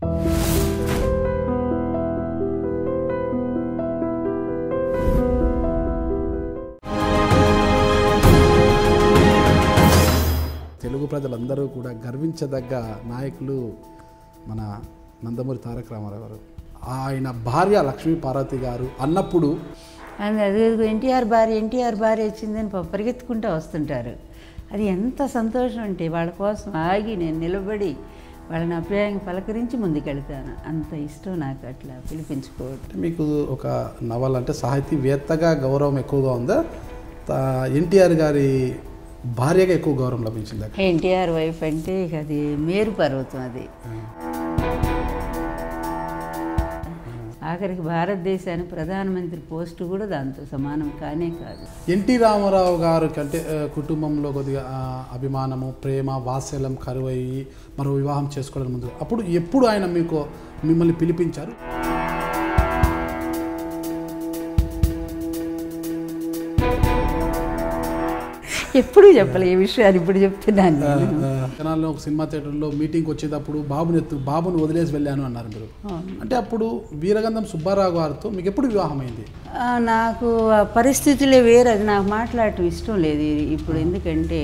తెలుగు ప్రజలందరూ కూడా గర్వించదగ్గ నాయకులు మన నందమూరి తారక రామారావు గారు ఆయన భార్య లక్ష్మీ పార్వతి గారు అన్నప్పుడు అది అదే ఎన్టీఆర్ భార్య ఎన్టీఆర్ భార్య వచ్చిందని పాపం పరిగెత్తుకుంటూ వస్తుంటారు అది ఎంత సంతోషం అంటే వాళ్ళ కోసం ఆగి నేను నిలబడి వాళ్ళని అభిప్రాయం పలకరించి ముందుకెళ్తాను అంత ఇష్టం నాకు అట్లా పిలిపించుకోవటం మీకు ఒక నవల అంటే సాహితీవేత్తగా గౌరవం ఎక్కువగా ఉందా తా- ఎన్టీఆర్ గారి భార్యగా ఎక్కువ గౌరవం లభించిందా ఎన్టీఆర్ వైఫ్ అంటే ఇక అది మేరు పర్వతం అది ఆఖరికి భారతదేశానికి ప్రధానమంత్రి పోస్టు కూడా దాంతో సమానం కానే కాదు ఎన్టీ రామారావు గారు అంటే ఆ, కుటుంబంలో కొద్దిగా ఆ, అభిమానము ప్రేమ వాత్సల్యం కరువయ్యి మరో వివాహం చేసుకోవడం ముందు అప్పుడు ఎప్పుడు ఆయన మీకు మిమ్మల్ని పిలిపించారు ఎప్పుడు చెప్పలే ఈ విషయాలు ఇప్పుడు చెప్తున్నాను నేను. జనాల్లో ఒక సినిమా థియేటర్లో మీటింగ్కి వచ్చేటప్పుడు బాబుని ఎత్తు బాబుని వదిలేసి వెళ్ళాను అన్నారు మీరు అంటే అప్పుడు వీరగంధం సుబ్బారావు గారితో మీకు ఎప్పుడు వివాహం అయింది ఆ, నాకు ఆ పరిస్థితులే వేరు అది నాకు మాట్లాడటం ఇష్టం లేదు ఇప్పుడు ఎందుకంటే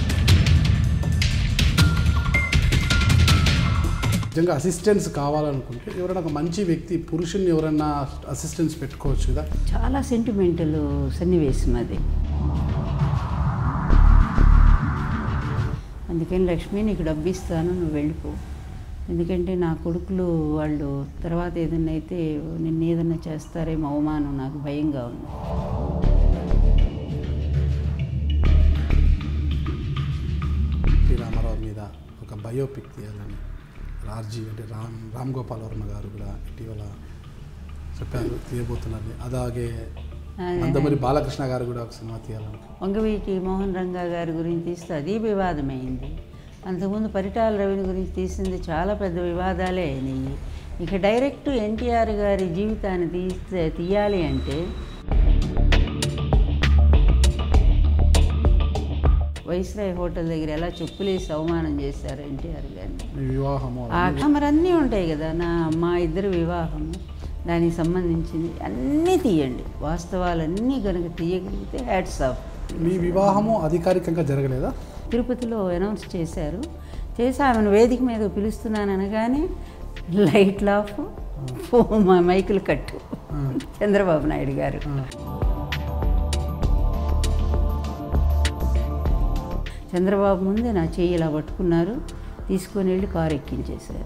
నిజంగా అసిస్టెంట్స్ కావాలనుకుంటే ఎవరైనా ఒక మంచి వ్యక్తి పురుషుని ఎవరైనా అసిస్టెంట్స్ పెట్టుకోవచ్చు కదా చాలా సెంటిమెంటల్ సన్నివేశం అది అందుకని లక్ష్మి నీకు డబ్బు ఇస్తాను నువ్వు వెళ్ళిపో ఎందుకంటే నా కొడుకులు వాళ్ళు తర్వాత ఏదన్నా అయితే నిన్ను ఏదన్నా చేస్తారేమో అవమానం నాకు భయంగా ఉంది ఎన్టీ రామారావు మీద ఒక బయోపిక్ తీయాలని రాజీ అంటే రామ్ రామ్ గోపాల్ వర్మ గారు కూడా ఇటీవల చెప్పారు తీయబోతున్నారు అలాగే నందమూరి బాలకృష్ణ గారు కూడా ఒక సినిమా తీయాలని వంగవీటి మోహన్ రంగా గారి గురించి తీస్తే అది వివాదమైంది అంతకుముందు పరిటాల రవిని గురించి తీసింది చాలా పెద్ద వివాదాలే అయినాయి ఇక డైరెక్ట్ ఎన్టీఆర్ గారి జీవితాన్ని తీస్తే తీయాలి అంటే వైస్రాయ్ హోటల్ దగ్గర ఎలా చెప్పులేసి అవమానం చేశారు ఎన్టీఆర్ గారిని మీ వివాహము ఆ మరి అన్నీ ఉంటాయి కదా నా మా ఇద్దరు వివాహం దానికి సంబంధించింది అన్నీ తీయండి వాస్తవాలన్నీ కనుక తీయగలిగితే హ్యాట్స్ ఆఫ్ మీ వివాహము అధికారికంగా జరగలేదా తిరుపతిలో అనౌన్స్ చేశారు చేసి ఆమెను వేదిక మీద పిలుస్తున్నాను అనగానే లైట్లు ఆఫ్ మా మైకులు కట్టు చంద్రబాబు నాయుడు గారు చంద్రబాబు ముందే నా చెయ్యి ఇలా పట్టుకున్నారు తీసుకొని వెళ్ళి కారు ఎక్కించేశారు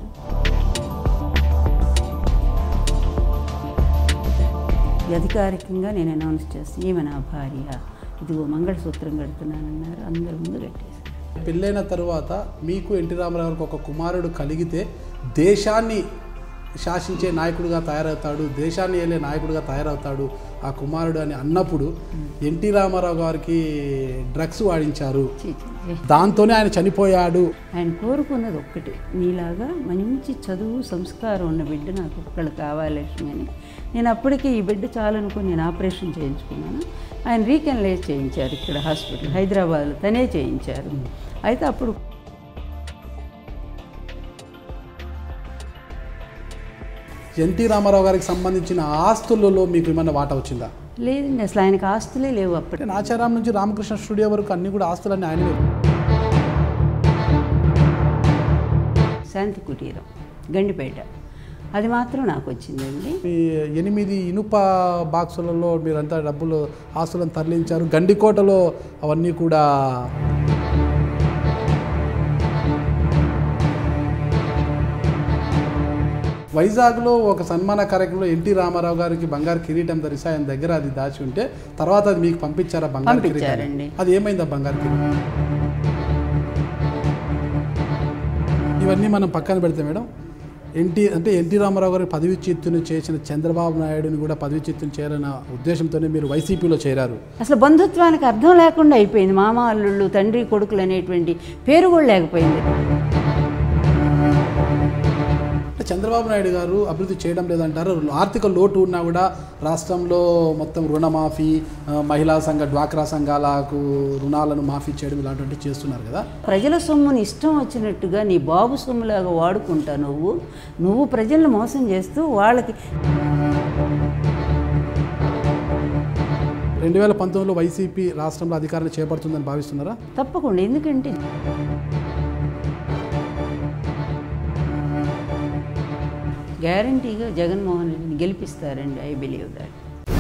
ఇది అధికారికంగా నేను అనౌన్స్ చేస్తాను ఈమె నా భార్య ఇదిగో మంగళసూత్రం కడుతున్నానన్నారు అందరి ముందు కట్టేశారు పెళ్ళైన తరువాత మీకు ఎన్టీ రామారావు గారికి ఒక కుమారుడు కలిగితే దేశాన్ని శాసించే నాయకుడిగా తయారవుతాడు దేశాన్ని వెళ్ళే నాయకుడిగా తయారవుతాడు ఆ కుమారుడు అని అన్నప్పుడు ఎన్టీ రామారావు గారికి డ్రగ్స్ వాడించారు చీ, చీ, చీ. దాంతోనే ఆయన చనిపోయాడు ఆయన కోరుకున్నది ఒక్కటి నీలాగా మంచి చదువు సంస్కారం ఉన్న బిడ్డ నాకు ఒక్కళ్ళు కావాలి లక్ష్మి అని నేను అప్పటికే ఈ బిడ్డ చాలనుకుని నేను ఆపరేషన్ చేయించుకున్నాను ఆయన రీకెనలైజ్ చేయించారు ఇక్కడ హాస్పిటల్ హైదరాబాద్లో తనే చేయించారు అయితే అప్పుడు ఎన్టీ రామారావు గారికి సంబంధించిన ఆస్తులలో మీకు ఏమైనా వాటా వచ్చిందా లేదండి అసలు ఆయనకు ఆస్తులే లేవు అప్పటి అంటే నాచారాం నుంచి రామకృష్ణ స్టూడియో వరకు అన్ని కూడా ఆస్తులన్నీ ఆయనవే శాంతి కుటీరం గండిపేట అది మాత్రం నాకు వచ్చిందండి మీ ఎనిమిది ఇనుప బాక్సులలో మీరంతా డబ్బులు ఆస్తులను తరలించారు గండికోటలో అవన్నీ కూడా వైజాగ్లో ఒక సన్మాన కార్యక్రమంలో ఎన్టీ రామారావు గారికి బంగారు కిరీటం ధరిసి ఆయన దగ్గర అది దాచి ఉంటే తర్వాత అది మీకు పంపించారా బంగారు కిరీటం పంపించారండి. అది ఏమైంది ఆ బంగారు కిరీటం ఇవన్నీ మనం పక్కన పెడితే మేడం ఎన్టీ అంటే ఎన్టీ రామారావు గారికి పదవి చిత్తుని చేసిన చంద్రబాబు నాయుడుని కూడా పదవి చిత్తుని చేయాలన్న ఉద్దేశంతోనే మీరు వైసీపీలో చేరారు అసలు బంధుత్వానికి అర్థం లేకుండా అయిపోయింది మామ అల్లుళ్ళు తండ్రి కొడుకులు అనేటువంటి పేరు కూడా లేకపోయింది చంద్రబాబు నాయుడు గారు అభివృద్ధి చేయడం లేదంటారు ఆర్థిక లోటు ఉన్నా కూడా రాష్ట్రంలో మొత్తం రుణమాఫీ ఆ, మహిళా సంఘ డ్వాక్రా సంఘాలకు రుణాలను మాఫీ చేయడం ఇలాంటివి చేస్తున్నారు కదా ప్రజల సొమ్ముని ఇష్టం వచ్చినట్టుగా నీ బాబు సొమ్ములాగా వాడుకుంటా నువ్వు నువ్వు ప్రజలను మోసం చేస్తూ వాళ్ళకి రెండు వేల పంతొమ్మిదిలో వైసీపీ రాష్ట్రంలో అధికారాన్ని చేపడుతుందని భావిస్తున్నారా తప్పకుండా ఎందుకంటే గ్యారంటీగా జగన్మోహన్ రెడ్డిని గెలిపిస్తారండి I believe that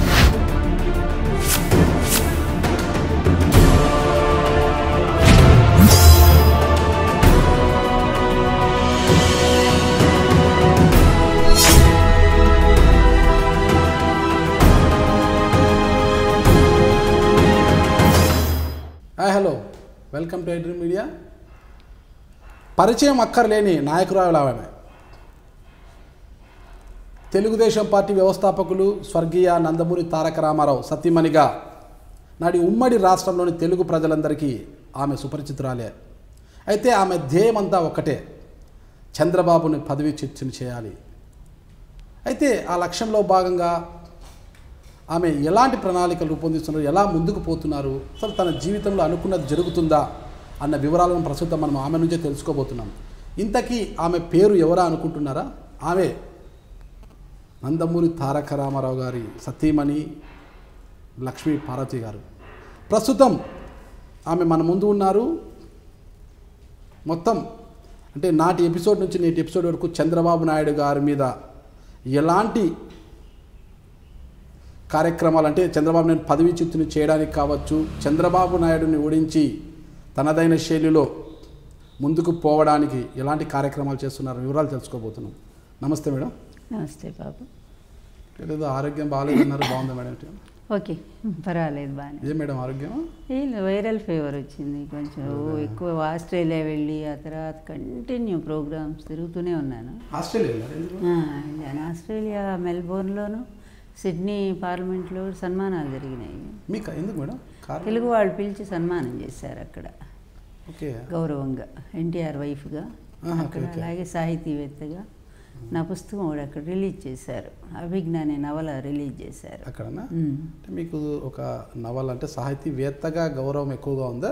hi hello welcome to ఎడ్రీ మీడియా పరిచయం అక్కర్లేని నాయకురాలు ఆమె తెలుగుదేశం పార్టీ వ్యవస్థాపకులు స్వర్గీయ నందమూరి తారక రామారావు సతీమణిగా నాటి ఉమ్మడి రాష్ట్రంలోని తెలుగు ప్రజలందరికీ ఆమె సుపరిచితురాలే అయితే ఆమె ధ్యేయమంతా ఒకటే చంద్రబాబుని పదవి చిచ్చుని చేయాలి అయితే ఆ లక్ష్యంలో భాగంగా ఆమె ఎలాంటి ప్రణాళికలు రూపొందిస్తున్నారు ఎలా ముందుకు పోతున్నారు అసలు తన జీవితంలో అనుకున్నది జరుగుతుందా అన్న వివరాలను ప్రస్తుతం మనం ఆమె నుంచే తెలుసుకోబోతున్నాం ఇంతకీ ఆమె పేరు ఎవరా అనుకుంటున్నారా ఆమె నందమూరి తారక రామారావు గారి సతీమణి లక్ష్మీ పార్వతి గారు ప్రస్తుతం ఆమె మన ముందు ఉన్నారు మొత్తం అంటే నాటి ఎపిసోడ్ నుంచి నేటి ఎపిసోడ్ వరకు చంద్రబాబు నాయుడు గారి మీద ఎలాంటి కార్యక్రమాలు అంటే చంద్రబాబు నాయుడు పదవి చిత్తుని చేయడానికి కావచ్చు చంద్రబాబు నాయుడుని ఓడించి తనదైన శైలిలో ముందుకు పోవడానికి ఎలాంటి కార్యక్రమాలు చేస్తున్నారు వివరాలు తెలుసుకోబోతున్నాం నమస్తే మేడం నమస్తే బాబు ఏదో ఆరోగ్యం బాగాలేదన్నారు బాగుందా మేడం ఓకే పర్వాలేదు బాగానే ఏ మేడం ఆరోగ్యం ఏం లేదు, వైరల్ ఫీవర్ వచ్చింది కొంచెం ఓ ఎక్కువ ఆస్ట్రేలియా వెళ్ళి ఆ తర్వాత కంటిన్యూ ప్రోగ్రామ్స్ తిరుగుతూనే ఉన్నాను ఆస్ట్రేలియా వెళ్ళారు ఎందుకు? ఆ, వెళ్ళాను ఆస్ట్రేలియా మెల్బోర్న్లోను సిడ్నీ పార్లమెంట్లో సన్మానాలు జరిగినాయి మీకు ఎందుకు మేడం కారణం తెలుగు వాళ్ళు పిలిచి సన్మానం చేశారు అక్కడ ఓకే గౌరవంగా ఎన్టీఆర్ వైఫ్గా ఆహా, అక్కడ ఓకే, ఓకే. అలాగే సాహితీవేత్తగా నా పుస్తకం కూడా అక్కడ రిలీజ్ చేశారు అభిజ్ఞ అనే నవల రిలీజ్ చేశారు అక్కడనా ఉమ్. అంటే మీకు ఒక నవల అంటే సాహితీవేత్తగా గౌరవం ఎక్కువగా ఉందా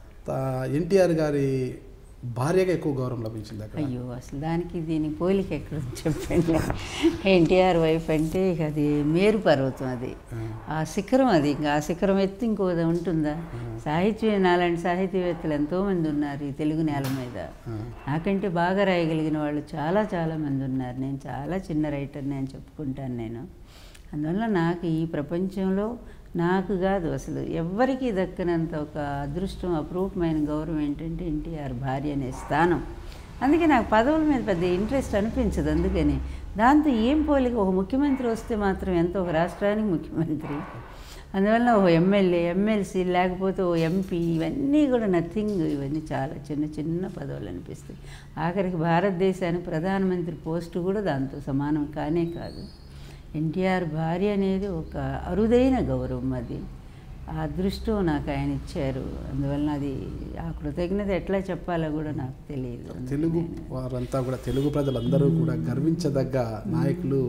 ఎన్టీఆర్ గారి భార్యగా ఎక్కువ గౌరవం లభించింది అక్కడ అయ్యో అసలు దానికి దీని పోలిక ఎక్కడ ఉంది చెప్పండి ఎన్టీఆర్ వైఫ్ అంటే ఇక అది మేరు పర్వతం అది ఆ శిఖరం అది ఇంకా ఆ శిఖరం ఎత్తి ఇంకోది ఉంటుందా సాహిత్యం నాలాంటి సాహితీవేత్తలు ఎంతోమంది ఉన్నారు ఈ తెలుగు నేల మీద ఆ. నాకంటే బాగా రాయగలిగిన వాళ్ళు చాలా చాలా మంది ఉన్నారు నేను చాలా చిన్న రైటర్ని అని చెప్పుకుంటాను నేను అందువల్ల నాకు ఈ ప్రపంచంలో నాకు కాదు అసలు ఎవ్వరికీ దక్కనంత ఒక అదృష్టం అపరూపమైన గౌరవం ఏంటంటే ఎన్టీఆర్ భార్య అనే స్థానం అందుకే నాకు పదవుల మీద పెద్ద ఇంట్రెస్ట్ అనిపించదు అందుకని దాంతో ఏం పోలిక ఒక ముఖ్యమంత్రి వస్తే మాత్రం ఎంత ఒక రాష్ట్రానికి ముఖ్యమంత్రి అందువల్ల ఓ ఎమ్మెల్యే ఎమ్మెల్సీ లేకపోతే ఓ ఎంపీ ఇవన్నీ కూడా నథింగ్ ఇవన్నీ చాలా చిన్న చిన్న పదవులు అనిపిస్తాయి ఆఖరికి భారతదేశానికి ప్రధానమంత్రి పోస్టు కూడా దాంతో సమానం కానే కాదు ఎన్టీఆర్ భార్య అనేది ఒక అరుదైన గౌరవం అది ఆ అదృష్టం నాకు ఆయన ఇచ్చారు అందువలన అది ఆ కృతజ్ఞత ఎట్లా చెప్పాలో కూడా నాకు తెలియదు తెలుగు వారంతా కూడా తెలుగు ప్రజలందరూ కూడా గర్వించదగ్గ నాయకులు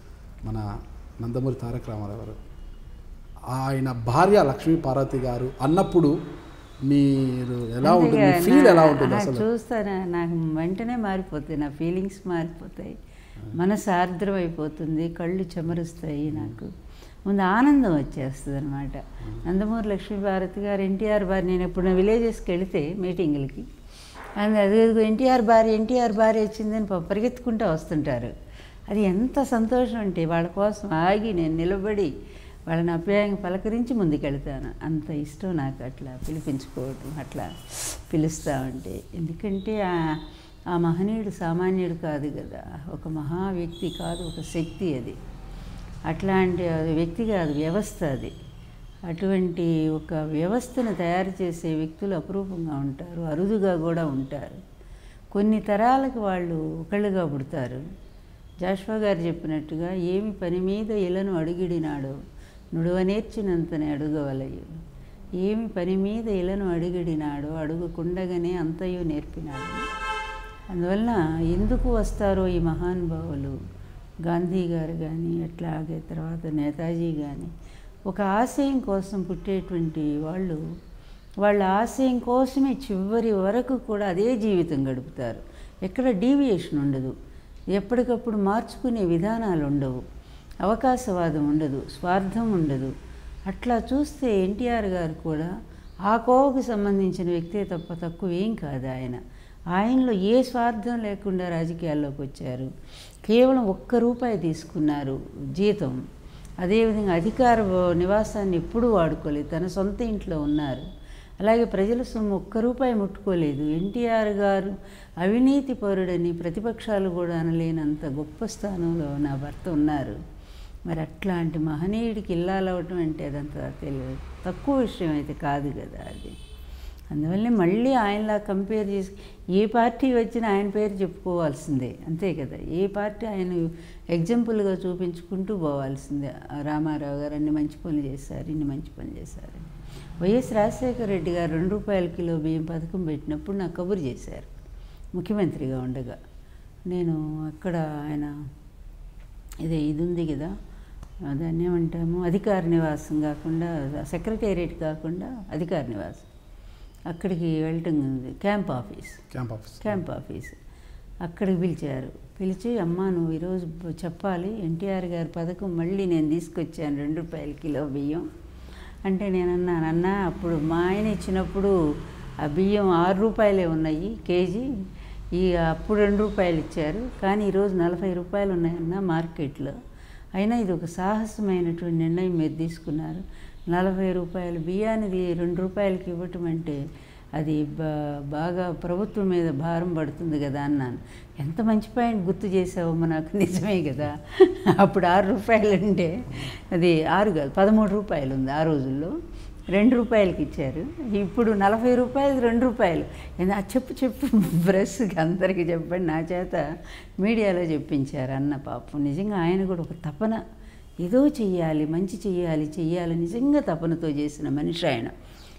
మన నందమూరి తారక రామారావు గారు ఆయన భార్య లక్ష్మీ పార్వతి గారు అన్నప్పుడు మీరు ఎలా ఉంటుంది మీ ఫీల్ ఎలా ఉంటుంది అసలు చూస్తాను నాకు వెంటనే మారిపోతాయి నా ఫీలింగ్స్ మారిపోతాయి మనసు ఆర్ద్రం అయిపోతుంది కళ్ళు చెమరుస్తాయి నాకు ముందు ఆనందం వచ్చేస్తుంది అనమాట నందమూరి లక్ష్మీ భారతి గారు ఎన్టీఆర్ భార్య నేను ఎప్పుడు విలేజెస్కి వెళితే మీటింగులకి అందు అది ఎన్టీఆర్ భార్య ఎన్టీఆర్ భార్య వచ్చిందని పాపం పరిగెత్తుకుంటూ వస్తుంటారు అది ఎంత సంతోషం అంటే వాళ్ళ కోసం ఆగి నేను నిలబడి వాళ్ళని అప్యాయంగా పలకరించి ముందుకెళ్తాను అంత ఇష్టం నాకు అట్లా పిలిపించుకోవటం అట్లా పిలుస్తూ ఉంటే ఎందుకంటే ఆ- ఆ మహనీయుడు సామాన్యుడు కాదు కదా ఒక మహా వ్యక్తి కాదు ఒక శక్తి అది అట్లాంటి అది వ్యక్తి కాదు వ్యవస్థ అది అటువంటి ఒక వ్యవస్థను తయారు చేసే వ్యక్తులు అపురూపంగా ఉంటారు అరుదుగా కూడా ఉంటారు కొన్ని తరాలకు వాళ్ళు ఒకళ్ళుగా పుడతారు జాష్వా గారు చెప్పినట్టుగా ఏమి పని మీద ఇలను అడుగిడినాడో నుడువనేర్చినంతనే అడుగవలయు ఏమి పని మీద ఇలను అడుగిడినాడో అడుగుకుండగానే అంతయు నేర్పినాడు అందువలన ఎందుకు వస్తారో ఈ మహానుభావులు గాంధీ గారు కానీ అట్లాగే తర్వాత నేతాజీ కానీ ఒక ఆశయం కోసం పుట్టేటువంటి వాళ్ళు వాళ్ళ ఆశయం కోసమే చివరి వరకు కూడా అదే జీవితం గడుపుతారు ఎక్కడ డీవియేషన్ ఉండదు ఎప్పటికప్పుడు మార్చుకునే విధానాలు ఉండవు అవకాశవాదం ఉండదు స్వార్థం ఉండదు అట్లా చూస్తే ఎన్టీఆర్ గారు కూడా ఆ కోవకు సంబంధించిన వ్యక్తే తప్ప తక్కువ ఏం కాదు ఆయన ఆయనలో ఏ స్వార్థం లేకుండా రాజకీయాల్లోకి వచ్చారు కేవలం ఒక్క రూపాయి తీసుకున్నారు జీతం అదేవిధంగా అధికార నివాసాన్ని ఎప్పుడూ వాడుకోలేదు తన సొంత ఇంట్లో ఉన్నారు అలాగే ప్రజల సొమ్ము ఒక్క రూపాయి ముట్టుకోలేదు ఎన్టీఆర్ గారు అవినీతి పరుడని ప్రతిపక్షాలు కూడా అనలేనంత గొప్ప స్థానంలో నా భర్త ఉన్నారు మరి అట్లాంటి మహనీయుడికి ఇల్లాలవటం అంటే అదంత తెలియదు తక్కువ విషయం అయితే కాదు కదా అది అందువల్లే మళ్ళీ ఆయనలా కంపేర్ చేసి ఏ పార్టీ వచ్చినా ఆయన పేరు చెప్పుకోవాల్సిందే అంతే కదా ఏ పార్టీ ఆయన ఎగ్జాంపుల్గా చూపించుకుంటూ పోవాల్సిందే ఆ రామారావు గారు అన్ని మంచి పనులు చేశారు ఇన్ని మంచి పనులు చేశారు వైఎస్ రాజశేఖర రెడ్డి గారు రెండు రూపాయల కిలో బియ్యం పథకం పెట్టినప్పుడు నాకు కబురు చేశారు ముఖ్యమంత్రిగా ఉండగా నేను అక్కడ ఆయన ఇదే ఇది ఉంది కదా దాన్ని ఏమంటాము అధికార నివాసం కాకుండా సెక్రటేరియట్ కాకుండా అధికార నివాసం అక్కడికి వెళ్ళటం ఉంది camp office camp office camp office అక్కడికి పిలిచారు పిలిచి అమ్మ నువ్వు ఈరోజు చెప్పాలి ఎన్టీఆర్ గారి పథకం మళ్ళీ నేను తీసుకొచ్చాను రెండు రూపాయల కిలో బియ్యం అంటే నేను అన్నాను అన్న అప్పుడు మా ఆయన ఇచ్చినప్పుడు ఆ బియ్యం ఆరు రూపాయలే ఉన్నాయి కేజీ ఈ అప్పుడు రెండు రూపాయలు ఇచ్చారు కానీ ఈరోజు నలభై రూపాయలు ఉన్నాయన్న మార్కెట్లో అయినా ఇది ఒక సాహసమైనటువంటి నిర్ణయం మీరు తీసుకున్నారు నలభై రూపాయల బియ్యాన్ని రెండు రూపాయలకి ఇవ్వటం అంటే అది బా బాగా ప్రభుత్వం మీద భారం పడుతుంది కదా అన్నాను ఎంత మంచి పాయింట్ గుర్తు చేసావమ్మా నాకు నిజమే కదా అప్పుడు ఆరు రూపాయలు అంటే అది ఆరు కాదు పదమూడు రూపాయలు ఉంది ఆ రోజుల్లో రెండు రూపాయలకి ఇచ్చారు ఇప్పుడు నలభై రూపాయలు రెండు రూపాయలు ఆ చెప్పు చెప్పు బ్రష్కి అందరికీ చెప్పండి నా చేత మీడియాలో చెప్పించారు అన్న పాపం నిజంగా ఆయన కూడా ఒక తపన ఏదో చెయ్యాలి మంచి చెయ్యాలి చెయ్యాలి నిజంగా తపనతో చేసిన మనిషి ఆయన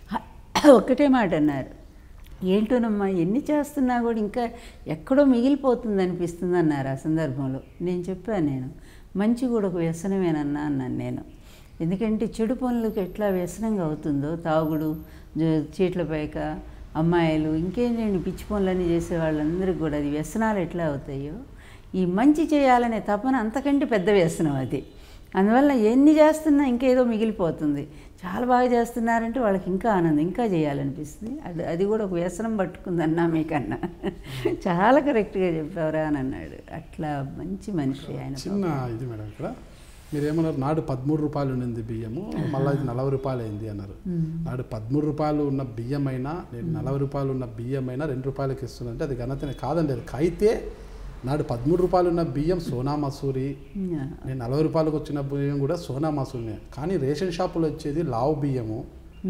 ఒక్కటే మాట అన్నారు ఏంటోనమ్మా ఎన్ని చేస్తున్నా కూడా ఇంకా ఎక్కడో మిగిలిపోతుంది అనిపిస్తుంది అన్నారు ఆ సందర్భంలో నేను చెప్పాను నేను మంచి కూడా ఒక వ్యసనమేనన్నా అన్నాను నేను ఎందుకంటే చెడు పనులకు ఎట్లా వ్యసనంగా అవుతుందో తాగుడు చీట్ల పైక అమ్మాయిలు ఇంకేంటండి పిచ్చి పనులన్నీ చేసే వాళ్ళందరికీ కూడా అది వ్యసనాలు ఎట్లా అవుతాయో ఈ మంచి చేయాలనే తపన అంతకంటే పెద్ద వ్యసనం అది అందువల్ల ఎన్ని చేస్తున్నా ఇంకేదో మిగిలిపోతుంది చాలా బాగా చేస్తున్నారంటే వాళ్ళకి ఇంకా ఆనందం ఇంకా చేయాలనిపిస్తుంది అది అది కూడా ఒక వ్యసనం పట్టుకుందన్నా మీకన్నా చాలా కరెక్ట్గా చెప్పావురా అని అన్నాడు అట్లా మంచి మనిషి ఆయన చిన్న ఇది మేడం ఇక్కడ మీరు ఏమన్నారు నాడు పదమూడు రూపాయలు ఉన్నది బియ్యము మళ్ళీ ఇది నలభై రూపాయలు అయింది అన్నారు నాడు పదమూడు రూపాయలు ఉన్న బియ్యమైనా నేను నలభై రూపాయలు ఉన్న బియ్యమైనా రెండు రూపాయలకి ఇస్తుందంటే అది ఘనతనే కాదండి అది అయితే నాడు పదమూడు రూపాయలు ఉన్న బియ్యం సోనా మసూరి నేను నలభై రూపాయలకు వచ్చిన బియ్యం కూడా సోనా మసూరినే కానీ రేషన్ షాపులో వచ్చేది లావు బియ్యము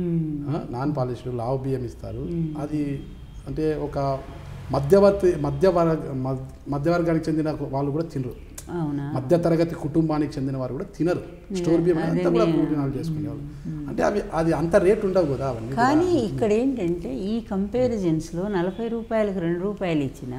నాన్ పాలిష్డ్ లావు బియ్యం ఇస్తారు అది అంటే ఒక మధ్యవర్తి మధ్యవర్గ మధ్యవర్గానికి చెందిన వాళ్ళు కూడా తినరు అవునా మధ్య తరగతి కుటుంబానికి చెందిన వారు కూడా తినరు స్టోర్ బియ్యం అంతా కూడా భోజనాలు చేసుకునేవాళ్ళు అంటే అవి అది అంత రేట్ ఉండవు కదా అవన్నీ కూడా. కానీ ఇక్కడ ఏంటంటే ఈ కంపారిజన్స్లో నలభై రూపాయలకు రెండు రూపాయలు ఇచ్చిన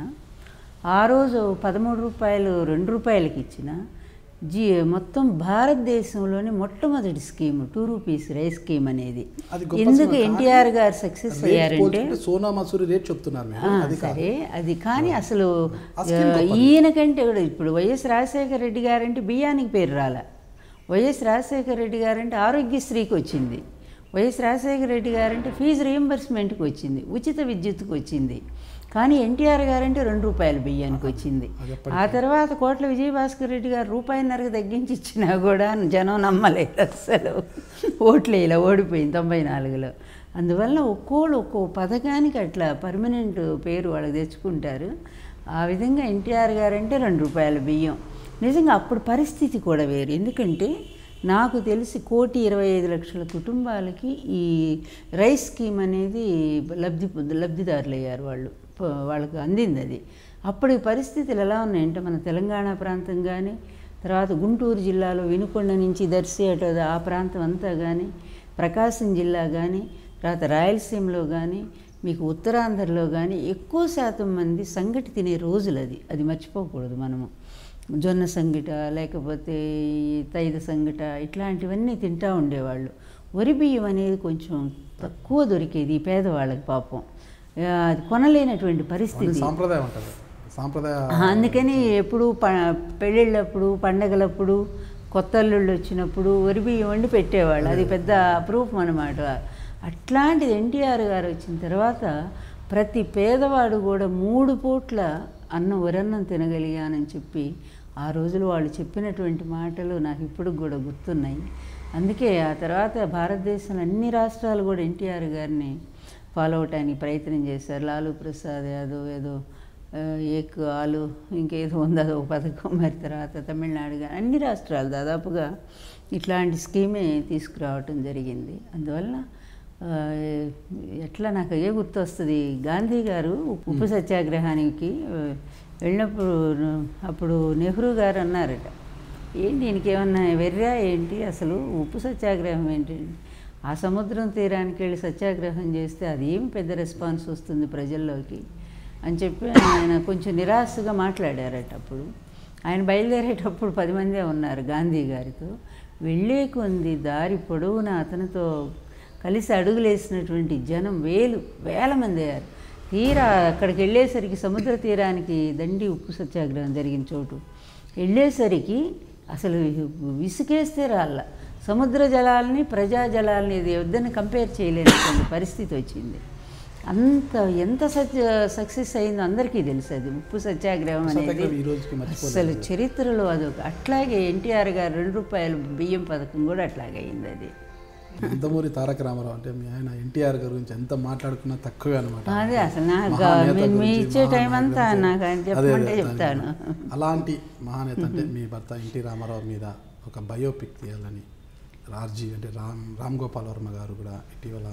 ఆ రోజు పదమూడు రూపాయలు రెండు రూపాయలకి ఇచ్చిన జీ మొత్తం భారతదేశంలోని మొట్టమొదటి scheme two rupees rice scheme అనేది అది గొప్ప ఎందుకు స్కీమ్. ఎన్టీఆర్ గారు సక్సెస్ రేట్ అయ్యారంటే పోల్చుకుంటే సోనా మసూరి రేట్ చెప్తున్నారు మీరు ఆ, అది కాదు సరే అది కానీ అసలు ఆ స్కీమ్ ఆ, గొప్పది. ఈయనకంటే కూడా ఇప్పుడు వైఎస్ రాజశేఖర రెడ్డి గారంటే బియ్యానికి పేరు రాల వైఎస్ రాజశేఖర రెడ్డి గారంటే ఆరోగ్యశ్రీకి వచ్చింది వైఎస్ రాజశేఖర రెడ్డి గారంటే ఫీజు రియంబర్స్మెంట్కి వచ్చింది ఉచిత విద్యుత్తుకు వచ్చింది కానీ ఎన్టీఆర్ గారంటే రెండు రూపాయల బియ్యానికి వచ్చింది అది ఎప్పటికీ. ఆ తర్వాత కోట్ల విజయభాస్కర్ రెడ్డి గారు రూపాయిన్నరకు తగ్గించి ఇచ్చినా కూడా జనం నమ్మలేదు అస్సలు ఓట్లు ఇలా ఓడిపోయింది తొంభై నాలుగులో అందువల్ల ఒక్కోళ్ళు ఒక్కో పథకానికి అట్లా పర్మనెంట్ పేరు వాళ్ళకి తెచ్చుకుంటారు ఆ విధంగా ఎన్టీఆర్ గారంటే రెండు రూపాయల బియ్యం నిజంగా అప్పుడు పరిస్థితి కూడా వేరు ఎందుకంటే నాకు తెలిసి కోటి ఇరవై ఐదు లక్షల కుటుంబాలకి ఈ రైస్ స్కీమ్ అనేది లబ్ధి లబ్ధిదారులు అయ్యారు వాళ్ళు ప- వాళ్ళకు అందింది అది అప్పటి పరిస్థితులు ఎలా ఉన్నాయంటే మన తెలంగాణ ప్రాంతం కానీ తర్వాత గుంటూరు జిల్లాలో వినుకొండ నుంచి దర్శి అటు ఆ ప్రాంతం అంతా కానీ ప్రకాశం జిల్లా కానీ తర్వాత రాయలసీమలో కానీ మీకు ఉత్తరాంధ్రలో కానీ ఎక్కువ శాతం మంది సంగటి తినే రోజులు అది అది మర్చిపోకూడదు మనము జొన్న సంగిట లేకపోతే ఈ తైద సంగిట ఇట్లాంటివన్నీ తింటూ ఉండేవాళ్ళు వరి బియ్యం అనేది కొంచెం తక్కువ దొరికేది ఈ పేదవాళ్ళకి పాపం ఆ, అది కొనలేనటువంటి అది పరిస్థితి సాంప్రదాయం అంటారు సాంప్రదాయ ఆ, అందుకని ఎప్పుడు ప పెళ్ళిళ్ళప్పుడు పండగలప్పుడు కొత్త అల్లుళ్ళు వచ్చినప్పుడు వరి బియ్యం వండి పెట్టేవాళ్ళు అది పెద్ద అప్రూఫం అనమాట అట్లాంటిది ఎన్టీఆర్ గారు వచ్చిన తర్వాత ప్రతి పేదవాడు కూడా మూడు పూట్ల అన్నం వరన్నం తినగలిగానని చెప్పి ఆ రోజులు వాళ్ళు చెప్పినటువంటి మాటలు నాకు ఇప్పుడు కూడా గుర్తున్నాయి అందుకే ఆ తర్వాత భారతదేశంలో అన్ని రాష్ట్రాలు కూడా ఎన్టీఆర్ గారిని ఫాలో అవటానికి ప్రయత్నం చేశారు లాలూ ప్రసాద్ యాదవ్ ఏదో ఆ, ఏక్ ఆలు ఇంకేదో ఉంది అదొక పథకం మరి తర్వాత తమిళనాడు కానీ అన్ని రాష్ట్రాలు దాదాపుగా ఇట్లాంటి స్కీమే తీసుకురావటం జరిగింది అందువల్ల ఆ, ఎట్లా నాకు ఏ గుర్తొస్తుంది గాంధీ గారు ఉప్పు సత్యాగ్రహానికి ఆ, వెళ్ళినప్పుడు అప్పుడు నెహ్రూ గారు అన్నారట ఏంటి దీనికి ఏమన్నా వెర్రా ఏంటి అసలు ఉప్పు సత్యాగ్రహం ఏంటి ఆ సముద్రం తీరానికి వెళ్ళి సత్యాగ్రహం చేస్తే అది ఏం పెద్ద రెస్పాన్స్ వస్తుంది ప్రజల్లోకి అని చెప్పి ఆయన కొంచెం నిరాశగా మాట్లాడారట అప్పుడు ఆయన బయలుదేరేటప్పుడు పది మందే ఉన్నారు గాంధీ గారితో వెళ్ళే కొంది దారి పొడవునా అతనితో కలిసి అడుగులేసినటువంటి జనం వేలు వేల మంది అయ్యారు తీరా అక్కడికి వెళ్ళేసరికి సముద్ర తీరానికి దండి ఉప్పు సత్యాగ్రహం జరిగిన చోటు వెళ్ళేసరికి అసలు విసుకేస్తే రాళ్ళ సముద్ర జలాల్ని ప్రజా జలాల్ని ఇది వద్దని కంపేర్ చేయలేనటువంటి పరిస్థితి వచ్చింది అంత ఎంత సత్య సక్సెస్ అయిందో అందరికీ తెలుసు అది ఉప్పు సత్యాగ్రహం అనేది సత్యాగ్రహం ఈ రోజుకి మర్చిపోలేదు. అసలు చరిత్రలో అదొక అట్లాగే ఎన్టీఆర్ గారు రెండు రూపాయల బియ్యం పథకం కూడా అట్లాగే అయింది అది నందమూరి తారక రామారావు అంటే మీ ఆయన ఎన్టీఆర్ గారి గురించి ఎంత మాట్లాడుకున్నా తక్కువే అనమాట అదే అసలు నాకు మహానేత మీ- మీ గురించి, ఇచ్చే టైం మహానాయకుల అంతా గురించి. నాకు ఆయన అదే, చెప్పమంటే అదే, చెప్తాను అలాంటి మహానేత అంటే మీ భర్త ఎన్టీ రామారావు మీద ఒక బయోపిక్ తీయాలని రార్జీ అంటే రామ్ రామ్ గోపాల్ వర్మ గారు కూడా ఇటీవల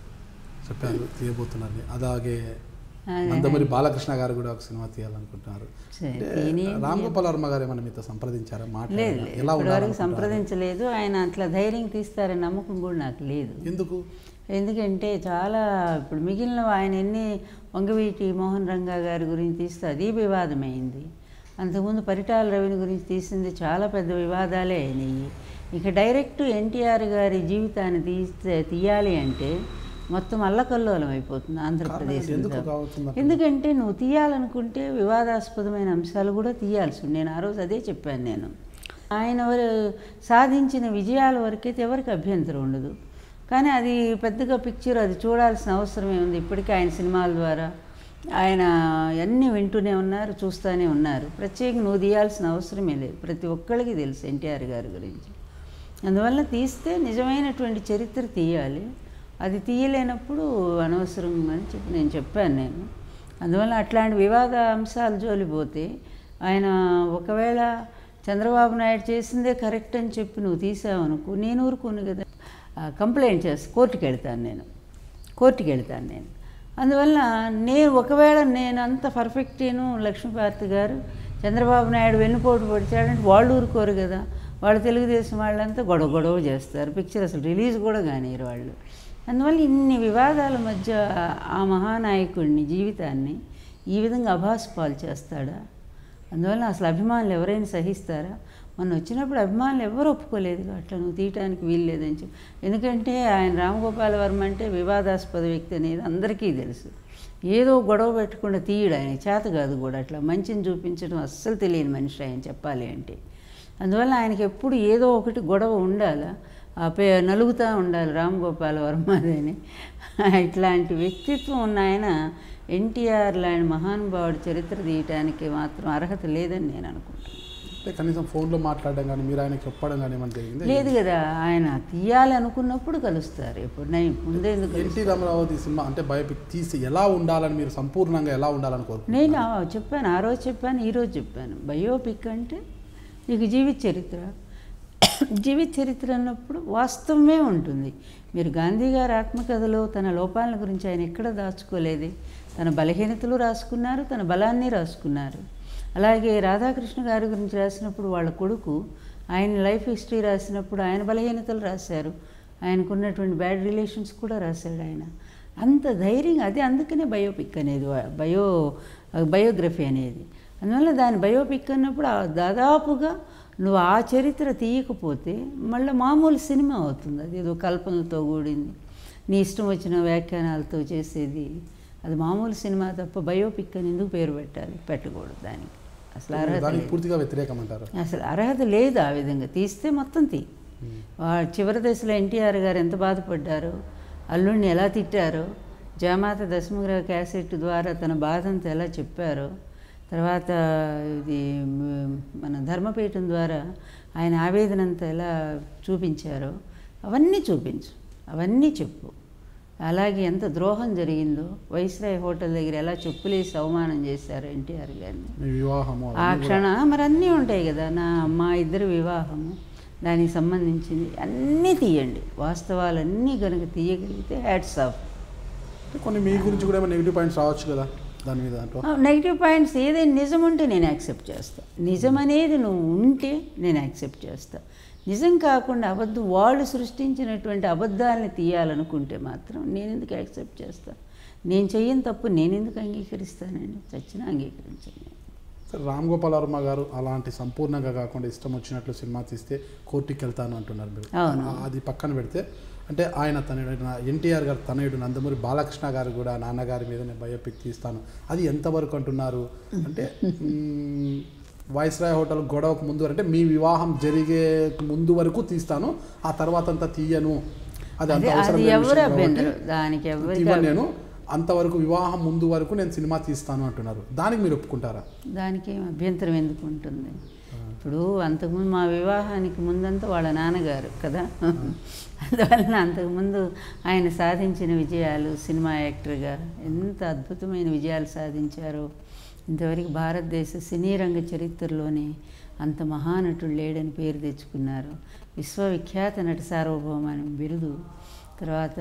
చెప్పారు తీయబోతున్నారని అలాగే అదే. నందమూరి బాలకృష్ణ గారు కూడా ఒక సినిమా తీయాలనుకుంటున్నారు సరే, అంటే తీయనీయండి. రామ్ గోపాల్ వర్మ గారు ఏమైనా మీతో సంప్రదించారా లేదు మాట్లాడారా లేదు ఎలా ఇప్పటివరకు ఉండాలనుకుంటున్నారు సంప్రదించలేదు ఆయన అట్లా ధైర్యం తీస్తారని నమ్మకం కూడా నాకు లేదు ఎందుకు ఎందుకంటే చాలా ఇప్పుడు మిగిలిన ఆయన ఎన్ని వంగవీటి మోహన్ రంగా గారి గురించి తీస్తే అది వివాదమైంది అంతకుముందు పరిటాల రవిని గురించి తీసింది చాలా పెద్ద వివాదాలే అయినాయి ఇక డైరెక్ట్ ఎన్టీఆర్ గారి జీవితాన్ని తీస్తే తీయాలి అంటే మొత్తం అల్లకల్లోలం అయిపోతుంది ఆంధ్రప్రదేశ్ కారణం ఎందుకు కావచ్చుంది అట్లా? ఎందుకంటే నువ్వు తీయాలనుకుంటే వివాదాస్పదమైన అంశాలు కూడా తీయాల్సి ఉంది నేను ఆ రోజు అదే చెప్పాను నేను ఆయన వారు సాధించిన విజయాల వరకైతే ఎవరికి అభ్యంతరం ఉండదు కానీ అది పెద్దగా పిక్చర్ అది చూడాల్సిన అవసరమే ఉంది ఇప్పటికీ ఆయన సినిమాల ద్వారా ఆయన అన్నీ వింటూనే ఉన్నారు చూస్తూనే ఉన్నారు ప్రత్యేకంగా నువ్వు తీయాల్సిన అవసరమే లేదు ప్రతి ఒక్కళ్ళకి తెలుసు ఎన్టీఆర్ గారి గురించి అందువల్ల తీస్తే నిజమైనటువంటి చరిత్ర తీయాలి అది తీయలేనప్పుడు అనవసరం అని చెప్పి నేను చెప్పాను నేను అందువల్ల అట్లాంటి వివాద అంశాలు జోలిపోతే ఆయన ఒకవేళ చంద్రబాబు నాయుడు చేసిందే కరెక్ట్ అని చెప్పి నువ్వు తీసావనుకో నేను ఊరుకోను కదా ఆ, కంప్లైంట్ చేసి కోర్టుకి వెళ్తాను నేను కోర్టుకి వెళ్తాను నేను అందువల్ల నేను ఒకవేళ నేను అంత పర్ఫెక్టేను లక్ష్మీపార్తి గారు చంద్రబాబు నాయుడు వెన్నుపోటు పొడిచాడంటే వాళ్ళు ఊరుకోరు కదా వాళ్ళు తెలుగుదేశం వాళ్ళంతా గొడవ గొడవ చేస్తారు పిక్చర్ అసలు రిలీజ్ కూడా కానివ్వరు వాళ్ళు అందువల్ల ఇన్ని వివాదాల మధ్య ఆ మహానాయకుడిని జీవితాన్ని ఈ విధంగా అభాస్పాలు చేస్తాడా అందువల్ల అసలు అభిమానులు ఎవరైనా సహిస్తారా మొన్న వచ్చినప్పుడు అభిమానులు ఎవరు ఒప్పుకోలేదు అట్లా నువ్వు తీయటానికి వీల్లేదని చెప్పి ఎందుకంటే ఆయన రామగోపాల వర్మ అంటే వివాదాస్పద వ్యక్తి అనేది అందరికీ తెలుసు ఏదో గొడవ పెట్టకుండా తీయడు ఆయన చేత కాదు కూడా అట్లా మంచిని చూపించడం అస్సలు తెలియని మనిషి ఆయన చెప్పాలి అంటే అందువల్ల ఆయనకి ఎప్పుడు ఏదో ఒకటి గొడవ ఉండాలా ఆ పే నలుగుతూ ఉండాలి రామ్ గోపాల్ వర్మ అని ఇట్లాంటి వ్యక్తిత్వం ఉన్న ఆయన ఎన్టీఆర్ లాంటి మహానుభావుడి చరిత్ర తీయటానికి మాత్రం అర్హత లేదని నేను అనుకుంటున్నాను అంటే కనీసం ఫోన్లో మాట్లాడడం కానీ మీరు ఆయనకి చెప్పడం కానీ ఏమైనా జరిగింది లేదు కదా ఆయన తీయాలి అనుకున్నప్పుడు కలుస్తారు ఇప్పుడు నేను ముందే ఎందుకు ఎన్టీ రామారావు ఈ సినిమా అంటే బయోపిక్ తీసి ఎలా ఉండాలని మీరు సంపూర్ణంగా ఎలా ఉండాలని కోరుకుంటున్నారు నేను ఆ- చెప్పాను ఆ రోజు చెప్పాను ఈ రోజు చెప్పాను బయోపిక్ అంటే నీకు జీవిత చరిత్ర జీవిత చరిత్ర అన్నప్పుడు వాస్తవమే ఉంటుంది మీరు గాంధీ గారి ఆత్మకథలో తన లోపాల గురించి ఆయన ఎక్కడ దాచుకోలేదు తన బలహీనతలు రాసుకున్నారు తన బలాన్ని రాసుకున్నారు అలాగే రాధాకృష్ణ గారి గురించి రాసినప్పుడు వాళ్ళ కొడుకు ఆయన లైఫ్ హిస్టరీ రాసినప్పుడు ఆయన బలహీనతలు రాశారు ఆయనకున్నటువంటి బ్యాడ్ రిలేషన్స్ కూడా రాశాడు ఆయన అంత ధైర్యంగా అదే అందుకనే బయోపిక్ అనేది వా- బయో బయోగ్రఫీ అనేది అందువల్ల దాని బయోపిక్ అన్నప్పుడు ఆ దాదాపుగా నువ్వు ఆ చరిత్ర తీయకపోతే మళ్ళీ మామూలు సినిమా అవుతుంది అది ఏదో కల్పనలతో కూడింది నీ ఇష్టం వచ్చిన వ్యాఖ్యానాలతో చేసేది అది మామూలు సినిమా తప్ప బయోపిక్ అని ఎందుకు పేరు పెట్టాలి పెట్టకూడదు దానికి అసలు అర్హత దానికి లేదు. పూర్తిగా వ్యతిరేకం అంటారు అసలు అర్హత లేదు ఆ విధంగా తీస్తే మొత్తం తీ వా- చివరి దశలో ఎన్టీఆర్ గారు ఎంత బాధపడ్డారో అల్లుడిని ఎలా తిట్టారో జామాత దశమగ్రహ క్యాసెట్ ద్వారా తన బాధంతా ఎలా చెప్పారో తర్వాత ఇది మ్, మన ధర్మపీఠం ద్వారా ఆయన ఆవేదన అంతా ఎలా చూపించారో అవన్నీ చూపించు అవన్నీ చెప్పు అలాగే ఎంత ద్రోహం జరిగిందో వైస్రాయ్ హోటల్ దగ్గర ఎలా చెప్పులేసి అవమానం చేశారు ఎన్టీఆర్ గారిని మీ వివాహము ఆ క్షణ మరి అన్నీ ఉంటాయి కదా నా మా ఇద్దరు వివాహము దానికి సంబంధించింది అన్నీ తీయండి వాస్తవాలన్నీ కనుక తీయగలిగితే హ్యాట్స్ ఆఫ్ కొన్ని మీ గురించి కూడా ఏమైనా నెగిటివ్ పాయింట్స్ రావచ్చు కదా దాని మీద అంటూ నెగిటివ్ పాయింట్స్ ఏదైనా నిజం ఉంటే నేను యాక్సెప్ట్ చేస్తా నిజం అనేది నువ్వు ఉంటే నేను యాక్సెప్ట్ చేస్తా నిజం కాకుండా అబద్ధం వాళ్ళు సృష్టించినటువంటి అబద్ధాలని తీయాలనుకుంటే మాత్రం నేను ఎందుకు యాక్సెప్ట్ చేస్తా నేను చెయ్యని తప్పు నేను ఎందుకు అంగీకరిస్తానండి చచ్చినా అంగీకరించండి సరే రామ్ గోపాల్ వర్మ గారు అలాంటి సంపూర్ణంగా కాకుండా ఇష్టం వచ్చినట్లు సినిమా తీస్తే కోర్టుకి వెళ్తాను అంటున్నారు మీరు అవును. ఆ- అది పక్కన పెడితే అంటే ఆయన తనయుడు ఎన్టీఆర్ గారు తనయుడు నందమూరి బాలకృష్ణ గారు కూడా నాన్నగారి మీద నేను బయోపిక్ తీస్తాను అది ఎంతవరకు అంటున్నారు అంటే మ్మ్, వాయిస్రాయ్ హోటల్ గొడవకు ముందు అంటే మీ వివాహం జరిగే ముందు వరకు తీస్తాను ఆ తర్వాత అంతా తీయను అది అంత అది అవసరం అది లేని ఎవరు విషయం కాబట్టి అభ్యంతరం దానికి ఎవరికి తీయను నేను అంతవరకు వివాహం ముందు వరకు నేను సినిమా తీస్తాను అంటున్నారు దానికి మీరు ఒప్పుకుంటారా దానికి ఏం అభ్యంతరం ఎందుకు ఉంటుంది ఇప్పుడు అంతకుముందు మా వివాహానికి ముందంతా వాళ్ళ నాన్నగారు కదా అందువలన అంతకుముందు ఆయన సాధించిన విజయాలు సినిమా యాక్టర్గా ఎంత అద్భుతమైన విజయాలు సాధించారో ఇంతవరకు భారతదేశ సినీ రంగ చరిత్రలోనే అంత మహానటుడు లేడని పేరు తెచ్చుకున్నారు విశ్వవిఖ్యాత నట సార్వభౌమ అనే బిరుదు తర్వాత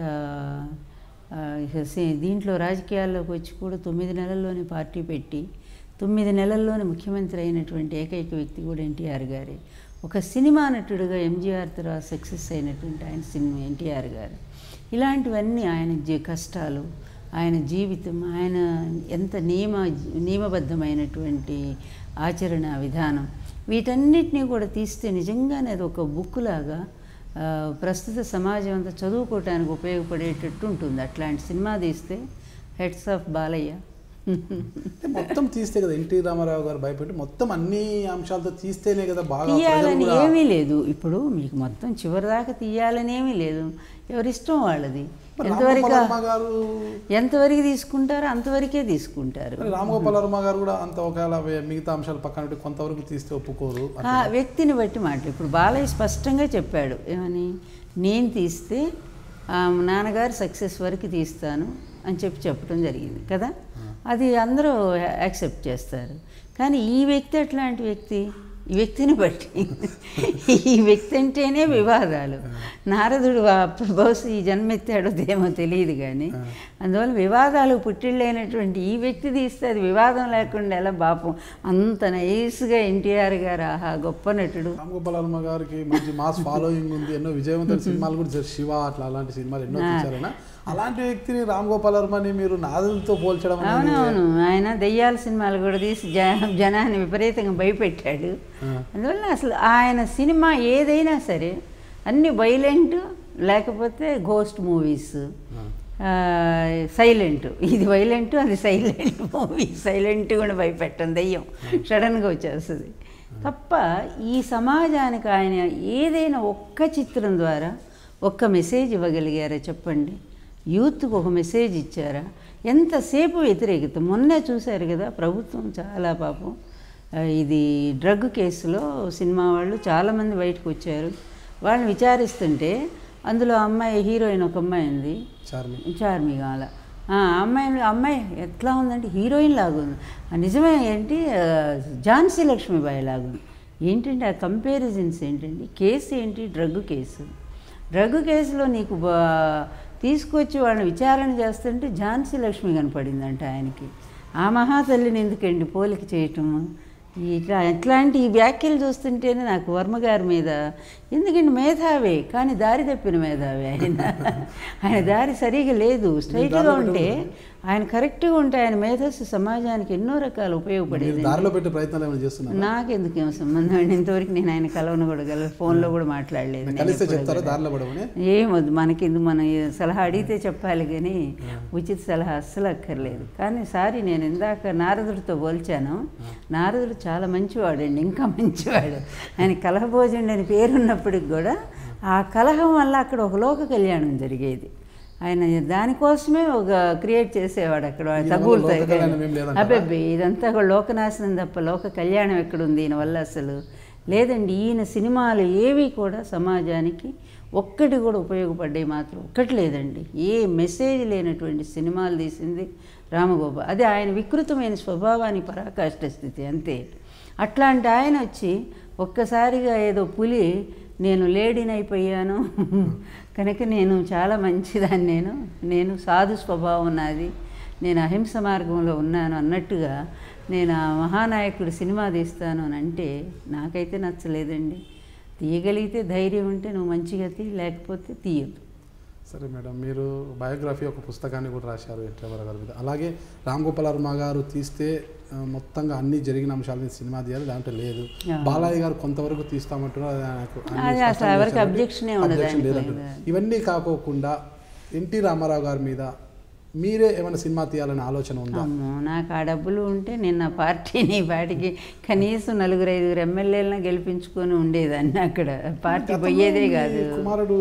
ఆ, ఇక సే- దీంట్లో రాజకీయాల్లోకి వచ్చి కూడా తొమ్మిది నెలల్లోనే పార్టీ పెట్టి తొమ్మిది నెలల్లోనే ముఖ్యమంత్రి అయినటువంటి ఏకైక వ్యక్తి కూడా ఎన్టీఆర్ గారే ఒక సినిమా నటుడుగా ఎంజీఆర్ తర్వాత సక్సెస్ అయినటువంటి ఆయన సినిమా ఎన్టీఆర్ గారు ఇలాంటివన్నీ ఆయన జీ కష్టాలు ఆయన జీవితం ఆయన ఎంత నియమ నియమబద్ధమైనటువంటి ఆచరణ విధానం వీటన్నిటినీ కూడా తీస్తే నిజంగానే అది ఒక బుక్ లాగా ఆ, ప్రస్తుత సమాజం అంతా చదువుకోవటానికి ఉపయోగపడేటట్టు ఉంటుంది అట్లాంటి సినిమా తీస్తే హెడ్స్ ఆఫ్ బాలయ్య అంటే మొత్తం తీస్తే కదా ఎన్టీ రామారావు గారు భయపెట్టి మొత్తం అన్ని అంశాలతో తీస్తేనే కదా బాగా ప్రజలు తీయాలని కూడా- ఏమీ లేదు ఇప్పుడు మీకు మొత్తం చివరిదాకా తీయాలని ఏమీ లేదు ఎవరిష్టం వాళ్ళది మరి ఎంతవరకు రామగోపాల్ వర్మ గారు ఎంతవరకు తీసుకుంటారో అంతవరకే తీసుకుంటారు మరి రామగోపాల్ వర్మ గారు కూడా అంత ఒకవేళ వే- మిగతా అంశాలు పక్కన పెట్టి కొంతవరకు తీస్తే ఒప్పుకోరు ఆ వ్యక్తిని బట్టి మాట ఇప్పుడు బాలయ్య స్పష్టంగా చెప్పాడు ఏమని నేను తీస్తే ఆ, నాన్నగారు సక్సెస్ వరకు తీస్తాను అని చెప్పి చెప్పడం జరిగింది కదా అది అందరూ యాక్సెప్ట్ చేస్తారు కానీ ఈ వ్యక్తి ఎట్లాంటి వ్యక్తి ఈ వ్యక్తిని బట్టి ఈ వ్యక్తి అంటేనే వివాదాలు నారదుడు ఆ బహుశా ఈ జన్మెత్తాడో ఏమో తెలియదు కానీ అందువల్ల వివాదాలు పుట్టిళ్ళైనటువంటి ఈ వ్యక్తి తీస్తే అది వివాదం లేకుండా ఎలా పాపం అంత నైస్గా ఎన్టీఆర్ గారు ఆహా గొప్ప నటుడు రామగోపాల్ వర్మ గారికి మంచి మాస్ ఫాలోయింగ్ ఉంది ఎన్నో విజయవంతమైన సినిమాలు కూడా చేశారు. శివ అట్లా అలాంటి సినిమాలు ఎన్నో తీశారైనా అలాంటి వ్యక్తిని రామ్ గోపాల్ వర్మని మీరు నాదులతో పోల్చడం అనేది అవునవును ఆయన దెయ్యాల సినిమాలు కూడా తీసి జ జనాన్ని విపరీతంగా భయపెట్టాడు అందువల్ల అసలు ఆయన సినిమా ఏదైనా సరే అన్ని వైలెంట్ లేకపోతే గోస్ట్ మూవీస్ సైలెంట్ ఇది వైలెంట్ అది సైలెంట్ మూవీ సైలెంట్ కూడా భయపెట్టం దెయ్యం సడన్గా వచ్చేస్తుంది తప్ప ఈ సమాజానికి ఆయన ఏదైనా ఒక్క చిత్రం ద్వారా ఒక్క మెసేజ్ ఇవ్వగలిగారా చెప్పండి యూత్కి ఒక మెసేజ్ ఇచ్చారా ఎంతసేపు వ్యతిరేకత మొన్నే చూశారు కదా ప్రభుత్వం చాలా పాపం ఆ, ఇది డ్రగ్ కేసులో సినిమా వాళ్ళు చాలామంది బయటకు వచ్చారు వాళ్ళని విచారిస్తుంటే అందులో అమ్మాయి హీరోయిన్ ఒక అమ్మాయి ఉంది చార్మి చార్మి కావాల ఆ అమ్మాయి అమ్మాయి ఎట్లా ఉందంటే హీరోయిన్ లాగుంది ఆ నిజమే ఏంటి ఆ, ఝాన్సీ లక్ష్మీబాయి లాగుంది ఏంటంటే ఆ కంపారిజన్స్ ఏంటండి కేసు ఏంటి డ్రగ్ కేసు డ్రగ్ కేసులో నీకు బా- తీసుకొచ్చి వాళ్ళని విచారణ చేస్తుంటే ఝాన్సీ లక్ష్మి కనపడిందంట ఆయనకి ఆ మహాతల్లిని ఎందుకండి పోలిక చేయటము ఇట్లా ఎట్లాంటి ఈ వ్యాఖ్యలు చూస్తుంటేనే నాకు వర్మ గారి మీద ఎందుకంటే మేధావే కానీ దారి తప్పిన మేధావి ఆయన ఆయన దారి సరిగా లేదు స్ట్రైట్గా ఉంటే ఆయన కరెక్ట్గా ఉంటే ఆయన మేధస్సు సమాజానికి ఎన్నో రకాలు ఉపయోగపడేది మీరు దారిలో పెట్టే ప్రయత్నాలు ఏమైనా చేస్తున్నారు నాకెందుకు ఏం సంబంధం అండి ఇంతవరకు నేను ఆయన కలవను కూడా గల ఫోన్లో కూడా మాట్లాడలేదు నేను కలిస్తే ఎప్పుడు చెప్తారా కూడా. దారిలో పడమని ఏమొద్దు మనకెందుకు మనం ఏ సలహా అడిగితే చెప్పాలి కానీ ఉచిత సలహా అస్సలు అక్కర్లేదు కానీ సారీ నేను ఇందాక నారదుడితో పోల్చాను నారదుడు చాలా మంచివాడండి ఇంకా మంచివాడు ఆయన కలహభోజనుడు అని పేరున్నప్పటికి కూడా ఆ కలహం వల్ల అక్కడ ఒక లోక కళ్యాణం జరిగేది ఆయన దానికోసమే ఒక క్రియేట్ చేసేవాడు అక్కడ ఈయన వల్ల తగులుతాయి లోక కళ్యాణం ఏం లేదంటారా? అబ్బే ఇదంతా కూడా లోకనాశనం తప్ప లోక కళ్యాణం ఎక్కడుంది ఈయన వల్ల అసలు లేదండి ఈయన సినిమాలు ఏవి కూడా సమాజానికి ఒక్కటి కూడా ఉపయోగపడ్డాయి మాత్రం ఒక్కటి లేదండి ఏ మెసేజ్ లేనటువంటి సినిమాలు తీసింది రామగోపాల్ అది ఆయన వికృతమైన స్వభావానికి పరాకాష్ట స్థితి అంతే అట్లాంటి ఆయన వచ్చి ఒక్కసారిగా ఏదో పులి నేను లేడీనైపోయాను కనుక నేను చాలా మంచిదాన్ని నేను నేను సాధు స్వభావం నాది నేను అహింస మార్గంలో ఉన్నాను అన్నట్టుగా నేను ఆ మహానాయకుడు సినిమా తీస్తాను అని అంటే నాకైతే నచ్చలేదండి తీయగలిగితే ధైర్యం ఉంటే నువ్వు మంచిగా తీ లేకపోతే తీయద్దు సరే మేడం మీరు బయోగ్రఫీ ఒక పుస్తకాన్ని కూడా రాశారు ఎట్లెవర గారి మీద అలాగే రామ్ గోపాల్ వర్మ గారు తీస్తే ఆ, మొత్తంగా అన్ని జరిగిన అంశాలని సినిమా తీయాలి దాంట్లో లేదు ఆ. బాలయ్య గారు కొంతవరకు తీస్తామంటున్నారు అది ఆయనకు అన్ని అది అసలు స్పష్టం ఎవరికి చేశారు. objection ఏ ఉండదు Objection దాంట్లో. లేదంటారు. ఇవన్నీ కాకోకుండా ఎన్టీ రామారావు గారి మీద మీరే ఏమైనా సినిమా తీయాలనే ఆలోచన ఉందా అమ్మో నాకు ఆ డబ్బులు ఉంటే నేను నా పార్టీని వాటికి కనీసం నలుగురు ఐదుగురు ఎమ్మెల్యేలను గెలిపించుకొని ఉండేదాన్ని అక్కడ పార్టీ గతంలో పోయేదే మీ కాదు కుమారుడు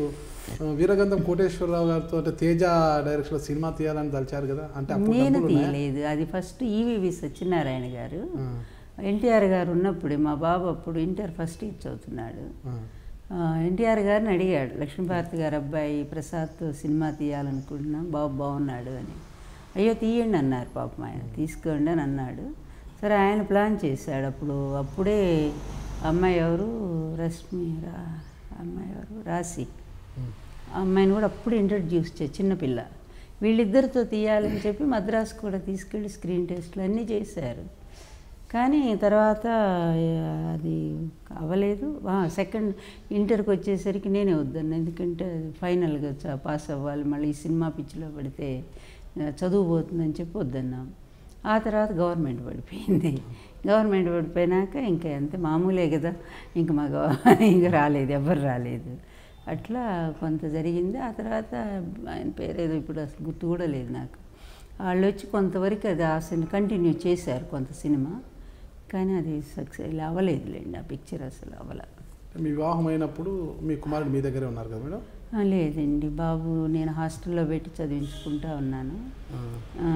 ఆ, వీరగంధం కోటేశ్వరరావు గారితో అంటే తేజ డైరెక్షన్ లో సినిమా తీయాలని తలిచారు కదా అంటే అప్పుడు నేను డబ్బులు ఉన్నాయా? తీయలేదు అది ఫస్ట్ ఈవీవి సత్యనారాయణ గారు ఆ, ఎన్టీఆర్ గారు ఉన్నప్పుడే మా బాబు అప్పుడు ఇంటర్ ఫస్ట్ ఇయర్ చదువుతున్నాడు ఆ, ఆ, ఎన్టీఆర్ గారిని అడిగాడు లక్ష్మీభారతి గారు అబ్బాయి ప్రసాద్తో సినిమా తీయాలనుకుంటున్నాం బాబు బాగున్నాడు అని అయ్యో తీయండి అన్నారు పాపం ఆయన తీసుకోండి అని అన్నాడు సరే ఆయన ప్లాన్ చేశాడు అప్పుడు అప్పుడే అమ్మాయి ఎవరు రశ్మి రా అమ్మాయి ఎవరు రాసి ఉమ్. ఆ అమ్మాయిని కూడా అప్పుడు ఇంట్రడ్యూస్ చే చిన్నపిల్ల వీళ్ళిద్దరితో తీయాలని చెప్పి మద్రాసు కూడా తీసుకెళ్ళి స్క్రీన్ టెస్ట్లు అన్నీ చేశారు కానీ తర్వాత ఆ, అది అవ్వలేదు సెకండ్ ఇంటర్కి వచ్చేసరికి నేనే వద్దను ఎందుకంటే అది ఫైనల్గా చ- పాస్ అవ్వాలి మళ్ళీ ఈ సినిమా పిచ్చిలో పడితే ఆ, చదువు పోతుందని చెప్పి వద్దన్నాం ఆ తర్వాత గవర్నమెంట్ పడిపోయింది గవర్నమెంట్ పడిపోయినాక ఇంకా అంతే మామూలే కదా ఇంక మా గవ- ఇంక రాలేదు ఎవ్వరు రాలేదు అట్లా కొంత జరిగింది ఆ తర్వాత ఆయన పేరేదో ఇప్పుడు అసలు గుర్తు కూడా లేదు నాకు వాళ్ళు వచ్చి కొంతవరకు అది ఆ సినిమా కంటిన్యూ చేశారు కొంత సినిమా కానీ అది సక్సెస్ అవ్వలేదులేండి ఆ పిక్చర్ అసలు అవ్వల మీ వివాహం అయినప్పుడు మీ కుమారుడు మీ దగ్గరే ఉన్నారు కదా మేడం ఆ, లేదండి బాబు నేను హాస్టల్లో పెట్టి చదివించుకుంటా ఉన్నాను ఆ, ఆ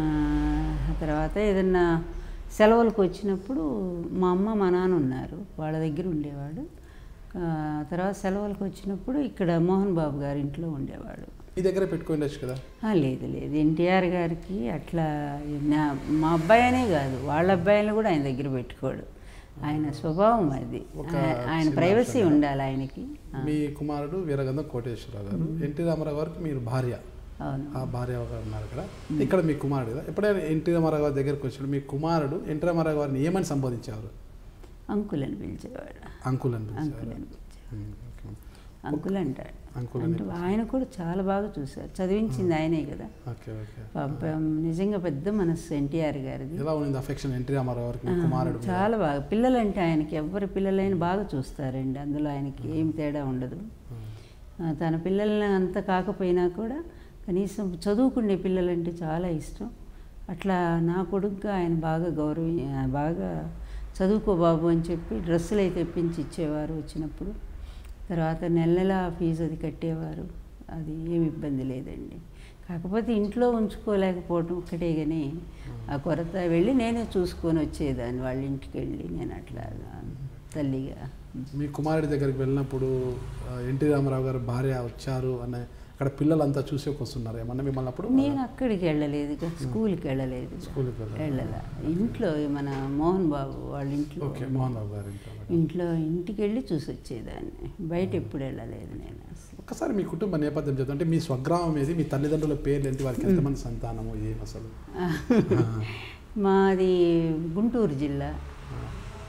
ఆ తర్వాత ఏదన్నా సెలవులకు వచ్చినప్పుడు మా అమ్మ మా నాన్న ఉన్నారు వాళ్ళ దగ్గర ఉండేవాడు ఆ తర్వాత సెలవులకు వచ్చినప్పుడు ఇక్కడ మోహన్ బాబు గారి ఇంట్లో ఉండేవాడు మీ దగ్గరే పెట్టుకోండొచ్చు కదా ఆ, లేదు లేదు ఎన్టీఆర్ గారికి అట్లా నా మా అబ్బాయి అనే కాదు వాళ్ళ అబ్బాయిని కూడా ఆయన దగ్గర పెట్టుకోడు ఆయన స్వభావం అది ఒక ఆ- ఆయన చిన్న ప్రైవసీ అంశం. ఉండాలి ఆయనకి ఆ, మీ కుమారుడు వీరగంధం కోటేశ్వరరావు గారు ఎన్టీ రామారావు గారికి మీరు భార్య అవును ఆ భార్య గారు ఉన్నారు ఇక్కడ ఇక్కడ మీ కుమారుడు కదా ఎప్పుడైనా ఎన్టీ రామారావు గారి దగ్గరికి వచ్చినప్పుడు మీ కుమారుడు ఎన్టీ రామారావు గారిని ఏమని సంబోధించేవారు అంకుల్ అని పిలిచేవాడు అంకుల్ అని అంకుల్ పిలిచేవారు అని పిలిచేవాడు ఉమ్, ఓకే. అంకుల్ అంటాడు అంకుల్ అని అంటే ఆయన కూడా చాలా బాగా చూశారు చదివించింది ఆయనే కదా ఓకే ఓకే పాపం నిజంగా పెద్ద మనస్సు ఎన్టీఆర్ గారిది ఎలా ఉంది అఫెక్షన్ ఎన్టీ రామారావు గారికి మీ కుమారుడు మీద? చాలా బాగా పిల్లలంటే ఆయనకి ఎవరి పిల్లలైనా బాగా చూస్తారండి అందులో ఆయనకి ఏం తేడా ఉండదు ఆ, తన పిల్లల్ని అంత కాకపోయినా కూడా కనీసం చదువుకునే పిల్లలంటే చాలా ఇష్టం అట్లా నా కొడుకుగా ఆయన బాగా గౌరవ బాగా చదువుకో బాబు అని చెప్పి డ్రెస్సులు అయితే తెప్పించి ఇచ్చేవారు వచ్చినప్పుడు తర్వాత నెల నెల ఫీజు అది కట్టేవారు అది ఏమి ఇబ్బంది లేదండి కాకపోతే ఇంట్లో ఉంచుకోలేకపోవటం ఒక్కటే కానీ ఆ కొరత వెళ్ళి నేనే చూసుకొని వచ్చేదాన్ని వాళ్ళ ఇంటికి వెళ్ళి నేను అట్లా తల్లిగా మీ కుమారుడి దగ్గరికి వెళ్ళినప్పుడు ఆ, ఎన్టీ రామారావు గారు భార్య వచ్చారు అనే అక్కడ పిల్లలంతా చూసి వస్తున్నారు ఏమన్నా మిమ్మల్ని అప్పుడు నేను అక్కడికి వెళ్ళలేదు ఇక స్కూల్కి వెళ్ళలేదు ఇక. స్కూల్కి వెళ్ళారు వెళ్ళాల ఇంట్లో మన మోహన్ బాబు వాళ్ళ ఇంట్లో ఓకే మోహన్ బాబు గారు ఇంట్లో మేడం. ఇంట్లో ఇంటికి వెళ్ళి చూసి వచ్చేదాన్ని బయట ఎప్పుడు వెళ్ళలేదు నేను అసలు ఒక్కసారి మీ కుటుంబ నేపథ్యం చెప్తా అంటే మీ స్వగ్రామం ఏది మీ తల్లిదండ్రుల పేర్లు ఏంటి వారికి ఎంతమంది సంతానము ఏం అసలు మాది గుంటూరు జిల్లా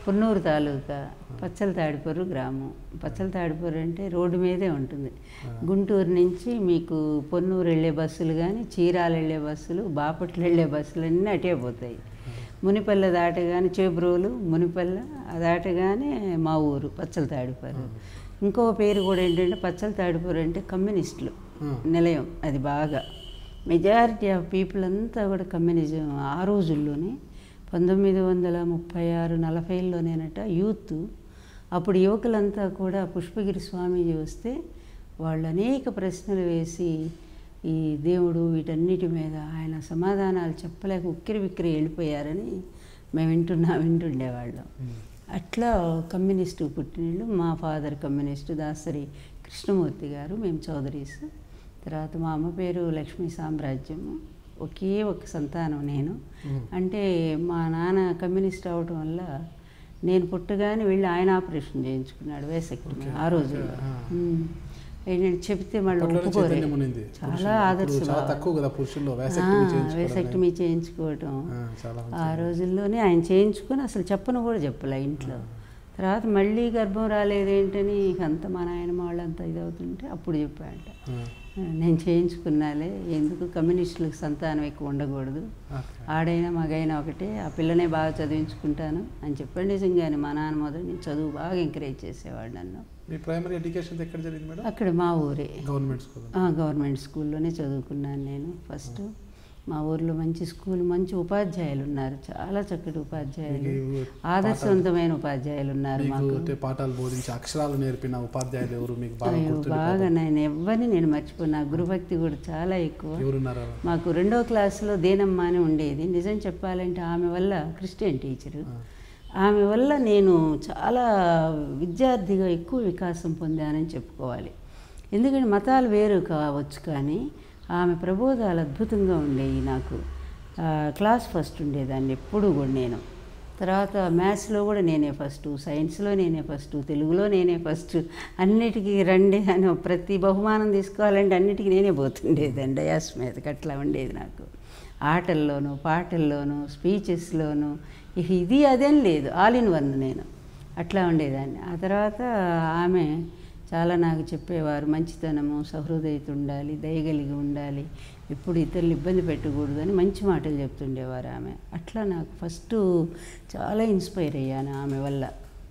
పున్నూరు తాలూకా పచ్చల తాడిపర్రు గ్రామం పచ్చల తాడిపర్రు అంటే రోడ్డు మీదే ఉంటుంది గుంటూరు నుంచి మీకు పొన్నూరు వెళ్ళే బస్సులు కానీ చీరాలు వెళ్ళే బస్సులు బాపట్ల వెళ్ళే బస్సులు అన్నీ అటే పోతాయి మునిపల్లె దాటగానే చేబ్రోలు మునిపల్లె ఆ దాటగానే మా ఊరు పచ్చల తాడిపర్రు ఇంకో పేరు కూడా ఏంటంటే పచ్చల తాడిపర్రు అంటే కమ్యూనిస్టులు నిలయం అది బాగా మెజారిటీ ఆఫ్ పీపుల్ అంతా కూడా కమ్యూనిజం ఆ రోజుల్లోనే పంతొమ్మిది వందల ముప్పై ఆరు నలభైలోనేనట యూత్ అప్పుడు యువకులంతా కూడా పుష్పగిరి స్వామీజీ వస్తే వాళ్ళు అనేక ప్రశ్నలు వేసి ఈ దేవుడు వీటన్నిటి మీద ఆయన సమాధానాలు చెప్పలేక ఉక్కిరి బిక్కిరి వెళ్ళిపోయారని మేము వింటున్నా వింటుండేవాళ్ళం అట్లా కమ్యూనిస్టు పుట్టినళ్ళు మా ఫాదర్ కమ్యూనిస్టు దాసరి కృష్ణమూర్తి గారు మేము చౌదరీస్ తర్వాత మా అమ్మ పేరు లక్ష్మీ సామ్రాజ్యము ఒకే ఒక సంతానం నేను అంటే మా నాన్న కమ్యూనిస్ట్ అవటం వల్ల నేను పుట్టగానే వెళ్ళి ఆయన ఆపరేషన్ చేయించుకున్నాడు వేసెక్టమీ ఆ రోజుల్లో ఉమ్. ఏంటంటే చెప్తే మళ్ళీ అప్పట్లోనే ఒప్పుకోరే చైతన్యం ఉన్నింది చాలా పురుషుల్లో. ఆదర్శ ఇప్పుడు చాలా తక్కువ కదా పురుషుల్లో వేసక్టమీ చేయించుకోవడం వేసెక్టమీ చేయించుకోవటం ఆ, చాలా మంది. ఆ రోజుల్లోనే ఆయన చేయించుకొని అసలు చెప్పను కూడా చెప్పలే ఇంట్లో తర్వాత మళ్ళీ గర్భం రాలేదేంటని ఇక అంత మా నాయనమ్మ వాళ్ళంతా ఇదవుతుంటే అప్పుడు చెప్పాడంట ఆ, నేను చేయించుకున్నాలే ఎందుకు కమ్యూనిస్టులకు సంతానం ఎక్కువ ఉండకూడదు ఓకే. ఆడైనా మగైనా ఒకటే ఆ పిల్లనే బాగా చదివించుకుంటాను అని చెప్పండి నిజంగానే మా నాన్న మొదలు నేను చదువు బాగా ఎంకరేజ్ చేసేవాడు నన్ను మీ ప్రైమరీ ఎడ్యుకేషన్ ఎక్కడ జరిగింది మేడం అక్కడ మా ఊరే గవర్నమెంట్ స్కూల్ ఆ, గవర్నమెంట్ స్కూల్లోనే చదువుకున్నాను నేను ఫస్ట్ మా ఊర్లో మంచి స్కూల్ మంచి ఉపాధ్యాయులు ఉన్నారు చాలా చక్కటి ఉపాధ్యాయులు మీకు ఆదర్శవంతమైన ఉపాధ్యాయులు ఉన్నారు మీకు మాకు అంటే పాఠాలు బోధించి అక్షరాలు నేర్పిన ఉపాధ్యాయులు ఎవరు మీకు బాగా అయ్యో గుర్తుండి బాగా నేను ఎవరిని నేను మర్చిపోయినా గురుభక్తి కూడా చాలా ఎక్కువ ఎవరున్నారు మాకు రెండో క్లాసులో దేనమ్మ అని ఉండేది నిజం చెప్పాలంటే ఆమె వల్ల క్రిస్టియన్ టీచరు ఆమె వల్ల నేను చాలా విద్యార్థిగా ఎక్కువ వికాసం పొందానని చెప్పుకోవాలి ఎందుకంటే మతాలు వేరు కావచ్చు కానీ ఆమె ప్రబోధాలు అద్భుతంగా ఉండేవి నాకు ఆ, క్లాస్ ఫస్ట్ ఉండేదాన్ని ఎప్పుడు కూడా నేను తర్వాత మ్యాథ్స్లో కూడా నేనే ఫస్ట్ సైన్స్లో నేనే ఫస్ట్ తెలుగులో నేనే ఫస్ట్ అన్నిటికీ రండి అని ప్రతి బహుమానం తీసుకోవాలంటే అన్నిటికీ నేనే పోతుండేదండి డయాస్ మీదకి అట్లా ఉండేది నాకు ఆటల్లోనూ పాటల్లోనూ స్పీచెస్లోనూ ఇక ఇది అదేం లేదు ఆల్ ఇన్ వన్ నేను అట్లా ఉండేదాన్ని ఆ తర్వాత ఆమె చాలా నాకు చెప్పేవారు మంచితనము సహృదయత ఉండాలి దయగలిగి ఉండాలి ఎప్పుడు ఇతరులు ఇబ్బంది పెట్టకూడదు అని మంచి మాటలు చెప్తుండేవారు ఆమె అట్లా నాకు ఫస్ట్ చాలా ఇన్స్పైర్ అయ్యాను ఆమె వల్ల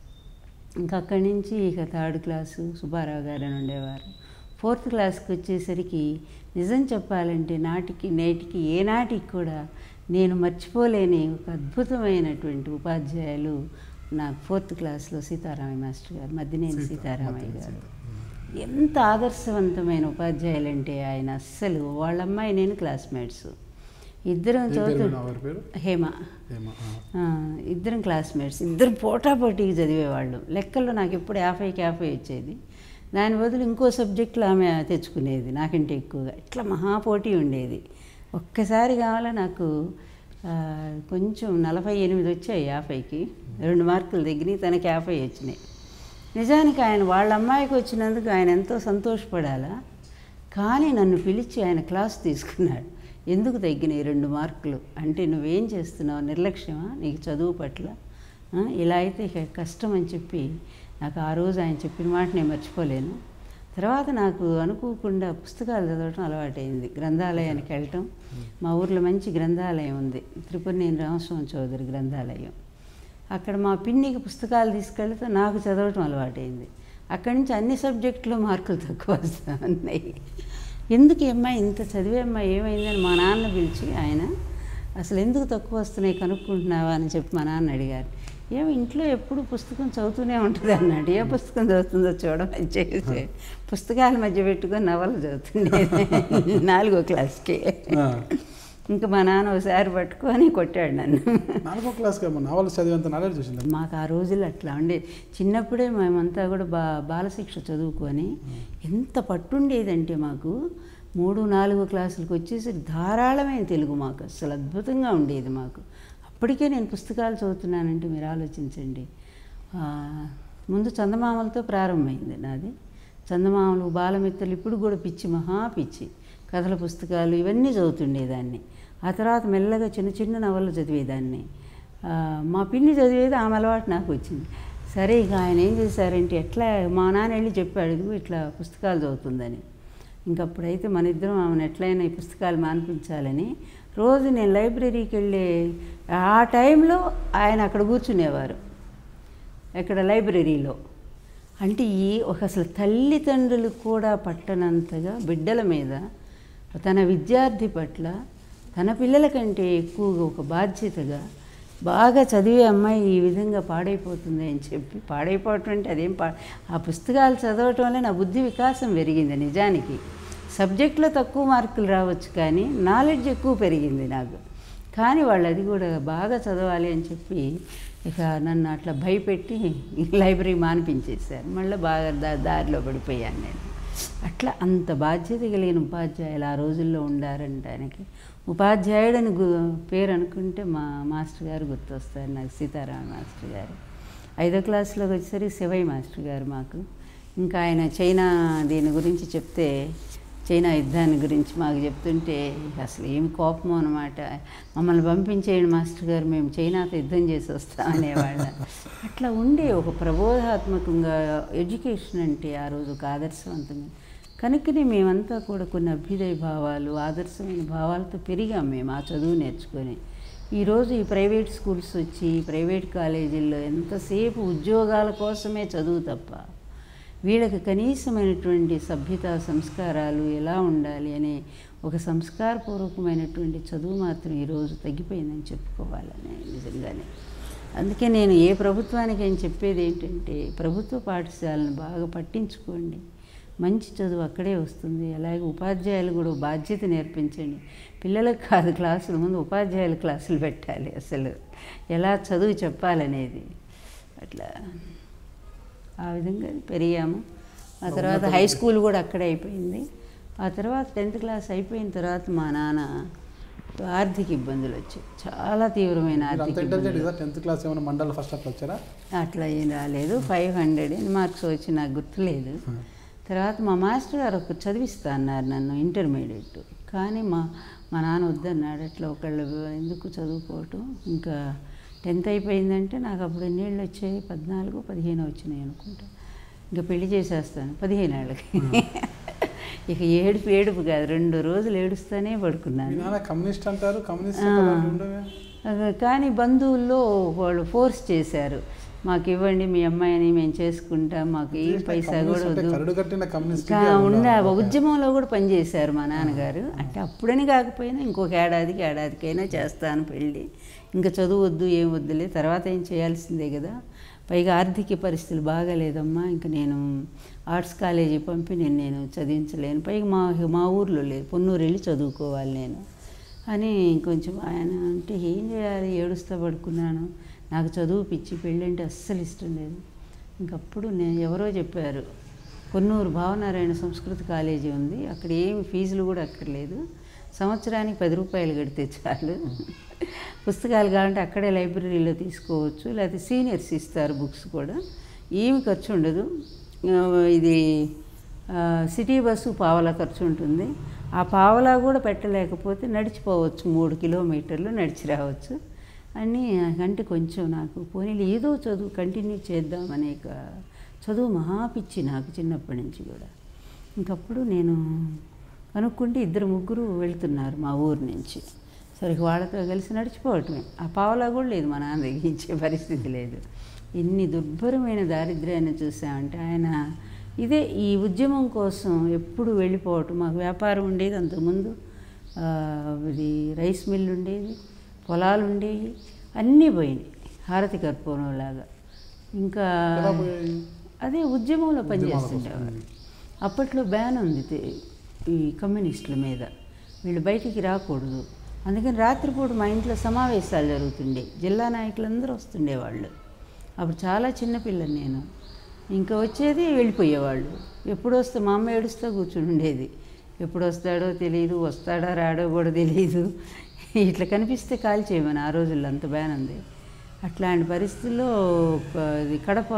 ఇంకా అక్కడి నుంచి ఇక థర్డ్ క్లాసు సుబ్బారావు గారు అని ఉండేవారు ఫోర్త్ క్లాస్కి వచ్చేసరికి నిజం చెప్పాలంటే నాటికి నేటికి ఏనాటికి కూడా నేను మర్చిపోలేని ఒక అద్భుతమైనటువంటి ఉపాధ్యాయులు నాకు ఫోర్త్ క్లాస్లో సీతారామయ్య మాస్టర్ గారు మద్దినేని సీతారామయ్య గారు ఎంత ఆదర్శవంతమైన ఉపాధ్యాయులు అంటే ఆయన అస్సలు వాళ్ళ అమ్మాయి నేను క్లాస్మేట్స్ ఇద్దరం ఏం పేరు చదువుతూ మేడం ఎవరి పేరు హేమ ఏమో ఆ. ఆ, ఇద్దరం క్లాస్మేట్స్ ఇద్దరు పోటాపోటీకి చదివేవాళ్ళం లెక్కల్లో నాకు ఎప్పుడు యాభైకి యాభై వచ్చేది దాని బదులు ఇంకో సబ్జెక్టులో ఆమె తెచ్చుకునేది నాకంటే ఎక్కువగా ఇట్లా మహాపోటీ ఉండేది ఒక్కసారి కావాలా నాకు ఆ, కొంచెం నలభై ఎనిమిది వచ్చాయి యాభైకి రెండు మార్కులు తగ్గినాయి తనకి యాభై వచ్చినాయి నిజానికి ఆయన వాళ్ళ అమ్మాయికి వచ్చినందుకు ఆయన ఎంతో సంతోషపడాలా కానీ నన్ను పిలిచి ఆయన క్లాస్ తీసుకున్నాడు ఎందుకు తగ్గినాయి రెండు మార్కులు అంటే నువ్వేం చేస్తున్నావు నిర్లక్ష్యమా నీకు చదువు పట్ల ఆ, ఇలా అయితే ఇక కష్టం అని చెప్పి నాకు ఆ రోజు ఆయన చెప్పిన మాట నేను మర్చిపోలేను తర్వాత నాకు అనుకోకుండా పుస్తకాలు చదవటం అలవాటైంది గ్రంథాలయానికి వెళ్ళటం మా ఊర్లో మంచి గ్రంథాలయం ఉంది త్రిపురనేని రామస్వామి చౌదరి గ్రంథాలయం అక్కడ మా పిన్నికి పుస్తకాలు తీసుకెళ్తే నాకు చదవటం అలవాటైంది అక్కడి నుంచి అన్ని సబ్జెక్టులో మార్కులు తక్కువ వస్తా ఉన్నాయి ఎందుకు ఈ అమ్మాయి ఇంత చదివే అమ్మాయి ఏమైందని మా నాన్న పిలిచి ఆయన అసలు ఎందుకు తక్కువ వస్తున్నాయి కనుక్కుంటున్నావా అని చెప్పి మా నాన్న అడిగారు ఏమో ఇంట్లో ఎప్పుడు పుస్తకం చదువుతూనే ఉంటుంది అన్నాడు ఏ పుస్తకం చదువుతుందో చూడమని చేసి పుస్తకాల మధ్య పెట్టుకొని నవలు చదువుతుండేది నాలుగో క్లాస్కి ఆ. ఇంకా మా నాన్న ఒకసారి పట్టుకొని కొట్టాడు నన్ను నాలుగో క్లాస్కి ఏమో నావల్ చదివేంత నాలెడ్జ్ చూసింది మాకు ఆ రోజుల్లో అట్లా ఉండే చిన్నప్పుడే మేమంతా కూడా బా బాలశిక్ష చదువుకొని ఎంత పట్టుండేదంటే మాకు మూడు నాలుగు క్లాసులకు వచ్చేసి ధారాళమైన తెలుగు మాకు అసలు అద్భుతంగా ఉండేది మాకు అప్పటికే నేను పుస్తకాలు చదువుతున్నానంటే మీరు ఆలోచించండి ఆ, ముందు చందమామలతో ప్రారంభమైంది నాది చందమామలు బాలమిత్రులు ఇప్పుడు కూడా పిచ్చి మహా పిచ్చి కథల పుస్తకాలు ఇవన్నీ చదువుతుండేదాన్ని ఆ తర్వాత మెల్లగా చిన్న చిన్న నవలు చదివేదాన్ని ఆ, మా పిన్ని చదివేది ఆమె అలవాటు నాకు వచ్చింది సరే ఇక ఆయన ఏం చేశారంటే ఎట్లా మా నాన్న వెళ్ళి చెప్పాడు "ఇదిగో ఇట్లా పుస్తకాలు చదువుతుందని ఇంకప్పుడైతే మన ఇద్దరం ఆమెను ఎట్లయినా ఈ పుస్తకాలు మాన్పించాలని రోజు నేను లైబ్రరీకి వెళ్ళే ఆ టైంలో ఆయన అక్కడ కూర్చునేవారు ఎక్కడ లైబ్రరీలో అంటే ఈ ఒక అసలు తల్లిదండ్రులు కూడా పట్టనంతగా బిడ్డల మీద తన విద్యార్థి పట్ల తన పిల్లల కంటే ఎక్కువగా ఒక బాధ్యతగా బాగా చదివే అమ్మాయి ఈ విధంగా పాడైపోతుంది అని చెప్పి పాడైపోవటం అంటే అదేం పా ఆ పుస్తకాలు చదవటం వల్ల నా బుద్ధి వికాసం పెరిగింది నిజానికి సబ్జెక్ట్లో తక్కువ మార్కులు రావచ్చు కానీ నాలెడ్జ్ ఎక్కువ పెరిగింది నాకు కానీ వాళ్ళు అది కూడా బాగా చదవాలి అని చెప్పి ఇక నన్ను అట్లా భయపెట్టి లైబ్రరీ మానిపించేశారు మళ్ళీ బాగా దా దారిలో పడిపోయాను నేను అట్లా అంత బాధ్యత కలిగిన ఉపాధ్యాయులు ఆ రోజుల్లో ఉండారంటానికి ఉపాధ్యాయుడని గు పేరు అనుకుంటే మా మాస్టర్ గారు గుర్తొస్తారు నాకు సీతారామ మాస్టర్ గారు ఐదో క్లాస్లోకి వచ్చేసరికి శివయ్య మాస్టర్ గారు మాకు ఇంకా ఆయన చైనా దీని గురించి చెప్తే చైనా యుద్ధాన్ని గురించి మాకు చెప్తుంటే అసలు ఏమి కోపం అనమాట మమ్మల్ని పంపించేయండి మాస్టర్ గారు మేము చైనాతో యుద్ధం చేసి వస్తామనేవాళ్ళ అట్లా ఉండే ఒక ప్రబోధాత్మకంగా ఎడ్యుకేషన్ అంటే ఆ రోజు ఒక ఆదర్శవంతంగా కనుకనే మేమంతా కూడా కొన్ని అభ్యుదయ భావాలు ఆదర్శమైన భావాలతో పెరిగాం మేము ఆ చదువు నేర్చుకొని ఈరోజు ఈ ప్రైవేట్ స్కూల్స్ వచ్చి ప్రైవేట్ కాలేజీల్లో ఎంతసేపు ఉద్యోగాల కోసమే చదువు తప్ప వీళ్ళకి కనీసమైనటువంటి సభ్యత సంస్కారాలు ఎలా ఉండాలి అనే ఒక సంస్కారపూర్వకమైనటువంటి చదువు మాత్రం ఈరోజు తగ్గిపోయిందని చెప్పుకోవాలని నిజంగానే అందుకే నేను ఏ ప్రభుత్వానికి అని చెప్పేది ఏంటంటే ప్రభుత్వ పాఠశాలను బాగా పట్టించుకోండి మంచి చదువు అక్కడే వస్తుంది అలాగే ఉపాధ్యాయులు కూడా బాధ్యత నేర్పించండి పిల్లలకు కాదు క్లాసులు ముందు ఉపాధ్యాయుల క్లాసులు పెట్టాలి అసలు ఎలా చదువు చెప్పాలనేది అట్లా ఆ విధంగా పెరిగాము ఆ తర్వాత హై స్కూల్ కూడా అక్కడే అయిపోయింది ఆ తర్వాత టెన్త్ క్లాస్ అయిపోయిన తర్వాత మా నాన్న ఆర్థిక ఇబ్బందులు వచ్చాయి చాలా తీవ్రమైన మీరు అంత ఆర్థిక ఇంటెలిజెంట్ ఇబ్బందులు కదా టెన్త్ క్లాస్ ఏమైనా మండల ఫస్ట్ అట్లా వచ్చారా అట్లా ఏం రాలేదు ఫైవ్ హండ్రెడ్ మార్క్స్ వచ్చి నాకు గుర్తులేదు తర్వాత మా మాస్టర్ గారు ఒక చదివిస్తా అన్నారు నన్ను ఇంటర్మీడియట్ కానీ మా మా నాన్న వద్దన్నాడు అట్లా ఒకళ్ళు ఎందుకు చదువుకోవటం ఇంకా టెన్త్ అయిపోయిందంటే నాకు అప్పుడు ఎన్నేళ్ళు వచ్చాయి పద్నాలుగు పదిహేను వచ్చినాయి అనుకుంటా ఇంకా పెళ్లి చేసేస్తాను పదిహేను ఏళ్ళకి ఇక ఏడుపు ఏడుపు కాదు రెండు రోజులు ఏడుస్తానే మీ పడుకున్నాను నాన్న కమ్యూనిస్ట్ అంటారు కమ్యూనిస్ట్ ఆ. అలాంటివి ఉండవే అది కానీ బంధువుల్లో వాళ్ళు ఫోర్స్ చేశారు మాకు ఇవ్వండి మీ అమ్మాయిని మేము చేసుకుంటాం మాకు ఏ పైసా కూడా కమ్యూనిస్ట్ అంటే వద్దు కరడు కట్టిన కమ్యూనిస్ట్ ఇంకా ఉన్న ఉద్యమంలో కూడా పనిచేశారు మా నాన్నగారు అంటే అప్పుడని కాకపోయినా ఇంకొక ఏడాదికి ఏడాదికైనా చేస్తాను పెళ్ళి ఇంకా చదువు వద్దు ఏం వద్దులే తర్వాత ఏం చేయాల్సిందే కదా పైగా ఆర్థిక పరిస్థితులు బాగాలేదమ్మా ఇంకా నేను ఆర్ట్స్ కాలేజీ పంపి నేను నేను చదివించలేను పైగా మా మా ఊర్లో లేదు పొన్నూరు వెళ్ళి చదువుకోవాలి నేను అని కొంచెం ఆయన అంటే ఏం చేయాలి ఏడుస్తా పడుకున్నాను నాకు చదువు పిచ్చి పెళ్ళంటే అస్సలు ఇష్టం లేదు ఇంకప్పుడు నేను ఎవరో చెప్పారు కొన్నూరు భావనారాయణ సంస్కృత కాలేజీ ఉంది అక్కడ ఏమి ఫీజులు కూడా అక్కర్లేదు సంవత్సరానికి పది రూపాయలు కడితే చాలు పుస్తకాలు కావాలంటే అక్కడే లైబ్రరీలో తీసుకోవచ్చు లేకపోతే సీనియర్స్ ఇస్తారు బుక్స్ కూడా ఏమి ఖర్చు ఉండదు ఆ, ఇది ఆ, సిటీ బస్సు పావలా ఖర్చు ఉంటుంది ఆ పావలా కూడా పెట్టలేకపోతే నడిచిపోవచ్చు మూడు కిలోమీటర్లు నడిచి రావచ్చు అని అంటే కొంచెం నాకు పోనీ ఏదో చదువు కంటిన్యూ చేద్దామనే ఒక చదువు మహాపిచ్చి నాకు చిన్నప్పటి నుంచి కూడా ఇంకప్పుడు నేను కనుక్కుంటే ఇద్దరు ముగ్గురు వెళ్తున్నారు మా ఊరు నుంచి సరే వాళ్ళతో కలిసి నడిచిపోవటమే ఆ పావలా కూడా లేదు మా నాన్న తగ్గించే పరిస్థితి లేదు ఎన్ని దుర్భరమైన దారిద్ర్యాన్ని చూసామంటే ఆయన ఇదే ఈ ఉద్యమం కోసం ఎప్పుడు వెళ్ళిపోవటం మాకు వ్యాపారం ఉండేది అంతకుముందు ఆ, ఇది రైస్ మిల్ ఉండేది పొలాలు ఉండేవి అన్నీ పోయినాయి హారతి కర్పూరం లాగా ఇంకా ఎలా పోయాయి? అదే ఉద్యమంలో ఉద్యమాల పనిచేస్తుండేవారు అప్పట్లో బ్యాన్ ఉంది తె- ఈ కమ్యూనిస్టుల మీద వీళ్ళు బయటికి రాకూడదు అందుకని రాత్రిపూట మా ఇంట్లో సమావేశాలు జరుగుతుండే జిల్లా నాయకులందరూ వస్తుండేవాళ్ళు అప్పుడు చాలా చిన్నపిల్లని నేను ఇంకా వచ్చేది వెళ్ళిపోయేవాళ్ళు ఎప్పుడు వస్తే మా అమ్మ ఏడుస్తూ కూర్చుని ఉండేది ఎప్పుడు వస్తాడో తెలియదు వస్తాడో రాడో కూడా తెలియదు ఇట్లా కనిపిస్తే కాల్ చేయమని ఆ రోజుల్లో అంత బ్యాన్ ఉంది అట్లాంటి పరిస్థితుల్లో ఒక ఇది కడప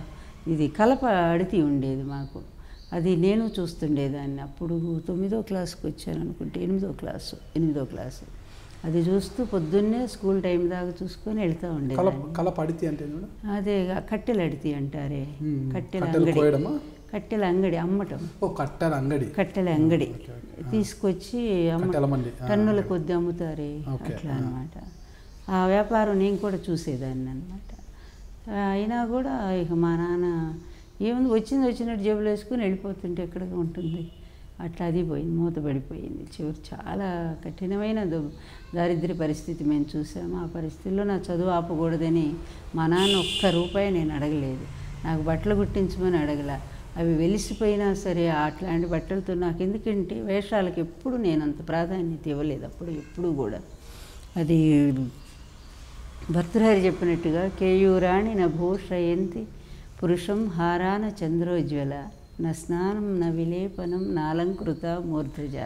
ఇది కలప అడితి ఉండేది మాకు అది నేను చూస్తుండేదాన్ని అప్పుడు తొమ్మిదో క్లాస్కి వచ్చాను అనుకుంటే ఎనిమిదో క్లాసు ఎనిమిదో క్లాసు అది చూస్తూ పొద్దున్నే స్కూల్ టైం దాకా చూసుకొని వెళ్తూ కల ఉండేది కల పడితే అంటే ఏంటి మేడం అదే కట్టెలు అడితి అంటారే మ్మ్. కట్టెల కట్టెలు అంగడి కోయడమా కట్టెల అంగడి అమ్మటం ఓ కట్టెల అంగడి కట్టెల అంగడి ఓకే, ఓకే. తీసుకొచ్చి అమ్మ కట్టెల మండి ఆ, టన్నుల కొద్ది అమ్ముతారే ఓకే, అట్లా ఆ. అనమాట ఆ వ్యాపారం నేను కూడా చూసేదాన్ని అనమాట అయినా కూడా ఇక మా నాన్న ఏముంది వచ్చింది వచ్చినట్టు జేబులు వేసుకుని వెళ్ళిపోతుంటే ఎక్కడికి ఉంటుంది అట్లా అది పోయింది మూత పడిపోయింది చివరి చాలా కఠినమైన దు- దారిద్ర్య పరిస్థితి మేము చూసాము ఆ పరిస్థితుల్లో నా చదువు ఆపకూడదని మా నాన్న ఒక్క రూపాయి నేను అడగలేదు నాకు బట్టలు కుట్టించమని అడగల అవి వెలిసిపోయినా సరే అట్లాంటి బట్టలతో నాకు ఎందుకంటే వేషాలకు ఎప్పుడు నేను అంత ప్రాధాన్యత ఇవ్వలేదు అప్పుడు ఎప్పుడు కూడా అది భర్తృహరి చెప్పినట్టుగా కేయూరాణి న భూషయంతి పురుషం హారాన చంద్రోజ్వల న స్నానం న విలేపనం నాలంకృత మూర్ధజా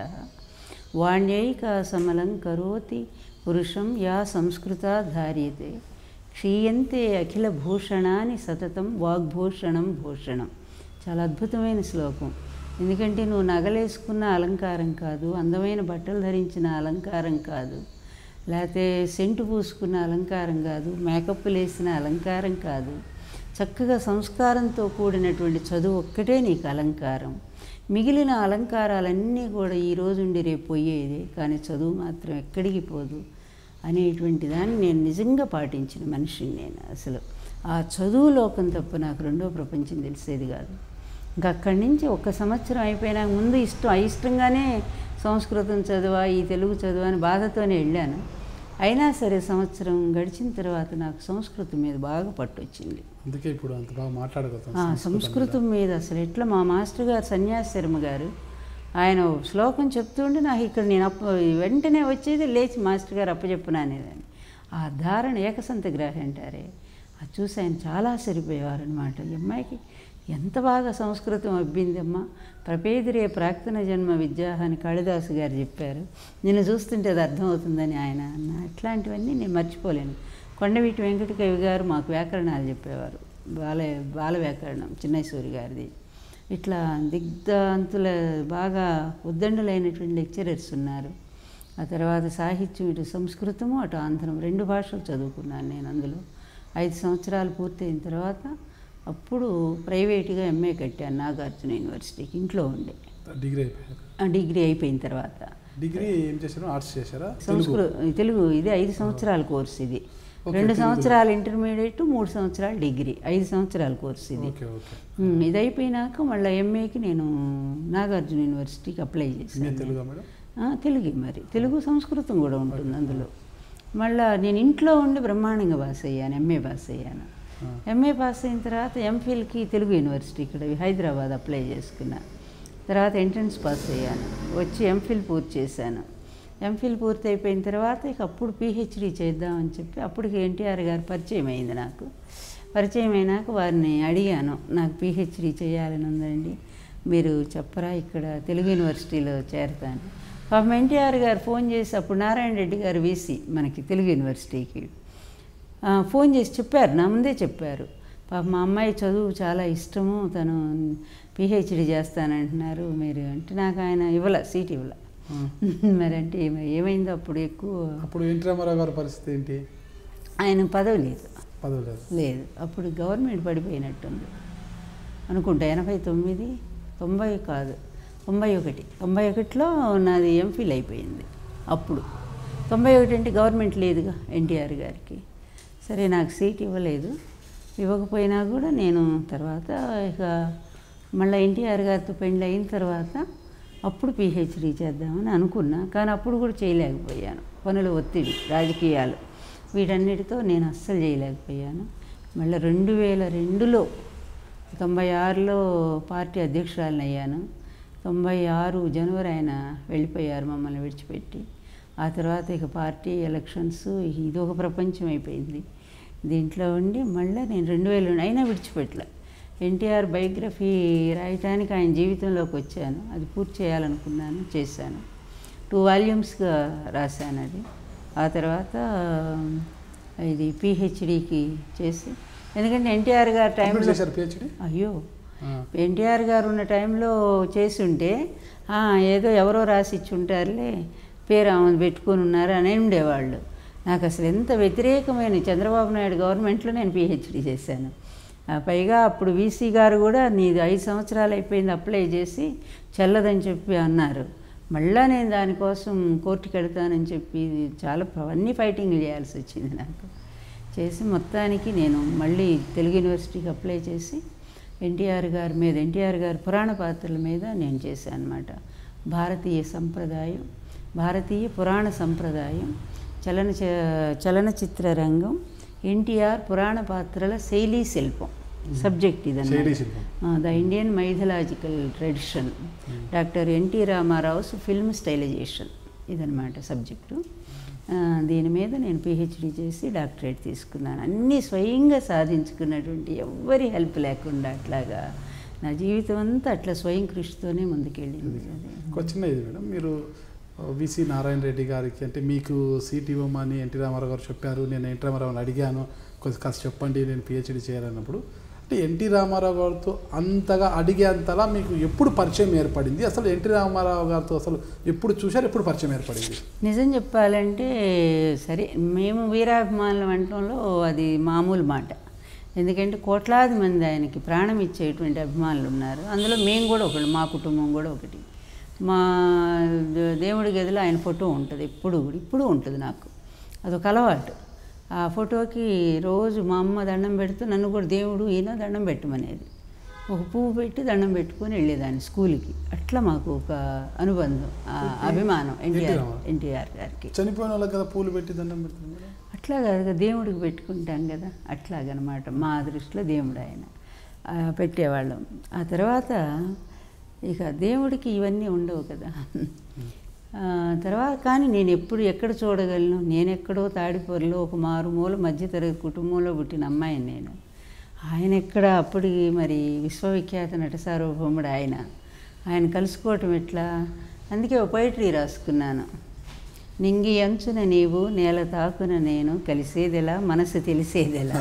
వాణ్యైక సమలం కరోతి పురుషం యా సంస్కృత ధార్యతే క్షీయంతే అఖిల భూషణాన్ని సతతం వాగ్భూషణం భూషణం చాలా అద్భుతమైన శ్లోకం ఎందుకంటే నువ్వు నగలేసుకున్న అలంకారం కాదు అందమైన బట్టలు ధరించిన అలంకారం కాదు లేకపోతే సెంటు పూసుకున్న అలంకారం కాదు మేకప్లు వేసిన అలంకారం కాదు చక్కగా సంస్కారంతో కూడినటువంటి చదువు ఒక్కటే నీకు అలంకారం మిగిలిన అలంకారాలన్నీ కూడా ఈ రోజుండి రేపు పోయేది కానీ చదువు మాత్రం ఎక్కడికి పోదు అనేటువంటి దాన్ని నేను నిజంగా పాటించిన మనిషిని నేను అసలు ఆ చదువు లోకం తప్ప నాకు రెండో ప్రపంచం తెలిసేది కాదు ఇంకా అక్కడి నుంచి ఒక సంవత్సరం అయిపోయినాక ముందు ఇష్టం అయిష్టంగానే సంస్కృతం చదువా ఈ తెలుగు చదువా అని బాధతోనే వెళ్ళాను అయినా సరే సంవత్సరం గడిచిన తర్వాత నాకు సంస్కృతం మీద బాగా పట్టొచ్చింది అందుకే ఇప్పుడు అంత బాగా మాట్లాడగలుగుతాం ఆ, సంస్కృతం మీద అసలు ఎట్లా మా మాస్టర్ గారు సన్యాసి శర్మ గారు ఆయన ఓ శ్లోకం చెప్తుంటే నాకు ఇక్కడ నేను అప్ప వెంటనే వచ్చేది లేచి మాస్టర్ గారు అప్పచెప్పున అనేదాన్ని ఆ ధారణ ఏకసంత గ్రాహి అంటారే అది చూసి ఆయన చాలా సరిపోయేవారు అనమాట ఈ అమ్మాయికి ఎంత బాగా సంస్కృతం అబ్బిందమ్మా ప్రపేదిరే ప్రాక్తన జన్మ విద్యా అని కాళిదాసు గారు చెప్పారు నిన్ను చూస్తుంటే అది అర్థమవుతుందని ఆయన అన్న ఇట్లాంటివన్నీ నేను మర్చిపోలేను కొండవీటి వెంకట కవి గారు మాకు వ్యాకరణాలు చెప్పేవారు బాల బాల వ్యాకరణం చిన్నైసూరి గారిది ఇట్లా దిగ్ధాంతుల బాగా ఉద్దండులైనటువంటి లెక్చరర్స్ ఉన్నారు ఆ తర్వాత సాహిత్యం ఇటు సంస్కృతము అటు ఆంధ్రం రెండు భాషలు చదువుకున్నాను నేను అందులో ఐదు సంవత్సరాలు పూర్తయిన తర్వాత అప్పుడు ప్రైవేటుగా ఎంఏ కట్టాను నాగార్జున యూనివర్సిటీకి ఇంట్లో ఉండే డిగ్రీ అయిపోయాక ఆ డిగ్రీ అయిపోయిన తర్వాత డిగ్రీ ఏం చేశారు ఆర్ట్స్ చేశారా సంస్కృత తెలుగు ఇది ఐదు సంవత్సరాల కోర్స్ ఇది ఓకే, రెండు తెలుగు. సంవత్సరాలు ఇంటర్మీడియట్ మూడు సంవత్సరాలు డిగ్రీ ఐదు సంవత్సరాల కోర్స్ ఇది ఓకే ఓకే ఉమ్, ఇది అయిపోయినాక మళ్ళీ ఎంఏకి నేను నాగార్జున యూనివర్సిటీకి అప్లై మీ చేశాను తెలుగా మేడం ఆ, తెలుగే మరి తెలుగు సంస్కృతం కూడా ఉంటుంది అందులో మళ్ళా నేను ఇంట్లో ఉండి బ్రహ్మాండంగా పాస్ అయ్యాను ఎంఏ పాస్ అయ్యాను ఆ. ఎంఏ పాస్ అయిన తర్వాత ఎంఫిల్కి తెలుగు యూనివర్సిటీ ఇక్కడ హైదరాబాద్ అప్లై చేసుకున్నా తర్వాత ఎంట్రన్స్ పాస్ అయ్యాను వచ్చి ఎంఫిల్ పూర్తి చేశాను ఎంఫిల్ పూర్తి అయిపోయిన తర్వాత ఇక అప్పుడు పిహెచ్డి చేద్దామని చెప్పి అప్పటికి ఎన్టీఆర్ గారు పరిచయం అయింది నాకు పరిచయం అయినాక వారిని అడిగాను నాకు పిహెచ్డి చేయాలని ఉందండి మీరు చెప్పరా ఇక్కడ తెలుగు యూనివర్సిటీలో చేరతాను పాపం ఎన్టీఆర్ గారు ఫోన్ చేసి అప్పుడు నారాయణ రెడ్డి గారు వీసీ మనకి తెలుగు యూనివర్సిటీకి ఆ, ఫోన్ చేసి చెప్పారు నా ముందే చెప్పారు పాప మా అమ్మాయి చదువు చాలా ఇష్టము తను పిహెచ్డి చేస్తానంటున్నారు మీరు అంటే నాకు ఆయన ఇవ్వలే సీట్ ఇవ్వలే ఆ. మరి అంటే ఏమ- ఏమైందో అప్పుడు ఎక్కువ అప్పుడు ఎన్టీ రామారావు గారి పరిస్థితి ఏంటి ఆయన పదవి లేదు పదవి లేదు లేదు అప్పుడు గవర్నమెంట్ పడిపోయినట్టుంది అనుకుంటా ఎనభై తొమ్మిది తొంభై కాదు తొంభై ఒకటి తొంభై ఒకటిలో నాది ఎంఫిల్ అయిపోయింది అప్పుడు తొంభై ఒకటి అంటే గవర్నమెంట్ లేదుగా ఎన్టీఆర్ గారికి సరే నాకు సీట్ ఇవ్వలేదు ఇవ్వకపోయినా కూడా నేను తర్వాత ఇక మళ్ళీ ఎన్టీఆర్ గారితో పెళ్ళి అయిన తర్వాత అప్పుడు పిహెచ్డీ చేద్దామని అనుకున్నా కానీ అప్పుడు కూడా చేయలేకపోయాను పనుల ఒత్తిడి రాజకీయాలు వీటన్నిటితో నేను అస్సలు చేయలేకపోయాను మళ్ళీ రెండు వేల రెండులో తొంభై ఆరులో పార్టీ అధ్యక్షురాలని అయ్యాను తొంభై ఆరు జనవరి ఆయన వెళ్ళిపోయారు మమ్మల్ని విడిచిపెట్టి ఆ తర్వాత ఇక పార్టీ ఎలక్షన్స్ ఇది ఒక ప్రపంచం అయిపోయింది దీంట్లో ఉండి మళ్ళీ నేను రెండు వేల రెండు అయినా విడిచిపెట్టలే ఎన్టీఆర్ బయోగ్రఫీ రాయటానికి ఆయన జీవితంలోకి వచ్చాను అది పూర్తి చేయాలనుకున్నాను చేశాను టూ వాల్యూమ్స్గా రాశాను అది ఆ తర్వాత ఇది పిహెచ్డికి చేసి ఎందుకంటే ఎన్టీఆర్ గారి కంప్లీట్ టైంలో చేశారు పిహెచ్డి అయ్యో ఎన్టీఆర్ గారు ఉన్న టైంలో చేసి ఉంటే "ఆ, ఏదో ఎవరో రాసి ఇచ్చి ఉంటారులే పేరు ఆమె పెట్టుకొని ఉన్నారు అని ఉండేవాళ్ళు నాకు అసలు ఎంత వ్యతిరేకమైన చంద్రబాబు నాయుడు గవర్నమెంట్లో నేను పిహెచ్డి చేశాను ఆ, పైగా అప్పుడు వీసీ గారు కూడా నీది ఐదు సంవత్సరాలు అయిపోయింది అప్లై చేసి చెల్లదని చెప్పి అన్నారు మళ్ళా నేను దానికోసం కోర్టుకి వెళ్తానని చెప్పి చాలా ప- అన్ని ఫైటింగ్లు చేయాల్సి వచ్చింది నాకు చేసి మొత్తానికి నేను మళ్ళీ తెలుగు యూనివర్సిటీకి అప్లై చేసి ఎన్టీఆర్ గారి మీద ఎన్టీఆర్ గారి పురాణ పాత్రల మీద నేను చేశాను అనమాట భారతీయ సంప్రదాయం భారతీయ పురాణ సంప్రదాయం చలన చలనచిత్ర రంగం ఎన్టీఆర్ పురాణ పాత్రల శైలీ శిల్పం సబ్జెక్ట్ శైలీ ఇది శిల్పం the Indian mythological tradition doctor NT Ramarao's film stylization ఇదనమాట సబ్జెక్టు ఆ, దీని మీద నేను పిహెచ్డి చేసి డాక్టరేట్ తీసుకున్నాను అన్నీ స్వయంగా సాధించుకున్నటువంటి ఎవ్వరి హెల్ప్ లేకుండా అట్లాగా నా జీవితం అంతా అట్లా స్వయం కృషితోనే ముందుకెళ్ళింది అది ఒక చిన్న ఇది మేడం మీరు విసి నారాయణ రెడ్డి గారికి అంటే మీకు సీట్ ఇవ్వమని ఎన్టీ రామారావు గారు చెప్పారు నేను ఎన్టీ రామారావుని అడిగాను కొంచెం కాస్త చెప్పండి నేను పిహెచ్డి చేయాలన్నప్పుడు అంటే ఎన్టీ రామారావు గారితో అంతగా అడిగేంతలా మీకు ఎప్పుడు పరిచయం ఏర్పడింది అసలు ఎన్టీ రామారావు గారితో అసలు ఎప్పుడు చూశారు ఎప్పుడు పరిచయం ఏర్పడింది నిజం చెప్పాలంటే సరే మేము వీరాభిమానులు అనటంలో అది మామూలు మాట ఎందుకంటే కోట్లాది మంది ఆయనకి ప్రాణం ఇచ్చేటువంటి అభిమానులు ఉన్నారు అందులో మేము కూడా ఒకళ్ళు మా కుటుంబం కూడా ఒకటి మా దే- దేవుడి గదిలో ఆయన ఫోటో ఉంటుంది ఎప్పుడు కూడా ఇప్పుడు ఉంటుంది నాకు అదొక అలవాటు ఆ ఫోటోకి రోజు మా అమ్మ దండం పెడుతూ నన్ను కూడా దేవుడు ఈయన దండం పెట్టమనేది ఒక పువ్వు పెట్టి దండం పెట్టుకొని వెళ్ళేదాన్ని స్కూల్కి అట్లా మాకు ఒక అనుబంధం ఆ అభిమానం ఎన్టీఆర్ రామారావు. ఎన్టీఆర్ గారికి చనిపోయిన వాళ్ళకి కదా పూలు పెట్టి దండం పెడుతుంది మేడం అట్లా కాదు దేవుడికి పెట్టుకుంటాం కదా అట్లాగనమాట మా దృష్టిలో దేవుడు ఆయన ఆ, పెట్టేవాళ్ళం ఆ తర్వాత ఇక దేవుడికి ఇవన్నీ ఉండవు కదా ఆ, తర్వాత కానీ నేను ఎప్పుడు ఎక్కడ చూడగలను నేను ఎక్కడో తాడిపొరలో ఒక మారుమూల మధ్యతరగతి కుటుంబంలో పుట్టిన అమ్మాయిని నేను ఆయన ఎక్కడ అప్పటికి మరి విశ్వవిఖ్యాత నట సార్వభౌముడు ఆయన ఆయన కలుసుకోవటం ఎట్లా అందుకే ఒక పోయిటరీ రాసుకున్నాను నింగి అంచున నీవు నేల తాకున నేను కలిసేదెలా మనసు తెలిసేదెలా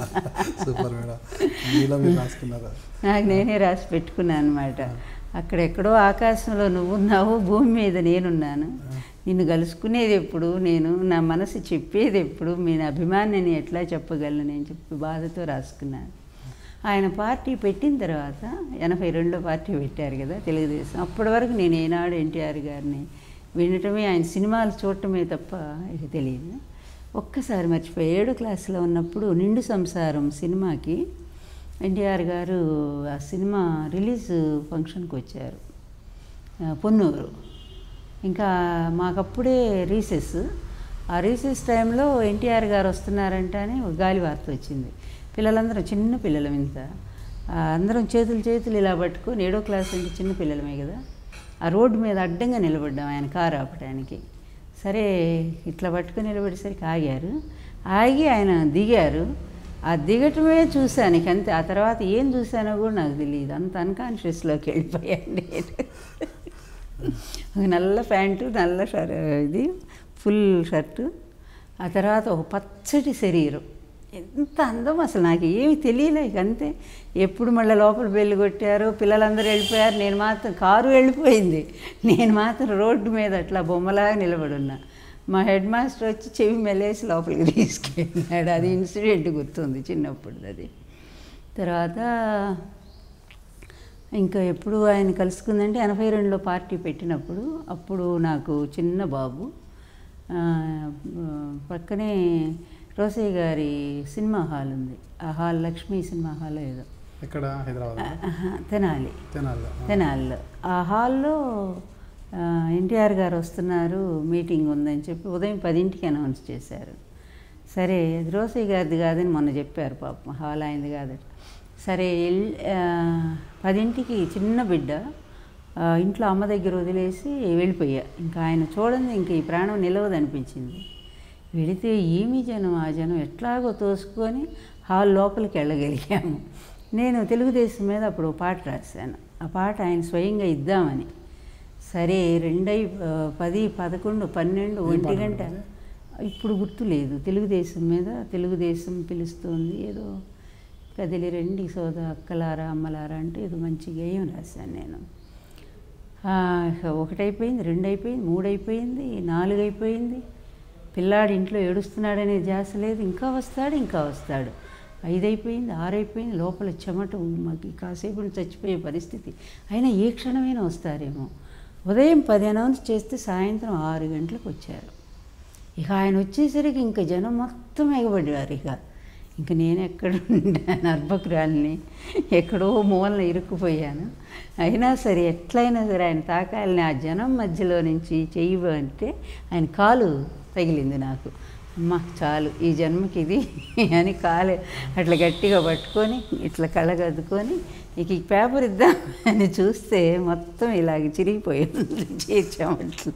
సూపర్ మేడం మీలో మీరు రాసుకున్నారా నాకు నేనే రాసి పెట్టుకున్నాను అనమాట అక్కడెక్కడో ఆకాశంలో నువ్వున్నావు భూమి మీద నేనున్నాను నిన్ను కలుసుకునేది ఎప్పుడు నేను నా మనసు చెప్పేది ఎప్పుడు మీ అభిమానిని ఎట్లా చెప్పగలను నేను చెప్పి బాధతో రాసుకున్నాను ఆయన పార్టీ పెట్టిన తర్వాత ఎనభై రెండో పార్టీ పెట్టారు కదా తెలుగుదేశం అప్పటి వరకు నేను ఏనాడు ఎన్టీఆర్ గారిని వినటమే ఆయన సినిమాలు చూడటమే తప్ప ఇక తెలియదు ఒక్కసారి మర్చిపోయి ఏడో క్లాసులో ఉన్నప్పుడు నిండు సంసారం సినిమాకి ఎన్టీఆర్ గారు ఆ సినిమా రిలీజ్ ఫంక్షన్కి వచ్చారు ఆ, పొన్నూరు ఇంకా మాకప్పుడే రీసెస్ ఆ రీసెస్ టైంలో ఎన్టీఆర్ గారు వస్తున్నారంట అని ఒక గాలి వార్త వచ్చింది పిల్లలందరూ చిన్న పిల్లలం ఇంత ఆ, అందరం చేతులు చేతులు ఇలా పట్టుకొని ఏడో క్లాస్ అంటే చిన్న పిల్లలమే కదా ఆ రోడ్డు మీద అడ్డంగా నిలబడ్డాం ఆయన కారు ఆపడానికి సరే ఇట్లా పట్టుకొని నిలబడేసరికి ఆగారు ఆగి ఆయన దిగారు ఆ దిగటమే చూశాను ఇక అంతే ఆ తర్వాత ఏం చూశానో కూడా నాకు తెలియదు అంత అన్కాన్షియస్లోకి వెళ్ళిపోయాను నేను ఒక నల్ల ప్యాంటు నల్ల షర్ ఇది ఫుల్ షర్టు ఆ తర్వాత ఒక పచ్చటి శరీరం ఎంత అందం అసలు నాకు ఏమి తెలియలే ఇక అంతే ఎప్పుడు మళ్ళీ లోపల బెల్లు కొట్టారు పిల్లలందరూ వెళ్ళిపోయారు నేను మాత్రం కారు వెళ్ళిపోయింది నేను మాత్రం రోడ్డు మీద అట్లా బొమ్మలాగా నిలబడి ఉన్నా మా హెడ్ మాస్టర్ వచ్చి చెవి మెలేసి లోపలికి తీసుకెళ్ళాడు అది ఇన్సిడెంట్ గుర్తుంది చిన్నప్పుడు అది తర్వాత ఇంకా ఎప్పుడు ఆయన కలుసుకుందంటే ఎనభై రెండులో పార్టీ పెట్టినప్పుడు అప్పుడు నాకు చిన్న బాబు ఆ, పక్కనే రోసయ్య గారి సినిమా హాల్ ఉంది ఆ హాల్ లక్ష్మీ సినిమా హాల్ ఏదో ఎక్కడ హైదరాబాద్ ఆహా, తెనాలి తెనాలి తెనాలిలో ఆ హాల్లో ఆ, ఎన్టీఆర్ గారు వస్తున్నారు మీటింగ్ ఉందని చెప్పి ఉదయం పదింటికి అనౌన్స్ చేశారు సరే అది రోసయ్య గారిది కాదని మొన్న చెప్పారు పాపం హాల్ అయింది కాదట సరే ఎల్- ఆ, పదింటికి చిన్న బిడ్డ ఆ, ఇంట్లో అమ్మ దగ్గర వదిలేసి వెళ్ళిపోయా ఇంకా ఆయన చూడండి ఇంక ఈ ప్రాణం నిలవదనిపించింది వెళితే ఏమి జనం ఆ జనం ఎట్లాగో తోసుకొని హాల్ లోపలికి వెళ్ళగలిగాము నేను తెలుగుదేశం మీద అప్పుడు ఒక పాట రాశాను ఆ పాట ఆయన స్వయంగా ఇద్దామని సరే రెండై ఆ, పది పదకొండు పన్నెండు ఒంటి గంట ఇప్పుడు గుర్తులేదు తెలుగుదేశం మీద తెలుగుదేశం పిలుస్తోంది ఏదో కదిలి రండి సోద అక్కలారా అమ్మలారా అంటే ఏదో మంచి గేయం రాశాను నేను ఆ, ఇక ఒకటి అయిపోయింది రెండు అయిపోయింది మూడు అయిపోయింది నాలుగు అయిపోయింది పిల్లాడు ఇంట్లో ఏడుస్తున్నాడనే ధ్యాస లేదు ఇంకా వస్తాడు ఇంకా వస్తాడు ఐదు అయిపోయింది ఆరు అయిపోయింది లోపల చెమట మాకు కాసేపు చచ్చిపోయే పరిస్థితి అయినా ఏ క్షణమైనా వస్తారేమో ఉదయం పది అనౌన్స్ చేస్తే సాయంత్రం ఆరు గంటలకు వచ్చారు ఇక ఆయన వచ్చేసరికి ఇంకా జనం మొత్తం ఎగబడ్డారు ఇక ఇంక నేను ఎక్కడ ఉండాను అర్భకురాల్ని ఎక్కడో మూలన ఇరుక్కుపోయాను అయినా సరే ఎట్లయినా సరే ఆయన తాకాలని ఆ జనం మధ్యలో నుంచి చెయ్యి అంటే ఆయన కాలు తగిలింది నాకు అమ్మ చాలు ఈ జన్మకి ఇది అని కాలు అట్లా గట్టిగా పట్టుకొని ఇట్లా కళ్ళగద్దుకొని ఇక ఈ పేపర్ ఇద్దాం అని చూస్తే మొత్తం ఇలాగ చిరిగిపోయింది చేర్చామట్లు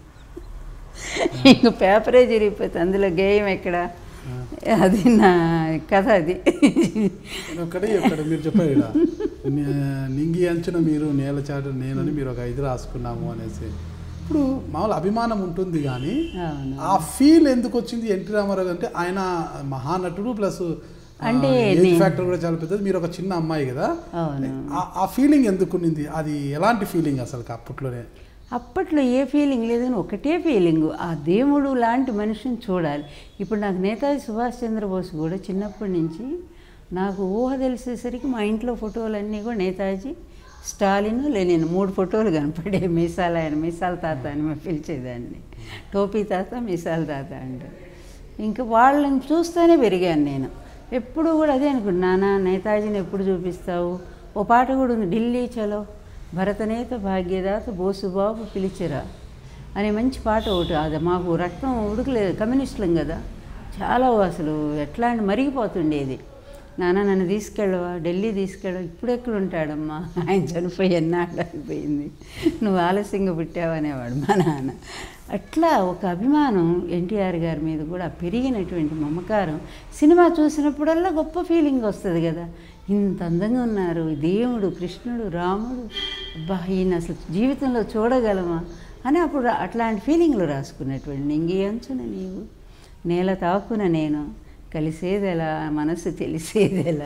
ఇంక పేపరే చిరిగిపోతుంది అందులో గేయం ఎక్కడ అది నా కథ అది ఒకటి ఒకటి మీరు చెప్పారు ఇక్కడ ని- నింగి అంచున మీరు నేల చాటు నేనని మీరు ఒక ఇది రాసుకున్నాము అనేసి ఇప్పుడు మామూలు అభిమానం ఉంటుంది కానీ అవును ఆ ఫీల్ ఎందుకు వచ్చింది ఎన్టీ రామారావు అంటే ఆయన మహానటుడు ప్లస్ అంటే ఏజ్ నే- ఫ్యాక్టర్ కూడా చాలా పెద్దది మీరు ఒక చిన్న అమ్మాయి కదా అవును ఆ- ఆ ఫీలింగ్ ఎందుకు ఉన్నింది అది ఎలాంటి ఫీలింగ్ అసలు అప్పట్లోనే అప్పట్లో ఏ ఫీలింగ్ లేదని ఒకటే ఫీలింగ్ ఆ దేవుడు లాంటి మనిషిని చూడాలి ఇప్పుడు నాకు నేతాజీ సుభాష్ చంద్రబోస్ కూడా చిన్నప్పటి నుంచి నాకు ఊహ తెలిసేసరికి మా ఇంట్లో ఫోటోలన్నీ కూడా నేతాజీ స్టాలిన్ లెనిన్ మూడు ఫోటోలు కనపడే మీసాల ఆయన మీసాల తాత అని మేము పిలిచేదాన్ని టోపీ తాత మీసాల తాత అంటే ఇంకా వాళ్ళని చూస్తూనే పెరిగాను నేను ఎప్పుడు కూడా అదే అనుకుంటున్నానా నేతాజీని ఎప్పుడు చూపిస్తావు ఓ పాట కూడా ఉంది ఢిల్లీ చలో భరతనేత భాగ్యదాత బోసుబాబు పిలిచిరా అనే మంచి పాట ఒకటి అది మాకు రక్తం ఉడకలేదు కమ్యూనిస్టులం కదా చాలా అసలు ఎట్లా అంటే మరిగిపోతుండేది నాన్న నన్ను తీసుకెళ్ళవా ఢిల్లీ తీసుకెళ్ళవా ఇప్పుడు ఎక్కడ ఉంటాడమ్మా ఆయన చనిపోయి ఎన్నాళ్ళు అయిపోయింది నువ్వు ఆలస్యంగా పుట్టావు అనేవాడు మా నాన్న అట్లా ఒక అభిమానం ఎన్టీఆర్ గారి మీద కూడా పెరిగినటువంటి మమకారం సినిమా చూసినప్పుడల్లా గొప్ప ఫీలింగ్ వస్తుంది కదా ఇంత అందంగా ఉన్నారు దేవుడు కృష్ణుడు రాముడు అబ్బా ఈయన అసలు జీవితంలో చూడగలమా అని అప్పుడు అట్లాంటి ఫీలింగ్లు రాసుకున్నటువంటి నింగి అంచున నీవు నేల తాకున నేను కలిసేదెలా మనసు తెలిసేదెలా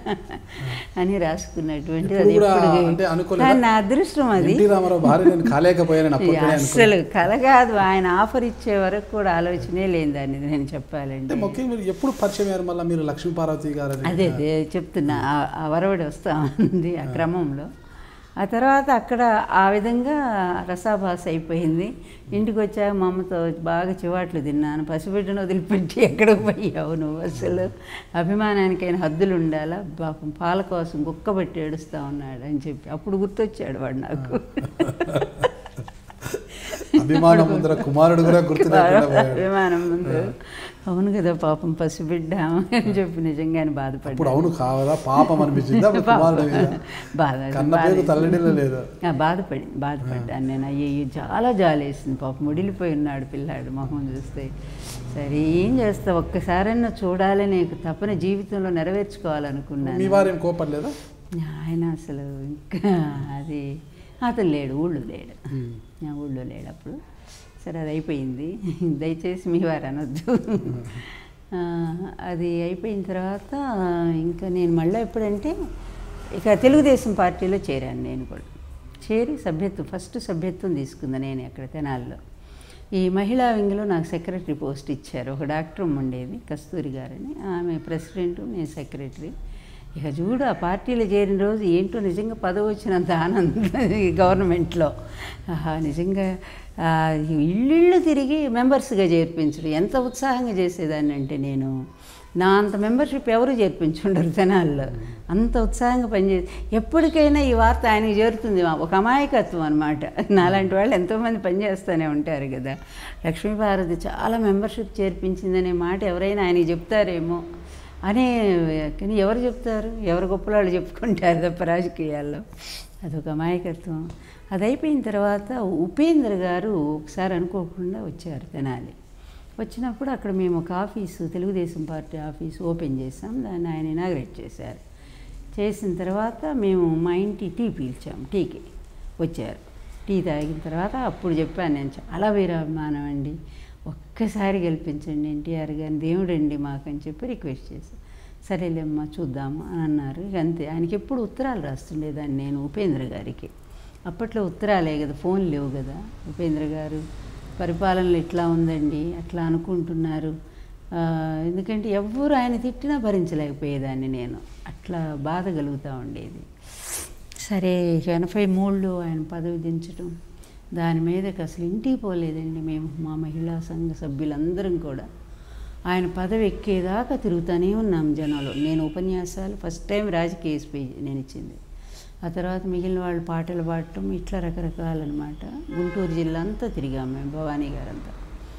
అని రాసుకున్నటువంటి అది ఇప్పుడు కూడా ఎప్పుడు అంటే అనుకోలేదా? కానీ నా అదృష్టం అది ఎన్టీ రామారావు భార్య నేను కాలేకపోయానని అప్పట్లోనే అనుకున్నాను అస్సలు కల కాదు ఆయన ఆఫర్ ఇచ్చే వరకు కూడా ఆలోచనే లేదు దాన్ని నేను చెప్పాలంటే అంటే ముఖ్యంగా మీరు ఎప్పుడు పరిచయం అయ్యారు మళ్ళీ మీరు లక్ష్మీ పార్వతి గారు అని అదే అదే చెప్తున్నా ఆ- ఆ వరవడి వస్తా ఉంది ఆ క్రమంలో ఆ తర్వాత అక్కడ ఆ విధంగా రసాభాస అయిపోయింది ఇంటికి వచ్చాక మా అమ్మతో బాగా చివాట్లు తిన్నాను పసిబిడ్డను వదిలిపెట్టి ఎక్కడికి పోయావు నువ్వు అసలు అభిమానానికైనా హద్దులు ఉండాలా పాపం పాల కోసం కుక్కబట్టి ఏడుస్తూ ఉన్నాడు అని చెప్పి అప్పుడు గుర్తొచ్చాడు వాడు నాకు అభిమానం ముందర కుమారుడు కూడా గుర్తు లేకుండా పోయాడు. అభిమానం ముందు అవును కదా పాపం పసిబిడ్డ అని చెప్పి నిజంగానే బాధపడ్డా అప్పుడు అవును కావదా పాపం అనిపించింది అప్పుడు కుమారుడు మీద బాధ కన్న పేరు తల్లడిలో లేదు ఆ, బాధపడి బాధపడ్డాను నేను అయ్యో చాలా జాలేసింది పాపం ముడిలిపోయి ఉన్నాడు పిల్లాడు మొహం చూస్తే సరే ఏం చేస్తా ఒక్కసారైనా చూడాలి నీకు తప్పని జీవితంలో నెరవేర్చుకోవాలనుకున్నాను మీ వారు ఏం కోపడలేదా ఆయన అసలు ఇంకా అది అతను లేడు ఊళ్ళో లేడు నా ఊళ్ళో లేడు అప్పుడు సరే అది అయిపోయింది దయచేసి మీ వారు అనొద్దు ఆ, అది అయిపోయిన తర్వాత ఇంకా నేను మళ్ళీ ఎప్పుడంటే ఇక తెలుగుదేశం పార్టీలో చేరాను నేను కూడా చేరి సభ్యత్వం ఫస్ట్ సభ్యత్వం తీసుకుంది నేను అక్కడ తెనాల్లో ఈ మహిళా వింగ్లో నాకు సెక్రటరీ పోస్ట్ ఇచ్చారు ఒక డాక్టర్ ఉండేది కస్తూరి గారని ఆమె ప్రెసిడెంట్ నేను సెక్రటరీ ఇక చూడు ఆ పార్టీలో చేరిన రోజు ఏంటో నిజంగా పదవి వచ్చినంత ఆనందం ఈ గవర్నమెంట్లో ఆహా నిజంగా ఆ, ఇల్లు తిరిగి మెంబర్స్గా చేర్పించడం ఎంత ఉత్సాహంగా చేసేదాన్ని అంటే నేను నా అంత మెంబర్షిప్ ఎవరు చేర్పించుండరు జనాల్లో అంత ఉత్సాహంగా పనిచేసి ఎప్పటికైనా ఈ వార్త ఆయనకి చేరుతుంది ఒక అమాయకత్వం అనమాట నాలాంటి వాళ్ళు ఎంతోమంది పనిచేస్తూనే ఉంటారు కదా లక్ష్మీభారతి చాలా మెంబర్షిప్ చేర్పించిందనే మాట ఎవరైనా ఆయనకి చెప్తారేమో అనే కానీ ఎవరు చెప్తారు ఎవరు గొప్పలు వాళ్ళు చెప్పుకుంటారు తప్ప రాజకీయాల్లో అదొక అమాయకత్వం అది అయిపోయిన తర్వాత ఉపేంద్ర గారు ఒకసారి అనుకోకుండా వచ్చారు తెనాలి వచ్చినప్పుడు అక్కడ మేము ఒక office Telugu Desam party office open చేసాం దాన్ని ఆయన ఇనాగ్రేట్ చేశారు చేసిన తర్వాత మేము మా ఇంటి టీ పీల్చాం టీకి వచ్చారు టీ తాగిన తర్వాత అప్పుడు చెప్పాను నేను చాలా వీరాభిమానం అండి ఒక్కసారి గెలిపించండి ఎన్టీఆర్ గారిని దేవుడండి మాకని చెప్పి రిక్వెస్ట్ చేశాను సరేలేమ్మా చూద్దాము అని అన్నారు ఇక అంతే ఆయనకి ఎప్పుడు ఉత్తరాలు రాస్తుండేదాన్ని నేను ఉపేంద్ర గారికి అప్పట్లో ఉత్తరాలే కదా ఫోన్ లేవు కదా ఉపేంద్ర గారు పరిపాలనలు ఇట్లా ఉందండి అట్లా అనుకుంటున్నారు ఆ, ఎందుకంటే ఎవ్వరు ఆయన తిట్టినా భరించలేకపోయేదాన్ని నేను అట్లా బాధ కలుగుతూ ఉండేది సరే ఇక ఎనభై మూడులో ఆయన పదవి దించడం దాని మీదకి అసలు ఇంటికి పోలేదండి మేము మా మహిళా సంఘ సభ్యులందరం కూడా ఆయన పదవి ఎక్కేదాకా తిరుగుతూనే ఉన్నాం జనాలు నేను ఉపన్యాసాలు ఫస్ట్ టైం రాజకీయ స్పీచ్ నేను ఇచ్చింది ఆ తర్వాత మిగిలిన వాళ్ళు పాటలు పాడటం ఇట్లా రకరకాలన్నమాట గుంటూరు జిల్లా అంతా తిరిగాం మేము భవానీ గారంతా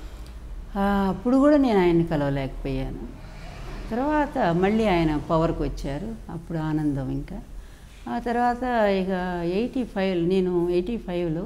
ఆ, అప్పుడు కూడా నేను ఆయన్ని కలవలేకపోయాను తర్వాత మళ్ళీ ఆయన పవర్కి వచ్చారు అప్పుడు ఆనందం ఇంకా ఆ తర్వాత ఇక ఎయిటీ ఫైవ్ నేను ఎయిటీ ఫైవ్లో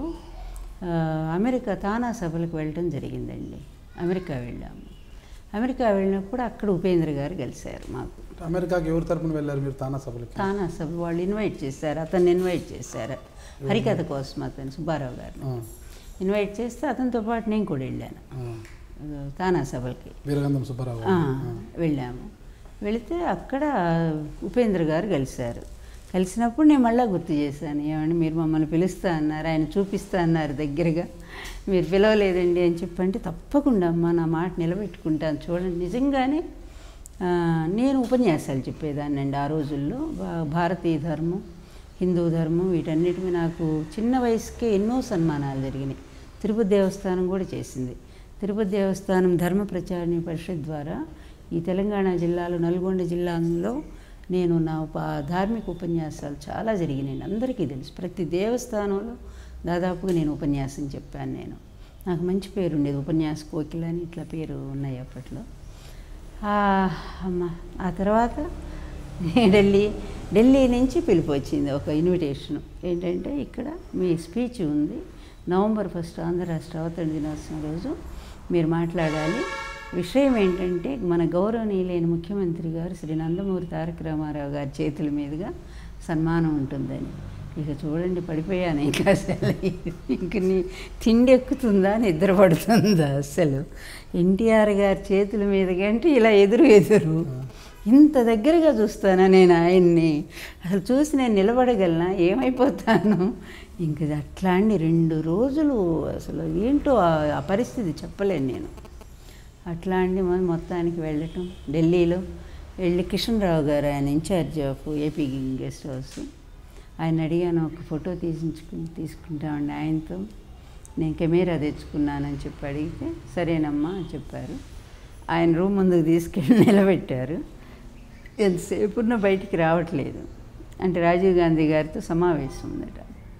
అమెరికా తానా సభలకు వెళ్ళటం జరిగిందండి అమెరికా వెళ్ళాము అమెరికా వెళ్ళినప్పుడు అక్కడ ఉపేంద్ర గారు కలిశారు మాకు అమెరికాకి ఎవరి తరపున వెళ్ళారు మీరు తానా సభలకి తానా సభ వాళ్ళు ఇన్వైట్ చేశారు అతన్ని ఇన్వైట్ చేశారు హరికథ కోసం అతను సుబ్బారావు గారు ఆ, ఇన్వైట్ చేస్తే అతనితో పాటు నేను కూడా వెళ్ళాను ఆ. తానా సభలకి వీరగంధం సుబ్బారావు ఆ, వెళ్ళాము వెళితే అక్కడ ఉపేంద్ర గారు కలిశారు కలిసినప్పుడు నేను మళ్ళీ గుర్తు చేశాను ఏమండి మీరు మమ్మల్ని పిలుస్తా అన్నారు ఆయన చూపిస్తా అన్నారు దగ్గరగా మీరు పిలవలేదండి అని చెప్పంటే తప్పకుండా అమ్మా నా మాట నిలబెట్టుకుంటాను చూడండి నిజంగానే ఆ, నేను ఉపన్యాసాలు చెప్పేదాన్నండి ఆ రోజుల్లో భా- భారతీయ ధర్మం హిందూ ధర్మం వీటన్నిటిని నాకు చిన్న వయసుకే ఎన్నో సన్మానాలు జరిగినాయి తిరుపతి దేవస్థానం కూడా చేసింది తిరుపతి దేవస్థానం ధర్మ ప్రచారిణి పరిషత్ ద్వారా ఈ తెలంగాణ జిల్లాలో నల్గొండ జిల్లాలో నేను నా ఉప ధార్మిక ఉపన్యాసాలు చాలా జరిగినాయి అందరికీ తెలుసు ప్రతి దేవస్థానంలో దాదాపుగా నేను ఉపన్యాసం చెప్పాను నేను నాకు మంచి పేరు ఉండేది ఉపన్యాస కోకిల అని ఇట్లా పేరు ఉన్నాయి అప్పట్లో ఆ, అమ్మ ఆ తర్వాత ఢిల్లీ ఢిల్లీ నుంచి పిలుపు వచ్చింది ఒక ఇన్విటేషన్ ఏంటంటే ఇక్కడ మీ స్పీచ్ ఉంది నవంబర్ ఫస్ట్ ఆంధ్ర రాష్ట్ర అవతరణ దినోత్సవం రోజు మీరు మాట్లాడాలి విషయం ఏంటంటే మన గౌరవనీయులైన ముఖ్యమంత్రి గారు శ్రీ నందమూరి తారక రామారావు గారి చేతుల మీదుగా సన్మానం ఉంటుందని ఇక చూడండి పడిపోయాను ఇంకా అసలు ఇంక నీ తిండి ఎక్కుతుందా నిద్ర పడుతుందా అసలు ఎన్టీఆర్ గారి చేతుల మీదుగా అంటే ఇలా ఎదురు ఎదురు ఇంత దగ్గరగా చూస్తానా నేను ఆయన్ని అసలు చూసి నేను నిలబడగలనా ఏమైపోతాను ఇంక ఇది అట్లా అండి రెండు రోజులు అసలు ఏంటో ఆ- ఆ పరిస్థితి చెప్పలేను నేను అట్లా అండి మనం మొత్తానికి వెళ్ళటం ఢిల్లీలో వెళ్ళి కిషన్ రావు గారు ఆయన incharge of AP guest house ఆయన అడిగాను ఒక ఫోటో తీసించుకుని తీసుకుంటామండి ఆయనతో నేను కెమెరా తెచ్చుకున్నానని చెప్పి అడిగితే సరేనమ్మా అని చెప్పారు ఆయన రూమ్ ముందుకు తీసుకెళ్ళి నిలబెట్టారు ఎంతసేపు ఉన్న బయటికి రావట్లేదు అంటే రాజీవ్ గాంధీ గారితో సమావేశం ఉందట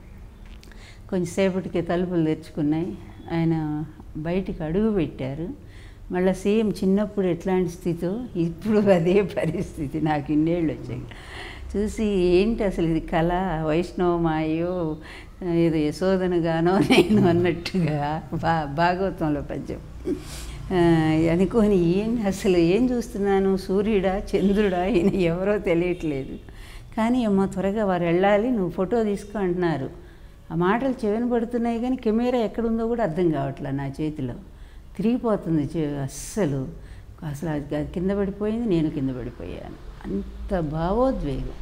కొంచెంసేపటికి తలుపులు తెరుచుకున్నాయి ఆయన బయటికి అడుగు పెట్టారు మళ్ళీ సేమ్ చిన్నప్పుడు ఎట్లాంటి స్థితో ఇప్పుడు అదే పరిస్థితి నాకు ఇన్నేళ్ళు వచ్చాయి చూసి ఏంటి అసలు ఇది కళ వైష్ణవమాయో ఏదో యశోదనగానో నేను అన్నట్టుగా బా భాగవతంలో పద్యం ఆ, అనుకోని ఏం అసలు ఏం చూస్తున్నాను సూర్యుడా చంద్రుడా ఈయన ఎవరో తెలియట్లేదు కానీ అమ్మ త్వరగా వారు వెళ్ళాలి నువ్వు ఫోటో తీసుకో అంటున్నారు ఆ మాటలు చెవిన పడుతున్నాయి కానీ కెమెరా ఎక్కడుందో కూడా అర్థం కావట్లే నా చేతిలో తిరిగిపోతుంది చె- అస్సలు అసలు అది అది కింద పడిపోయింది నేను కింద పడిపోయాను అంత భావోద్వేగం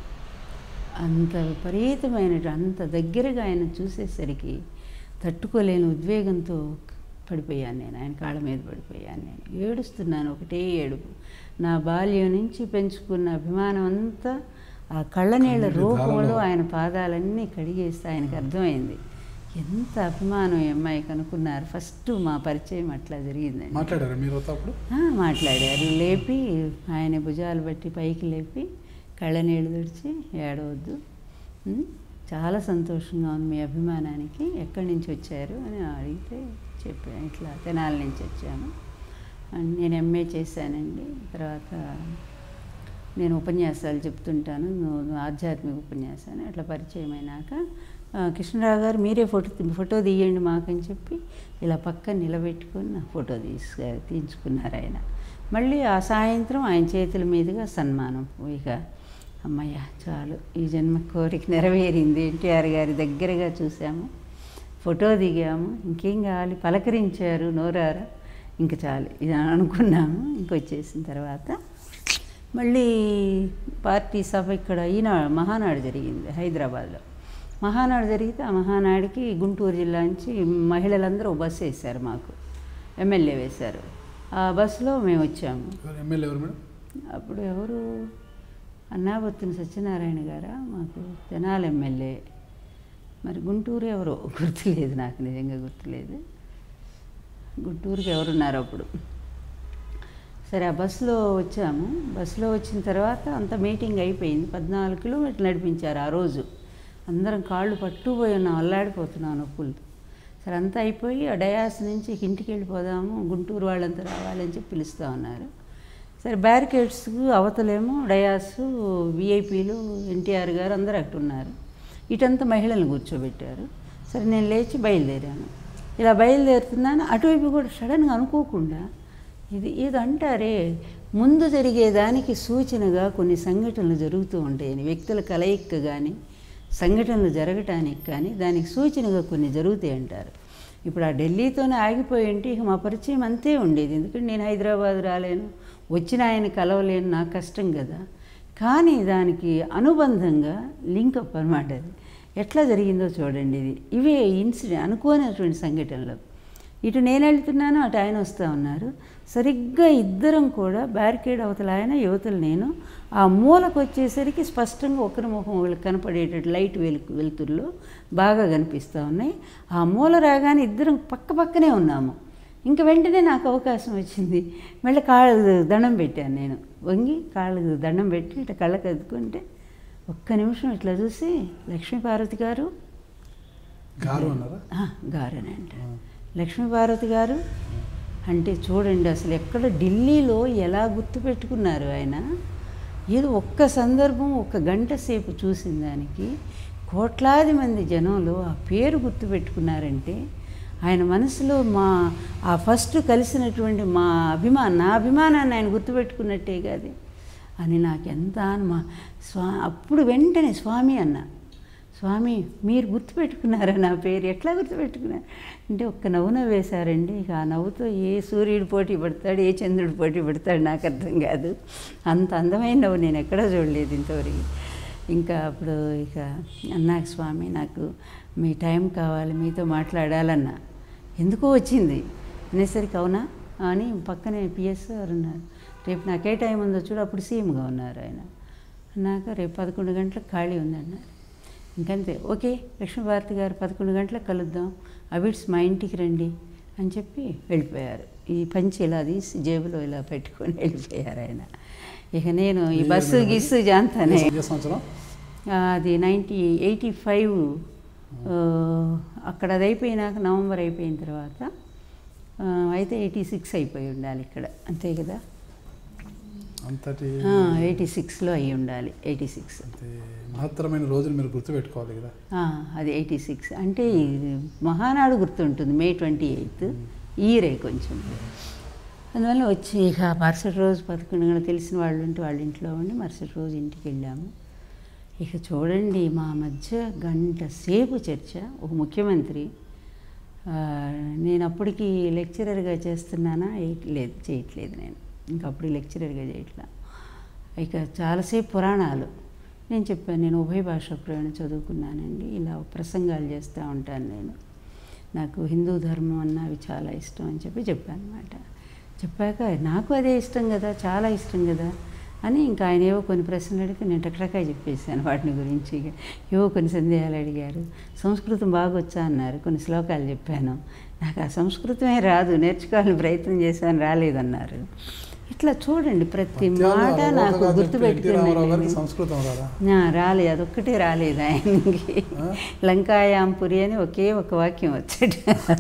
అంత విపరీతమైన అంత దగ్గరగా ఆయన చూసేసరికి తట్టుకోలేని ఉద్వేగంతో పడిపోయాను నేను ఆయన కాళ్ళ మీద పడిపోయాను నేను ఏడుస్తున్నాను ఒకటే ఏడుపు నా బాల్యం నుంచి పెంచుకున్న అభిమానం అంతా ఆ కళ్ళనీళ్ళ కన్నీటి రూపంలో ధారలో. ఆయన పాదాలన్నీ కడిగేస్తే ఆయనకు అర్థమైంది ఎంత అభిమానం ఈ అమ్మాయికి అనుకున్నారు ఫస్ట్ మా పరిచయం అట్లా జరిగిందండి మాట్లాడారా మీరు అప్పుడు ఆ, మాట్లాడారు లేపి ఆయన భుజాలు బట్టి పైకి లేపి కళ్ళనీళ్ళు తుడిచి ఏడవద్దు ఉం? చాలా సంతోషంగా ఉంది మీ అభిమానానికి ఎక్కడి నుంచి వచ్చారు అని అడిగితే చెప్పాను ఇట్లా తెనాలి నుంచి వచ్చాను అండ్ నేను ఎంఏ చేశానండి తర్వాత నేను ఉపన్యాసాలు చెప్తుంటాను నువ్వు నువ్వు ఆధ్యాత్మిక ఉపన్యాసాన్ని అట్లా పరిచయం అయినాక ఆ, కృష్ణరావు గారు మీరే ఫోటో తీ- ఫోటో తీయండి మాకని చెప్పి ఇలా పక్కన నిలబెట్టుకొని నా ఫోటో తీసుకు తీయించుకున్నారు ఆయన మళ్ళీ ఆ సాయంత్రం ఆయన చేతుల మీదుగా సన్మానం ఇక అమ్మయ్య చాలు ఈ జన్మ కోరిక నెరవేరింది ఎన్టీఆర్ గారి దగ్గరగా చూసాము ఫోటో దిగాము ఇంకేం కావాలి పలకరించారు నోరారా ఇంక చాలు ఇది అనుకున్నాము ఇంకొచ్చేసిన తర్వాత మళ్ళీ పార్టీ సభ ఇక్కడ ఈనాడు మహానాడు జరిగింది హైదరాబాద్లో మహానాడు జరిగితే ఆ మహానాడికి గుంటూరు జిల్లా నుంచి మహిళలందరూ ఓ బస్సు వేశారు మాకు ఎమ్మెల్యే వేశారు ఆ బస్సులో మేము వచ్చాము ఎవరు ఎమ్మెల్యే ఎవరు మేడం అప్పుడు ఎవరు అన్నాబత్తుని సత్యనారాయణ గారా మాకు తెనాలి ఎమ్మెల్యే మరి గుంటూరు ఎవరో గుర్తులేదు నాకు నిజంగా గుర్తులేదు గుంటూరుకి ఎవరున్నారు అప్పుడు సరే ఆ బస్సులో వచ్చాము బస్సులో వచ్చిన తర్వాత అంత మీటింగ్ అయిపోయింది పద్నాలుగు కిలోమీటర్లు నడిపించారు ఆ రోజు అందరం కాళ్ళు పట్టుకుపోయి ఉన్నాం అల్లాడిపోతున్నాం నొప్పులతో సరే అంతా అయిపోయి ఆ డయాస్ నుంచి ఇంటికి వెళ్ళిపోదాము గుంటూరు వాళ్ళంతా రావాలని చెప్పి పిలుస్తూ ఉన్నారు సరే బ్యారికేడ్స్కు అవతలేమో డయాస్ విఐపీలు ఎన్టీఆర్ గారు అందరూ అక్కడ ఉన్నారు ఇటంతా మహిళలను కూర్చోబెట్టారు సరే నేను లేచి బయలుదేరాను ఇలా బయలుదేరుతున్నాను అటువైపు కూడా సడన్గా అనుకోకుండా ఇది ఏదో అంటారే ముందు జరిగేదానికి సూచనగా కొన్ని సంఘటనలు జరుగుతూ ఉంటాయని వ్యక్తుల కలయిక కానీ సంఘటనలు జరగటానికి కానీ దానికి సూచనగా కొన్ని జరుగుతాయి అంటారు ఇప్పుడు ఆ ఢిల్లీతోనే ఆగిపోయి ఉంటే ఇక మా పరిచయం అంతే ఉండేది ఎందుకంటే నేను హైదరాబాద్ రాలేను వచ్చిన ఆయన కలవలేను నాకు కష్టం కదా కానీ దానికి అనుబంధంగా లింకప్ అనమాట అది ఎట్లా జరిగిందో చూడండి ఇది ఇవే ఇన్సిడెంట్ అనుకోనటువంటి సంఘటనలు ఇటు నేను వెళ్తున్నాను అటు ఆయన వస్తూ ఉన్నారు సరిగ్గా ఇద్దరం కూడా బ్యారికేడ్ అవతల ఆయన యువతలు నేను ఆ మూలకు వచ్చేసరికి స్పష్టంగా ఒకరి ముఖం ఒకరికి కనపడేటట్టు లైట్ వెలు వెలుతురులో బాగా కనిపిస్తూ ఉన్నాయి ఆ మూల రాగానే ఇద్దరం పక్క పక్కనే ఉన్నాము ఇంకా వెంటనే నాకు అవకాశం వచ్చింది మళ్ళీ కాళ్ళు దండం పెట్టాను నేను వంగి కాళ్ళకు దండం పెట్టి ఇట్లా కళ్ళకు అద్దుకుంటే ఒక్క నిమిషం ఇట్లా చూసి లక్ష్మీపార్వతి గారు గారు అన్నారా ఆ, గారేనంట లక్ష్మీపార్వతి గారు అంటే చూడండి అసలు ఎక్కడ ఢిల్లీలో ఎలా గుర్తుపెట్టుకున్నారు ఆయన ఏదో ఒక్క సందర్భం ఒక గంట సేపు చూసిన దానికి కోట్లాది మంది జనంలో ఆ పేరు గుర్తుపెట్టుకున్నారంటే ఆయన మనసులో మా ఆ ఫస్ట్ కలిసినటువంటి మా అభిమానం నా అభిమానాన్ని ఆయన గుర్తుపెట్టుకున్నట్టే కాదు అని నాకు ఎంత మా స్వా అప్పుడు వెంటనే స్వామి అన్న స్వామి మీరు గుర్తుపెట్టుకున్నారా నా పేరు ఎట్లా గుర్తుపెట్టుకున్నారు అంటే ఒక్క నవ్వు నవ్వేశారండి ఇక ఆ నవ్వుతో ఏ సూర్యుడు పోటీ పడతాడు ఏ చంద్రుడు పోటీ పడతాడు నాకు అర్థం కాదు అంత అందమైన నవ్వు నేను ఎక్కడా చూడలేదు ఇంతవరకు ఇంకా అప్పుడు ఇక అన్నాక స్వామి నాకు మీ టైం కావాలి మీతో మాట్లాడాలన్నా ఎందుకో వచ్చింది అనేసరికి అవునా అని పక్కనే పిఎస్ గారు ఉన్నారు రేపు నాకే టైం ఉందో చూడు అప్పుడు సీఎంగా ఉన్నారు ఆయన అన్నాక రేపు పదకొండు గంటలకు ఖాళీ ఉందన్నారు ఇంకంతే ఓకే లక్ష్మీభారతి గారు పదకొండు గంటలకు కలుద్దాం అవిడ్స్ మా ఇంటికి రండి అని చెప్పి వెళ్ళిపోయారు ఈ పంచి ఇలా తీసి జేబులో ఇలా పెట్టుకొని వెళ్ళిపోయారు ఆయన ఇక నేను ఈ బస్సు గిస్సు జాంతానే ఏ సంవత్సరం ఆ, అది నైంటీ ఎయిటీ ఫైవ్ అక్కడ అది అయిపోయినాక నవంబర్ అయిపోయిన తర్వాత ఆ, అయితే ఎయిటీ సిక్స్ అయిపోయి ఉండాలి ఇక్కడ అంతే కదా అంతటి ఎయిటీ సిక్స్లో అయ్యి ఉండాలి ఎయిటీ సిక్స్ అంతే మహత్తరమైన రోజులు మీరు గుర్తుపెట్టుకోవాలి కదా అది ఎయిటీ సిక్స్ అంటే ఇది మహానాడు గుర్తుంటుంది మే ట్వంటీ ఎయిత్ ఈరే కొంచెం అందువల్ల వచ్చి ఇక మరుసటి రోజు పదకొండు గంటలకు తెలిసిన వాళ్ళు ఉంటే వాళ్ళ ఇంట్లో ఉండి మరుసటి రోజు ఇంటికి వెళ్ళాము ఇక చూడండి మా మధ్య గంట సేపు చర్చ ఒక ముఖ్యమంత్రి ఆ, నేను అప్పటికి లెక్చరర్గా చేస్తున్నానా లేదు చేయట్లేదు నేను ఇంకా అప్పుడు లెక్చరర్గా చేయట్లా ఇక చాలాసేపు పురాణాలు నేను చెప్పాను నేను ఉభయ భాష ప్రయాణం చదువుకున్నానండి ఇలా ప్రసంగాలు చేస్తూ ఉంటాను నేను నాకు హిందూ ధర్మం అన్న అవి చాలా ఇష్టం అని చెప్పి చెప్పాను అనమాట చెప్పాక నాకు అదే ఇష్టం కదా చాలా ఇష్టం కదా అని ఇంకా ఆయన ఏవో కొన్ని ప్రశ్నలు అడిగితే నేను టక్టకాయ చెప్పేసాను వాటిని గురించి ఇక ఏవో కొన్ని సందేహాలు అడిగారు సంస్కృతం బాగొచ్చా అన్నారు కొన్ని శ్లోకాలు చెప్పాను నాకు ఆ సంస్కృతమే రాదు నేర్చుకోవాలని ప్రయత్నం చేశాను రాలేదన్నారు ఇట్లా చూడండి ప్రతి మాట నాకు గుర్తు ఎన్టీ రామారావు గారికి పెట్టుకుని సంస్కృతం రాదా రాలేదు అదొక్కటే రాలేదు ఆయనకి ఆ? లంకాయాంపురి అని ఒకే ఒక వాక్యం వచ్చాడు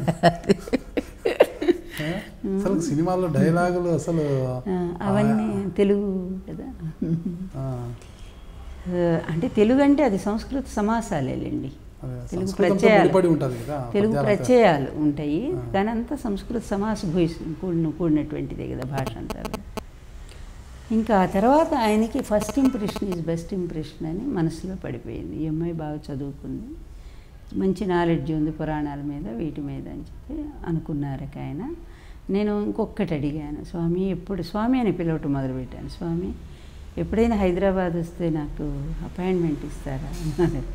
ఆ? అసలు సినిమాల్లో డైలాగులు అసలు ఆ, అవన్నీ తెలుగు కదా ఆ, ఆ, అంటే తెలుగు అంటే అది సంస్కృత సమాసాలేలండి అదే, తెలుగు సంస్కృతంతో ప్రత్యయాలు ముడిపడి ఉంటుంది కదా తెలుగు పద్యాలు అంతా. ప్రత్యయాలు ఉంటాయి కానీ అంతా సంస్కృత సమాస భూయిస్ కూడిన కూడినటువంటిదే కదా భాష అంతా ఇంకా ఆ తర్వాత ఆయనకి first impression is best impression అని మనసులో పడిపోయింది ఈ అమ్మాయి బాగా చదువుకుంది మంచి నాలెడ్జ్ ఉంది పురాణాల మీద వీటి మీద అని చెప్పి అనుకున్నారు ఆయన నేను ఇంకొకటి అడిగాను స్వామి ఎప్పుడు స్వామి అని పిలవటం మొదలుపెట్టాను స్వామి ఎప్పుడైనా హైదరాబాద్ వస్తే నాకు అపాయింట్మెంట్ ఇస్తారా అన్నారు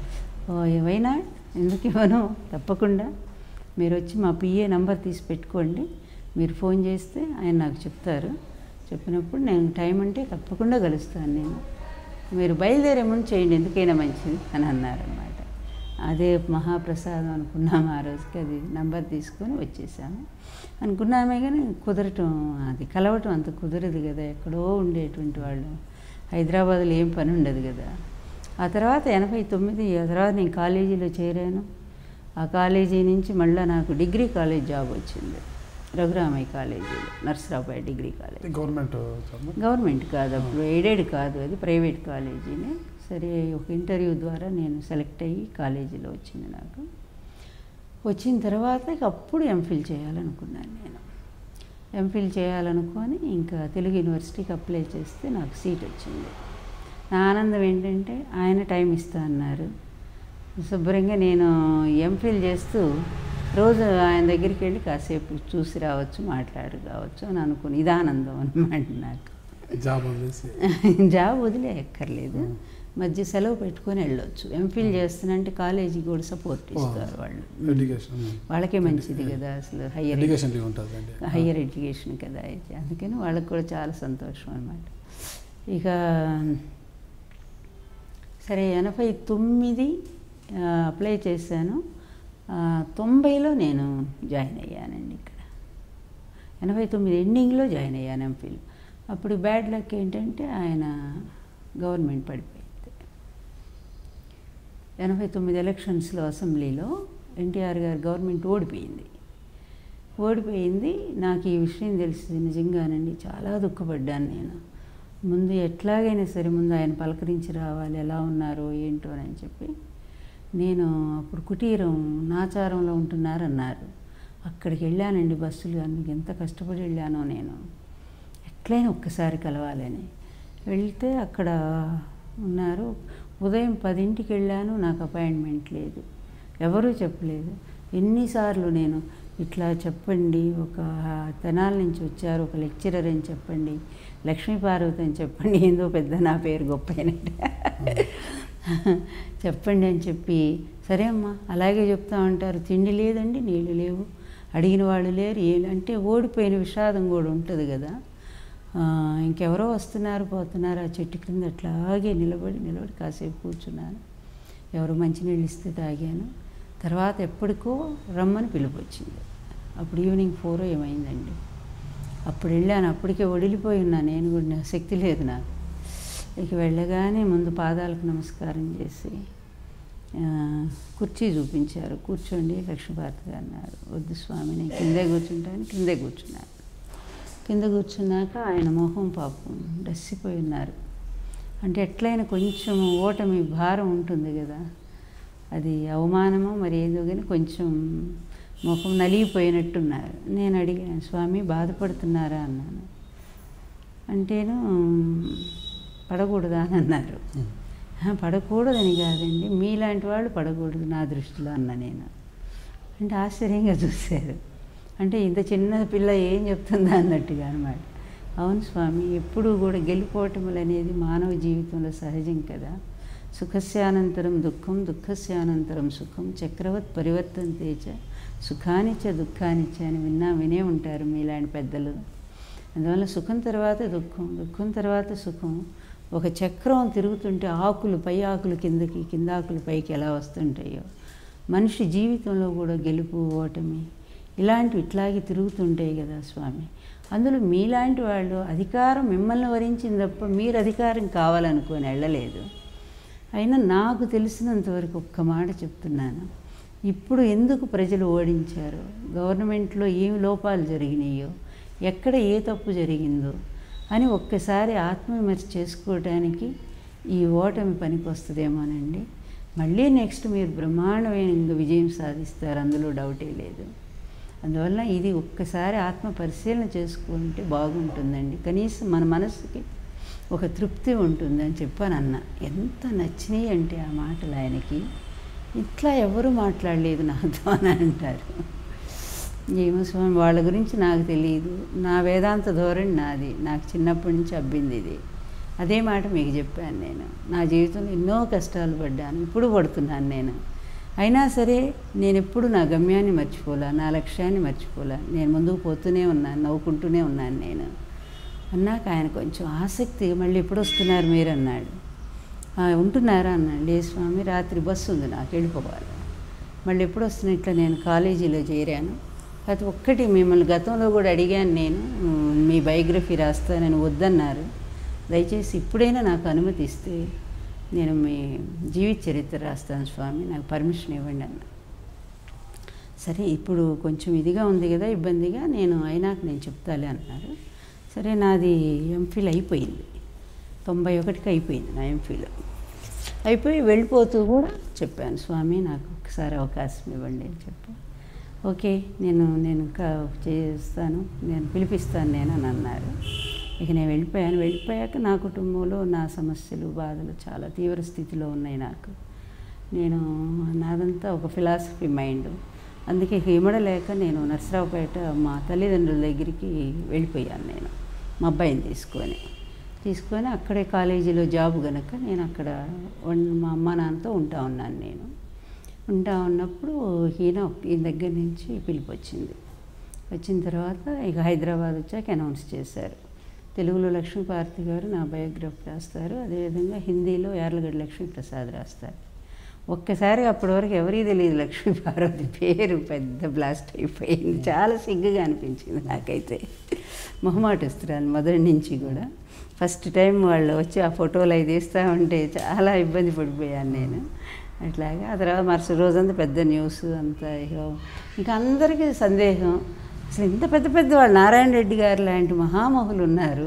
ఓ ఏవైనా ఎందుకు ఇవ్వను తప్పకుండా మీరు వచ్చి మా పిఏ నంబర్ తీసి పెట్టుకోండి మీరు ఫోన్ చేస్తే ఆయన నాకు చెప్తారు చెప్పినప్పుడు నేను టైం అంటే తప్పకుండా కలుస్తాను నేను మీరు బయలుదేరే ముందు చేయండి ఎందుకైనా మంచిది అని అన్నారనమాట అదే మహాప్రసాదం అనుకున్నాము ఆ రోజుకి అది నంబర్ తీసుకొని వచ్చేసాము అనుకున్నామే కానీ కుదరటం అది కలవటం అంత కుదరదు కదా ఎక్కడో ఉండేటువంటి వాళ్ళు హైదరాబాద్లో ఏం పని ఉండదు కదా ఆ తర్వాత ఎనభై తొమ్మిది ఆ తర్వాత నేను కాలేజీలో చేరాను ఆ కాలేజీ నుంచి మళ్ళీ నాకు డిగ్రీ కాలేజ్ జాబ్ వచ్చింది రఘురామయ్య కాలేజీలో Narasaraopet degree college government job government కాదు అప్పుడు ఎయిడెడ్ కాదు అది ప్రైవేట్ కాలేజీనే సరే ఒక ఇంటర్వ్యూ ద్వారా నేను సెలెక్ట్ అయ్యి కాలేజీలో వచ్చింది నాకు వచ్చిన తర్వాత ఇక అప్పుడు ఎంఫిల్ చేయాలనుకున్నాను నేను ఎంఫిల్ చేయాలనుకొని ఇంకా తెలుగు యూనివర్సిటీకి అప్లై చేస్తే నాకు సీట్ వచ్చింది నా ఆనందం ఏంటంటే ఆయన టైం ఇస్తా అన్నారు శుభ్రంగా నేను ఎంఫిల్ చేస్తూ రోజు ఆయన దగ్గరికి వెళ్ళి కాసేపు చూసి రావచ్చు మాట్లాడి రావచ్చు అని అనుకుని ఇది ఆనందం అనమాట నాకు జాబ్ వదిలేసి జాబ్ వదిలే ఎక్కర్లేదు మధ్య సెలవు పెట్టుకొని వెళ్ళొచ్చు ఎంఫిల్ చేస్తున్నంటే కాలేజీకి కూడా సపోర్ట్ ఇస్తారు వాళ్ళు ఎడ్యుకేషన్ వాళ్ళకే మంచిది కదా అసలు హయ్యర్ ఎడ్యుకేషన్ లీవ్ ఉంటుందండి హయ్యర్ ఎడ్యుకేషన్ కదా అయితే అందుకని వాళ్ళకి కూడా చాలా సంతోషం అనమాట ఇక సరే ఎనభై తొమ్మిది ఆ, అప్లై చేశాను ఆ, తొంభైలో నేను జాయిన్ అయ్యానండి ఇక్కడ ఎనభై తొమ్మిది ఎండింగ్లో జాయిన్ అయ్యాను ఎంఫిల్ అప్పుడు బ్యాడ్ లక్ ఏంటంటే ఆయన గవర్నమెంట్ పడిపోయింది ఎనభై తొమ్మిది ఎలక్షన్స్లో అసెంబ్లీలో ఎన్టీఆర్ గారి గవర్నమెంట్ ఓడిపోయింది ఓడిపోయింది నాకు ఈ విషయం తెలిసి నిజంగానండి చాలా దుఃఖపడ్డాను నేను ముందు ఎట్లాగైనా సరే ముందు ఆయన పలకరించి రావాలి ఎలా ఉన్నారో ఏంటో అని చెప్పి నేను అప్పుడు కుటీరం నాచారంలో ఉంటున్నారన్నారు అక్కడికి వెళ్ళానండి బస్సులు అందుకు ఎంత కష్టపడి వెళ్ళానో నేను ఎట్లయినా ఒక్కసారి కలవాలని వెళ్తే అక్కడ ఉన్నారు ఉదయం పదింటికి వెళ్ళాను నాకు అపాయింట్మెంట్ లేదు ఎవరూ చెప్పలేదు ఎన్నిసార్లు నేను ఇట్లా చెప్పండి ఒక తెనాల నుంచి వచ్చారు ఒక లెక్చరర్ అని చెప్పండి లక్ష్మీ పార్వతి అని చెప్పండి ఏందో పెద్ద నా పేరు గొప్ప అయినట్టు చెప్పండి అని చెప్పి సరే అమ్మా అలాగే చెప్తా ఉంటారు తిండి లేదండి నీళ్ళు లేవు అడిగిన వాళ్ళు లేరు ఏ అంటే ఓడిపోయిన విషాదం కూడా ఉంటుంది కదా ఆ, ఇంకెవరో వస్తున్నారు పోతున్నారు ఆ చెట్టు కింద అట్లాగే నిలబడి నిలబడి కాసేపు కూర్చున్నాను ఎవరు మంచినీళ్ళు ఇస్తే తాగాను తర్వాత ఎప్పటికో రమ్మని పిలుపు వచ్చింది అప్పుడు ఈవినింగ్ ఫోర్ ఏమైందండి అప్పుడు వెళ్ళాను అప్పటికే వడిలిపోయి ఉన్నా నేను కూడా నాకు శక్తి లేదు నాకు ఇక వెళ్ళగానే ముందు పాదాలకు నమస్కారం చేసి ఆ, కుర్చీ చూపించారు కూర్చోండి లక్ష్మీభారతి గారు అన్నారు వద్దు స్వామి నేను కిందే కూర్చుంటాను కిందే కూర్చున్నాను కింద కూర్చున్నాక ఆయన మొహం పాపం డస్సిపోయి ఉన్నారు అంటే ఎట్లయినా కొంచెం ఓటమి భారం ఉంటుంది కదా అది అవమానమో మరి ఏదో కానీ కొంచెం ముఖం నలిగిపోయినట్టున్నారు నేను అడిగాను స్వామి బాధపడుతున్నారా అన్నాను అంటేను పడకూడదా అని అన్నారు "ఆ, పడకూడదని కాదండి మీలాంటి వాళ్ళు పడకూడదు నా దృష్టిలో అన్న నేను అంటే ఆశ్చర్యంగా చూశారు అంటే ఇంత చిన్న పిల్ల ఏం చెప్తుందా అన్నట్టుగా అనమాట అవును స్వామి ఎప్పుడూ కూడా గెలుపోవటములు అనేది మానవ జీవితంలో సహజం కదా సుఖస్యానంతరం దుఃఖం దుఃఖస్యానంతరం సుఖం చక్రవత్ పరివర్తంతే చ సుఖానిచ్చ దుఃఖానిచ్చ అని విన్నా వినే ఉంటారు మీలాంటి పెద్దలు అందువల్ల సుఖం తర్వాత దుఃఖం దుఃఖం తర్వాత సుఖం ఒక చక్రం తిరుగుతుంటే ఆకులు పై ఆకులు కిందకి కింద ఆకులు పైకి ఎలా వస్తుంటాయో మనిషి జీవితంలో కూడా గెలుపు ఓటమి ఇలాంటివి ఇట్లాగే తిరుగుతుంటాయి కదా స్వామి అందులో మీలాంటి వాళ్ళు అధికారం మిమ్మల్ని వరించింది తప్ప మీరు అధికారం కావాలనుకొని వెళ్ళలేదు అయినా నాకు తెలిసినంత వరకు ఒక్క మాట చెప్తున్నాను ఇప్పుడు ఎందుకు ప్రజలు ఓడించారో గవర్నమెంట్లో ఏమి లోపాలు జరిగినాయో ఎక్కడ ఏ తప్పు జరిగిందో అని ఒక్కసారి ఆత్మవిమర్శ చేసుకోవడానికి ఈ ఓటమి పనికి వస్తుందేమోనండి మళ్ళీ నెక్స్ట్ మీరు బ్రహ్మాండమైన విజయం సాధిస్తారు అందులో డౌటే లేదు అందువల్ల ఇది ఒక్కసారి ఆత్మ పరిశీలన చేసుకుంటే బాగుంటుందండి కనీసం మన మనసుకి ఒక తృప్తి ఉంటుందని చెప్పాను అన్న ఎంత నచ్చినాయి అంటే ఆ మాటలు ఆయనకి ఇట్లా ఎవరు మాట్లాడలేదు నాతో అని అంటారు ఏమో స్వామి వాళ్ళ గురించి నాకు తెలియదు నా వేదాంత ధోరణి నాది నాకు చిన్నప్పటి నుంచి అబ్బింది ఇది అదే మాట మీకు చెప్పాను నేను నా జీవితంలో ఎన్నో కష్టాలు పడ్డాను ఇప్పుడు పడుతున్నాను నేను అయినా సరే నేను ఎప్పుడు నా గమ్యాన్ని మర్చిపోలా నా లక్ష్యాన్ని మర్చిపోలా నేను ముందుకు పోతూనే ఉన్నాను నవ్వుకుంటూనే ఉన్నాను నేను అన్నాక ఆయన కొంచెం ఆసక్తి మళ్ళీ ఎప్పుడు వస్తున్నారు మీరు అన్నాడు "ఆ, ఉంటున్నారా అన్నాడు లేదు స్వామి రాత్రి బస్సు ఉంది నాకు వెళ్ళిపోవాలి మళ్ళీ ఎప్పుడు వస్తున్నా ఇట్లా నేను కాలేజీలో చేరాను అది ఒక్కటి మిమ్మల్ని గతంలో కూడా అడిగాను నేను "ఉమ్, మీ బయోగ్రఫీ రాస్తానని వద్దన్నారు దయచేసి ఇప్పుడైనా నాకు అనుమతి ఇస్తే నేను మీ జీవిత చరిత్ర రాస్తాను స్వామి నాకు పర్మిషన్ ఇవ్వండి అన్న సరే ఇప్పుడు కొంచెం ఇదిగా ఉంది కదా ఇబ్బందిగా నేను అయినాక నేను చెప్తాలే అన్నారు సరే నాది ఎంఫిల్ అయిపోయింది తొంభై ఒకటికి అయిపోయింది నా ఎంఫిల్ అయిపోయి వెళ్ళిపోతూ కూడా చెప్పాను స్వామి నాకు ఒకసారి అవకాశం ఇవ్వండి అని చెప్పి ఓకే నేను నేను ఇంకా చేస్తాను నేను పిలిపిస్తాను నేను అని అన్నారు ఇక నేను వెళ్ళిపోయాను వెళ్ళిపోయాక నా కుటుంబంలో నా సమస్యలు బాధలు చాలా తీవ్ర స్థితిలో ఉన్నాయి నాకు నేను నాదంతా ఒక ఫిలాసఫీ మైండ్ అందుకే ఇక ఇమడలేక నేను నర్సరావుపేట మా తల్లిదండ్రుల దగ్గరికి వెళ్ళిపోయాను నేను మా అబ్బాయిని తీసుకొని తీసుకొని అక్కడే కాలేజీలో జాబ్ గనక నేను అక్కడ వన్- మా అమ్మ నాన్నతో ఉంటా ఉన్నాను నేను ఉంటా ఉన్నప్పుడు ఈయన ఈయన దగ్గర నుంచి పిలుపు వచ్చింది వచ్చిన తర్వాత ఇక హైదరాబాద్ వచ్చాక అనౌన్స్ చేశారు తెలుగులో లక్ష్మీపార్తి గారు నా బయోగ్రఫీ రాస్తారు అదేవిధంగా హిందీలో యార్లగడ్డ లక్ష్మీప్రసాద్ రాస్తారు ఒక్కసారి అప్పటి వరకు ఎవరికి తెలియదు లక్ష్మీ పార్వతి పేరు పెద్ద బ్లాస్ట్ అయిపోయింది చాలా సిగ్గుగా అనిపించింది నాకైతే మొహమాటస్తురాలు మొదటి నుంచి కూడా ఫస్ట్ టైం వాళ్ళు వచ్చి ఆ ఫోటోలు అవి తీస్తూ ఉంటే చాలా ఇబ్బంది పడిపోయాను నేను అట్లాగా ఆ తర్వాత మరుసటి రోజంతా పెద్ద న్యూస్ అంతా ఇక ఇంకా అందరికీ సందేహం అసలు ఇంత పెద్ద పెద్ద వాళ్ళు నారాయణ రెడ్డి గారు లాంటి మహామహులు ఉన్నారు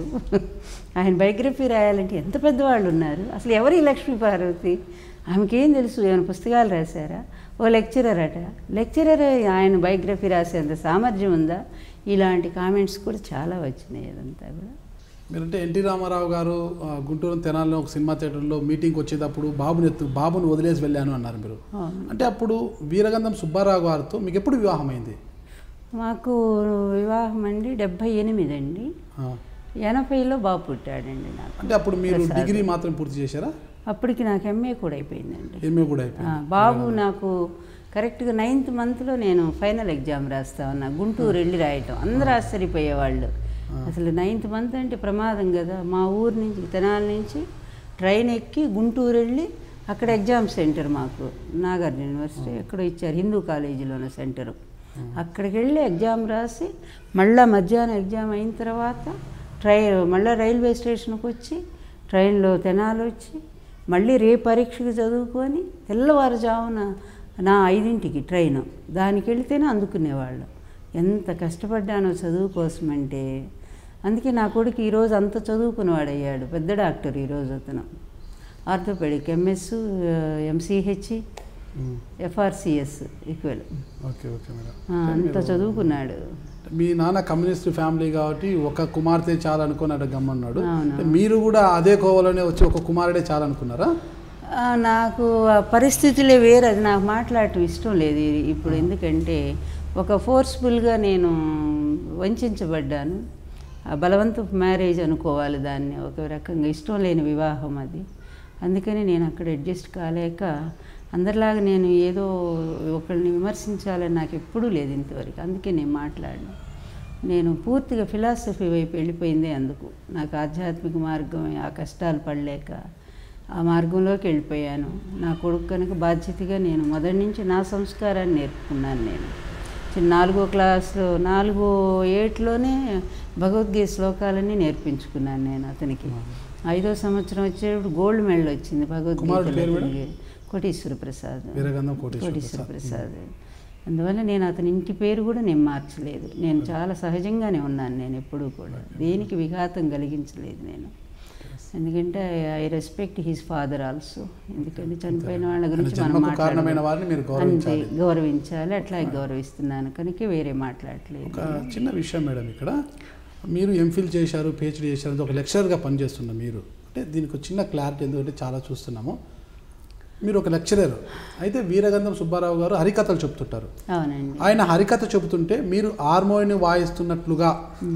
ఆయన బయోగ్రఫీ రాయాలంటే ఎంత పెద్దవాళ్ళు ఉన్నారు అసలు ఎవరి లక్ష్మీ పార్వతి ఆమెకేం తెలుసు ఏమైనా పుస్తకాలు రాశారా ఓ లెక్చరర్ అట లెక్చరర్ ఆయన బయోగ్రఫీ రాసేంత సామర్థ్యం ఉందా ఇలాంటి కామెంట్స్ కూడా చాలా వచ్చినాయి అదంతా కూడా మీరంటే ఎన్టీ రామారావు గారు ఆ, గుంటూరు తెనాలిలో ఒక సినిమా థియేటర్లో మీటింగ్కి వచ్చేటప్పుడు బాబుని ఎత్తు బాబుని వదిలేసి వెళ్ళాను అన్నారు మీరు అవును. అంటే అప్పుడు వీరగంధం సుబ్బారావు గారితో మీకు ఎప్పుడు వివాహం అయింది మాకు వివాహం అండి డెబ్భై ఎనిమిది అండి ఆ, ఎనభైలో బాబు పుట్టాడండి నాకు అంటే అప్పుడు మీరు ప్రసాద్. డిగ్రీ మాత్రం పూర్తి చేశారా అప్పటికి నాకు ఎంఏ కూడా అయిపోయిందండి ఎంఏ కూడా ఆ, అయిపోయింది బాబు నాకు కరెక్ట్గా నైన్త్ మంత్లో నేను ఫైనల్ ఎగ్జామ్ రాస్తా ఉన్నా గుంటూరు వెళ్ళి రాయటం అందరూ ఆశ్చర్యపోయేవాళ్ళు అసలు నైన్త్ మంత్ అంటే ప్రమాదం కదా మా ఊరు నుంచి తెనాలి నుంచి ట్రైన్ ఎక్కి గుంటూరు వెళ్ళి అక్కడ ఎగ్జామ్ సెంటర్ మాకు నాగార్జున యూనివర్సిటీ ఎక్కడో ఇచ్చారు హిందూ కాలేజీలోనే సెంటరు అక్కడికి వెళ్ళి ఎగ్జామ్ రాసి మళ్ళా మధ్యాహ్నం ఎగ్జామ్ అయిన తర్వాత ట్రై మళ్ళీ రైల్వే స్టేషన్కి వచ్చి ట్రైన్లో తెనాలి వచ్చి మళ్ళీ రే పరీక్షకు చదువుకొని తెల్లవారుజామున నా ఐదింటికి ట్రైన్ దానికి వెళితేనే అందుకునేవాళ్ళు ఎంత కష్టపడ్డానో చదువు కోసం అంటే అందుకే నా కొడుకు ఈరోజు అంత చదువుకునేవాడు అయ్యాడు పెద్ద డాక్టర్ ఈరోజు అతను orthopaedic MS MCH um, FRCS equal okay okay madam అంత చదువుకున్నాడు మీ నాన్న కమ్యూనిస్ట్ ఫ్యామిలీ కాబట్టి ఒక కుమార్తె చాలు అనుకుని అక్కడ గమ్మన్నాడు అవును. అంటే మీరు కూడా అదే కోవలోనే వచ్చి ఒక కుమారుడే చాలు అనుకున్నారా ఆ, నాకు ఆ పరిస్థితులే వేరు అది నాకు మాట్లాడటం ఇష్టం లేదు ఇది ఇప్పుడు ఎందుకంటే ఒక ఫోర్స్ఫుల్గా నేను వంచబడ్డాను ఆ బలవంతపు మ్యారేజ్ అనుకోవాలి దాన్ని ఒక రకంగా ఇష్టం లేని వివాహం అది అందుకని నేను అక్కడ అడ్జస్ట్ కాలేక అందరిలాగా నేను ఏదో ఒకరిని విమర్శించాలని నాకు ఎప్పుడూ లేదు ఇంతవరకు అందుకే నేను మాట్లాడను నేను పూర్తిగా ఫిలాసఫీ వైపు వెళ్ళిపోయిందే అందుకు నాకు ఆధ్యాత్మిక మార్గం ఆ కష్టాలు పడలేక ఆ మార్గంలోకి వెళ్ళిపోయాను నా కొడుకు కనుక బాధ్యతగా నేను మొదటి నుంచి నా సంస్కారాన్ని నేర్పుకున్నాను నేను చిన్న నాలుగో క్లాస్లో నాలుగో ఏట్లోనే భగవద్గీత శ్లోకాలన్నీ నేర్పించుకున్నాను నేను అతనికి ఐదో సంవత్సరం వచ్చేటప్పుడు గోల్డ్ మెడల్ వచ్చింది కుమారుడి పేరు భగవద్గీత మేడం? కోటేశ్వర ప్రసాద్ వీరగంధం కోటేశ్వర కోటేశ్వర ప్రసాద్. ప్రసాద్ అందువల్ల నేను అతని ఇంటి పేరు కూడా నేను మార్చలేదు నేను చాలా సహజంగానే ఉన్నాను నేను ఎప్పుడూ కూడా దేనికి విఘాతం కలిగించలేదు నేను ఎందుకంటే I respect his father also ఎందుకంటే చనిపోయిన వాళ్ళ గురించి ఆయన మనం జన్మకు కారణమైన మాట్లాడము. వారిని మీరు అంతే గౌరవించాలి గౌరవించాలి అట్లాగే గౌరవిస్తున్నాను కనుక వేరే మాట్లాడట్లేదు ఒక చిన్న విషయం మేడం ఇక్కడ మీరు ఎంఫిల్ చేశారు పిహెచ్డీ చేశారు ఒక లెక్చరర్గా పనిచేస్తున్న మీరు అంటే దీనికి ఒక చిన్న క్లారిటీ ఎందుకంటే చాలా చూస్తున్నాము మీరు ఒక లెక్చరర్ అయితే వీరగంధం సుబ్బారావు గారు హరికథలు చెప్తుంటారు అవునండి ఆయన హరికథ చెబుతుంటే మీరు హార్మోనియం వాయిస్తున్నట్లుగా ఉమ్.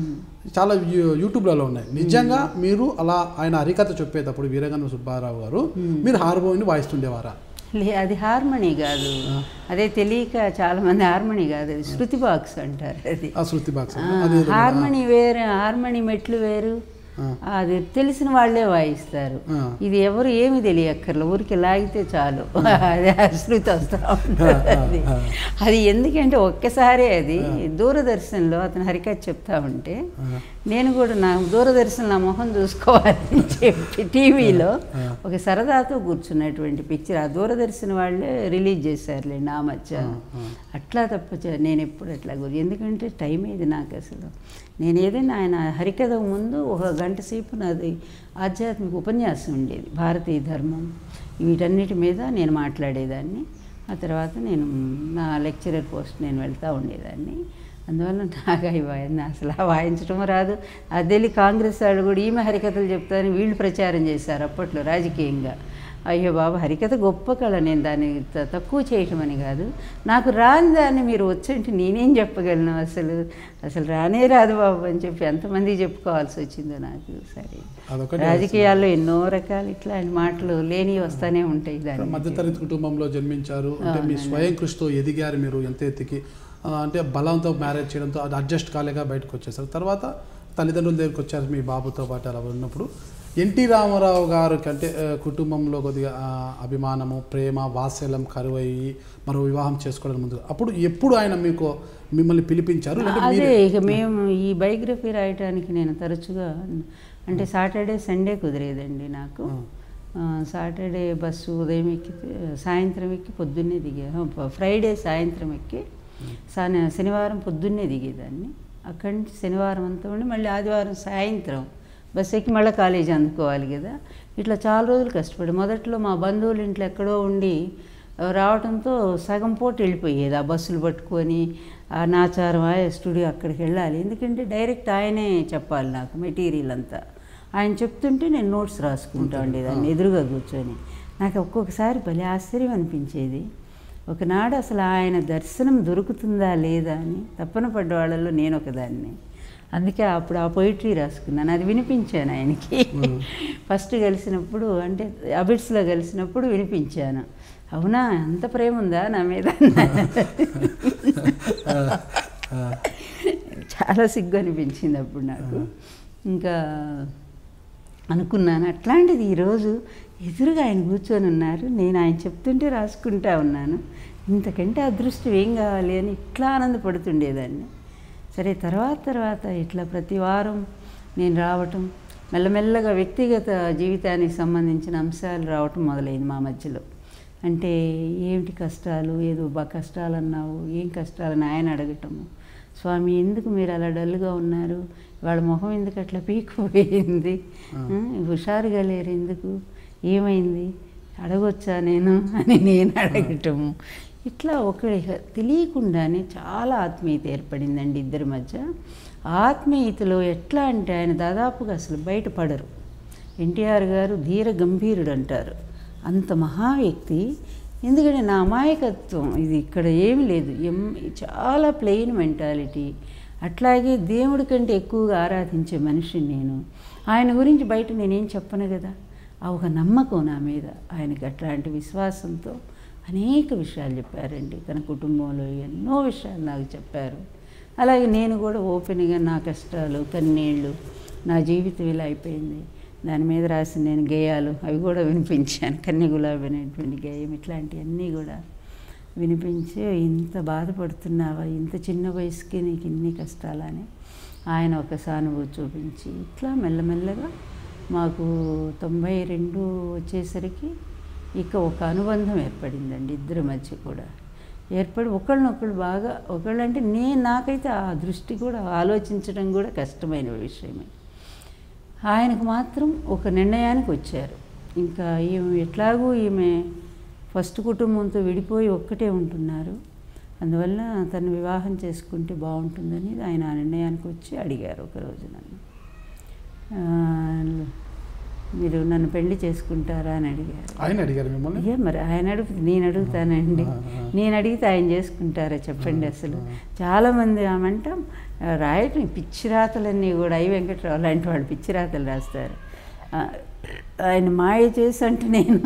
చాలా యూ- యూట్యూబ్లలో ఉన్నాయి నిజంగా మీరు అలా ఆయన హరికథ చెప్పేటప్పుడు వీరగంధ సుబ్బారావు గారు మీరు హార్మోనిని వాయిస్తుండేవారా లే అది హార్మనీ కాదు అదే తెలియక చాలా మంది హార్మనీ కాదు అది శృతి బాక్స్ అంటారు అది ఆ శృతి బాక్స్ ఆ, అది హార్మనీ వేరు హార్మనీ మెట్లు వేరు ఆ. అది తెలిసిన వాళ్ళే వాయిస్తారు ఆ. ఇది ఎవరు ఏమి తెలియక్కర్లేదు ఊరికి లాగితే చాలు అది శృతి వస్తూ ఉంటుంది అది అది ఎందుకంటే ఒక్కసారే అది దూరదర్శన్లో అతను హరికథ చెప్తా ఉంటే నేను కూడా నా దూరదర్శన్ నా మొహం చూసుకోవాలని చెప్పి టీవీలో ఒక సరదాతో కూర్చున్నటువంటి పిక్చర్ ఆ దూరదర్శన్ వాళ్ళే రిలీజ్ చేశారులేండి ఆ మధ్య అట్లా తప్ప చ- నేను ఎప్పుడు అట్లా గురి ఎందుకంటే టైం ఏది నాకు అసలు నేను ఏదైనా ఆయన హరికథ ముందు ఒక గంట సేపు నాది ఆధ్యాత్మిక ఉపన్యాసం ఉండేది భారతీయ ధర్మం వీటన్నిటి మీద నేను మాట్లాడేదాన్ని ఆ తర్వాత నేను నా లెక్చరర్ పోస్ట్ నేను వెళ్తూ ఉండేదాన్ని అందువల్ల నాకు అవి వాయి- అసలు ఆ వాయించడం రాదు అద్దెలి కాంగ్రెస్ వాళ్ళు కూడా ఈమె హరికథలు చెప్తారని వీళ్ళు ప్రచారం చేశారు అప్పట్లో రాజకీయంగా అయ్యో బాబు హరికథ గొప్ప కళ నేను దాన్ని త- తక్కువ చేయటం అని కాదు నాకు రాని దాన్ని మీరు వచ్చంటే నేనేం చెప్పగలను అసలు అసలు రానే రాదు బాబు అని చెప్పి ఎంతమంది చెప్పుకోవాల్సి వచ్చిందో నాకు సరే అదొకటి రాజకీయాల్లో ఎన్నో రకాలు ఇట్లాంటి మాటలు లేని వస్తానే ఉంటాయి దాని మధ్యతరగతి కుటుంబంలో జన్మించారు అంటే మీ స్వయం కృషితో ఎదిగారు మీరు ఎంత ఎత్తికి ఆ, అంటే బలంతో మ్యారేజ్ చేయడంతో అది అడ్జస్ట్ కాలేక బయటకు వచ్చేసారు తర్వాత తల్లిదండ్రుల దగ్గరికి వచ్చారు మీ బాబుతో పాటు అలా ఉన్నప్పుడు ఎన్టీ రామారావు గారి కంటే ఆ, కుటుంబంలో కొద్దిగా ఆ, అభిమానము ప్రేమ వాత్సల్యం కరువయ్యి మరో వివాహం చేసుకోవడం ముందు అప్పుడు ఎప్పుడు ఆయన మీకు మిమ్మల్ని పిలిపించారు లేదంటే అదే మీరే- ఇక మేము ఈ బయోగ్రఫీ రాయటానికి నేను తరచుగా అంటే సాటర్డే సండే కుదిరేదండి నాకు ఆ, సాటర్డే బస్సు ఉదయం ఎక్కితే సాయంత్రం ఎక్కి పొద్దున్నే దిగే ఆ, ఫ్రైడే సాయంత్రం ఎక్కి శని శనివారం పొద్దున్నే దిగేదాన్ని అక్కడి నుంచి శనివారం అంతా ఉండి మళ్ళీ ఆదివారం సాయంత్రం బస్ ఎక్కి మళ్ళీ కాలేజీ అందుకోవాలి కదా ఇట్లా చాలా రోజులు కష్టపడి మొదట్లో మా బంధువుల ఇంట్లో ఎక్కడో ఉండి ఆ, రావడంతో సగం పూట వెళ్ళిపోయేది ఆ బస్సులు పట్టుకొని ఆ నాచారం ఆ స్టూడియో అక్కడికి వెళ్ళాలి ఎందుకంటే డైరెక్ట్ ఆయనే చెప్పాలి నాకు మెటీరియల్ అంతా ఆయన చెప్తుంటే నేను నోట్స్ రాసుకుంటా ఉండేదాన్ని ఎదురుగా కూర్చొని నాకు ఒక్కొక్కసారి భలే ఆశ్చర్యం అనిపించేది ఒకనాడు అసలు ఆయన దర్శనం దొరుకుతుందా లేదా అని తప్పన పడ్డ వాళ్ళలో నేను ఒకదాన్ని అందుకే అప్పుడు ఆ పొయిటరీ రాసుకున్నాను అది వినిపించాను ఆయనకి ఫస్ట్ కలిసినప్పుడు అంటే అబిడ్స్లో కలిసినప్పుడు వినిపించాను అవునా అంత ప్రేమ ఉందా నా మీద చాలా సిగ్గు అనిపించింది అప్పుడు నాకు ఇంకా అనుకున్నాను అట్లాంటిది ఈరోజు ఎదురుగా ఆయన కూర్చొని ఉన్నారు నేను ఆయన చెప్తుంటే రాసుకుంటా ఉన్నాను ఇంతకంటే అదృష్టం ఏం కావాలి అని ఇట్లా ఆనందపడుతుండేదాన్ని సరే తర్వాత తర్వాత ఇట్లా ప్రతి వారం నేను రావటం మెల్లమెల్లగా వ్యక్తిగత జీవితానికి సంబంధించిన అంశాలు రావటం మొదలైంది మా మధ్యలో అంటే ఏమిటి కష్టాలు ఏదో బా కష్టాలు అన్నావు ఏం కష్టాలని ఆయన అడగటము స్వామి ఎందుకు మీరు అలా డల్గా ఉన్నారు వాళ్ళ మొహం ఎందుకు అట్లా పీకిపోయింది ఆ, హుషారుగా లేరు ఎందుకు ఏమైంది అడగొచ్చా నేను అని నేను అడగటము ఇట్లా ఒకరి తెలియకుండానే చాలా ఆత్మీయత ఏర్పడిందండి ఇద్దరి మధ్య ఆత్మీయతలో ఎట్లా అంటే ఆయన దాదాపుగా అసలు బయటపడరు ఎన్టీఆర్ గారు ధీర గంభీరుడు అంటారు అంత మహా వ్యక్తి ఎందుకంటే నా అమాయకత్వం ఇది ఇక్కడ ఏమి లేదు ఎం చాలా ప్లెయిన్ మెంటాలిటీ అట్లాగే దేవుడి కంటే ఎక్కువగా ఆరాధించే మనిషిని నేను ఆయన గురించి బయట నేనేం చెప్పను కదా ఆ ఒక నమ్మకం నా మీద ఆయనకి అట్లాంటి విశ్వాసంతో అనేక విషయాలు చెప్పారండి తన కుటుంబంలో ఎన్నో విషయాలు నాకు చెప్పారు అలాగే నేను కూడా ఓపెన్గా నా కష్టాలు కన్నీళ్ళు నా జీవితం ఇలా అయిపోయింది దాని మీద రాసిన నేను గేయాలు అవి కూడా వినిపించాను కన్య గులాబీ అనేటువంటి గేయం ఇట్లాంటివన్నీ కూడా వినిపించి ఇంత బాధపడుతున్నావా ఇంత చిన్న వయసుకి నీకు ఇన్ని కష్టాలని ఆయన ఒక సానుభూతి చూపించి ఇట్లా మెల్లమెల్లగా మాకు తొంభై రెండు వచ్చేసరికి ఇక ఒక అనుబంధం ఏర్పడిందండి ఇద్దరి మధ్య కూడా ఏర్పడి ఒకళ్ళనొకళ్ళు బాగా ఒకళ్ళంటే నేను నాకైతే ఆ దృష్టి కూడా ఆలోచించడం కూడా కష్టమైన విషయమే ఆయనకు మాత్రం ఒక నిర్ణయానికి వచ్చారు ఇంకా ఈమె ఎట్లాగూ ఈమె ఫస్ట్ కుటుంబంతో విడిపోయి ఒక్కటే ఉంటున్నారు అందువల్ల తను వివాహం చేసుకుంటే బాగుంటుందని ఆయన ఆ నిర్ణయానికి వచ్చి అడిగారు ఒకరోజు నన్ను ఆ, మీరు నన్ను పెళ్లి చేసుకుంటారా అని అడిగారు ఆయన అడిగారు మిమ్మల్ని ఏ మరి ఆయన అడుగుతుంది నేను అడుగుతానండి ఆ, ఆ. నేను అడిగితే ఆయన చేసుకుంటారా చెప్పండి అసలు చాలామంది ఆమంట రాయటం ఈ పిచ్చి రాతలన్నీ కూడా ఐ వెంకట్రావు లాంటి వాళ్ళు పిచ్చి రాతలు రాస్తారు ఆ, ఆయన మాయ చేసి అంటే నేను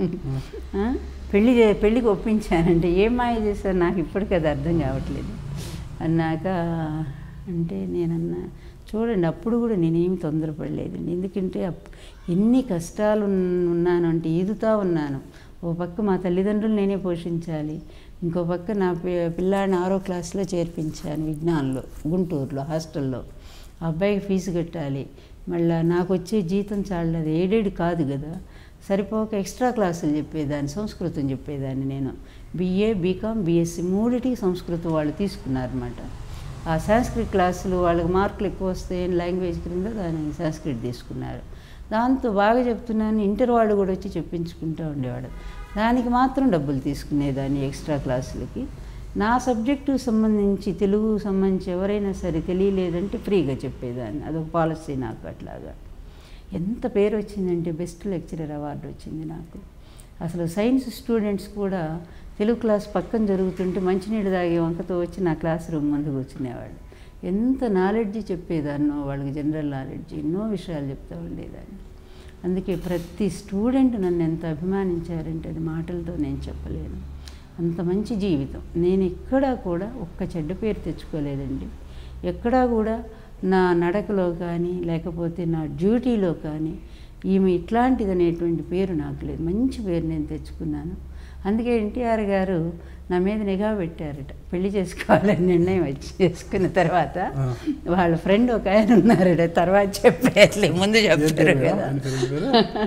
ఆ, పెళ్లి చే పెళ్ళికి ఒప్పించానంటే ఏం మాయ చేశారు నాకు ఇప్పటికీ అది అర్థం కావట్లేదు అన్నాక అంటే నేనన్నా చూడండి అప్పుడు కూడా నేనేమి తొందరపడలేదండి ఎందుకంటే అప్- ఎన్ని కష్టాలు ఉన్- ఉన్నాను అంటే ఈదుతా ఉన్నాను ఓ పక్క మా తల్లిదండ్రులు నేనే పోషించాలి ఇంకో పక్క నా పి- పిల్లాడిని ఆరో క్లాస్లో చేర్పించాను విజ్ఞాన్లో గుంటూరులో హాస్టల్లో ఆ అబ్బాయికి ఫీజు కట్టాలి మళ్ళీ నాకు వచ్చే జీతం చాలదు ఎయిడెడ్ కాదు కదా సరిపోక ఎక్స్ట్రా క్లాసులు చెప్పేదాన్ని సంస్కృతం చెప్పేదాన్ని నేను బిఏ బీకామ్ బీఎస్సీ మూడిటికి సంస్కృతం వాళ్ళు తీసుకున్నారన్నమాట ఆ సంస్కృత్ క్లాసులు వాళ్ళకి మార్కులు ఎక్కువ వస్తాయని లాంగ్వేజ్ క్రింద దాన్ని సంస్కృత్ తీసుకున్నారు దాంతో బాగా చెప్తున్నాను ఇంటర్ వాళ్ళు కూడా వచ్చి చెప్పించుకుంటూ ఉండేవాడు దానికి మాత్రం డబ్బులు తీసుకునేదాన్ని ఎక్స్ట్రా క్లాసులకి నా సబ్జెక్టు సంబంధించి తెలుగు సంబంధించి ఎవరైనా సరే తెలియలేదంటే ఫ్రీగా చెప్పేదాన్ని అదొక పాలసీ నాకు అట్లాగా ఎంత పేరు వచ్చిందంటే బెస్ట్ లెక్చరర్ అవార్డు వచ్చింది నాకు అసలు సైన్స్ స్టూడెంట్స్ కూడా తెలుగు క్లాస్ పక్కన జరుగుతుంటే మంచినీళ్ళు తాగే వంకతో వచ్చి నా క్లాస్ రూమ్ ముందు కూర్చునేవాళ్ళు ఎంత నాలెడ్జ్ చెప్పేదాన్నో వాళ్ళకి జనరల్ నాలెడ్జ్ ఎన్నో విషయాలు చెప్తూ ఉండేదాన్ని అందుకే ప్రతి స్టూడెంట్ నన్ను ఎంత అభిమానించారంటే అది మాటలతో నేను చెప్పలేను అంత మంచి జీవితం నేను ఎక్కడా కూడా ఒక్క చెడ్డ పేరు తెచ్చుకోలేదండి ఎక్కడా కూడా నా నడకలో కానీ లేకపోతే నా డ్యూటీలో కానీ ఈమె ఇట్లాంటిది అనేటువంటి పేరు నాకు లేదు మంచి పేరు నేను తెచ్చుకున్నాను అందుకే ఎన్టీఆర్ గారు నా మీద నిఘా పెట్టారట పెళ్లి చేసుకోవాలని నిర్ణయం వచ్చి చేసుకున్న తర్వాత ఆ. వాళ్ళ ఫ్రెండ్ ఒక ఆయన ఉన్నారట తర్వాత చెప్పేట్లే ముందు ఏం చెప్తారు పేరు కదా ఆయన పేరు ఏం పేరు?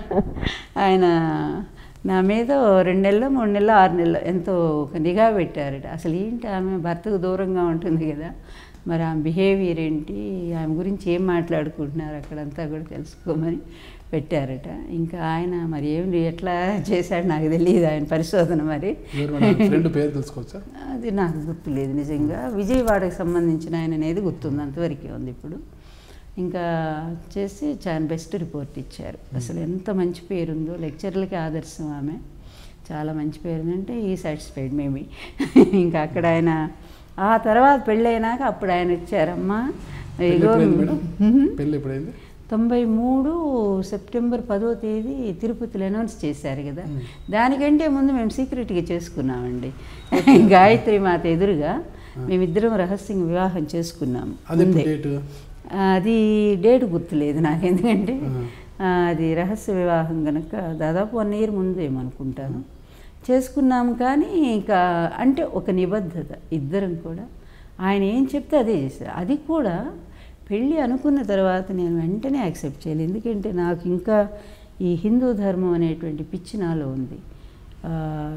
ఆయన నా మీద ఓ రెండు నెలలు మూడు నెలలు ఆరు నెలలు ఎంతో ఒక నిఘా పెట్టారట అసలు ఏంటి ఆమె భర్తకు దూరంగా ఉంటుంది కదా మరి ఆమె బిహేవియర్ ఏంటి ఆమె గురించి ఏం మాట్లాడుకుంటున్నారు అక్కడంతా కూడా తెలుసుకోమని పెట్టారట ఇంకా ఆయన మరి ఏం ఎట్లా చేశాడు నాకు తెలియదు ఆయన పరిశోధన మరి ఎవరు మన ఫ్రెండ్ పేరు తెలుసుకోవచ్చా అది నాకు గుర్తులేదు నిజంగా విజయవాడకి సంబంధించిన ఆయన అనేది గుర్తుంది అంతవరకే ఉంది ఇప్పుడు ఇంకా చేసి చాలా బెస్ట్ రిపోర్ట్ ఇచ్చారు అసలు ఎంత మంచి పేరుందో లెక్చర్లకి ఆదర్శం ఆమె చాలా మంచి పేరు అంటే ఈ సాటిస్ఫైడ్ మేబీ ఇంకా అక్కడ ఆయన ఆ తర్వాత పెళ్ళైనాక అప్పుడు ఆయన వచ్చారమ్మా పెళ్ళి ఇగో ఎప్పుడైంది మేడం మ్మ్. పెళ్ళి ఎప్పుడైంది తొంభై మూడు సెప్టెంబర్ పదో తేదీ తిరుపతిలో అనౌన్స్ చేశారు కదా మ్మ్. దానికంటే ముందు మేము సీక్రెట్గా చేసుకున్నామండి గాయత్రి మాత ఎదురుగా మేమిద్దరం రహస్యంగా వివాహం చేసుకున్నాము అది ముందే. డేట్ అది డేట్ గుర్తులేదు నాకు ఎందుకంటే ఆ. ఆ, అది రహస్య వివాహం కనుక దాదాపు వన్ ఇయర్ ముందు ఏమనుకుంటాను చేసుకున్నాము కానీ ఇంకా అంటే ఒక నిబద్ధత ఇద్దరం కూడా ఆయన ఏం చెప్తే అదే చేశారు అది కూడా పెళ్ళి అనుకున్న తర్వాత నేను వెంటనే యాక్సెప్ట్ చేయలేదు ఎందుకంటే నాకు ఇంకా ఈ హిందూ ధర్మం అనేటువంటి పిచ్చి నాలో ఉంది ఆ,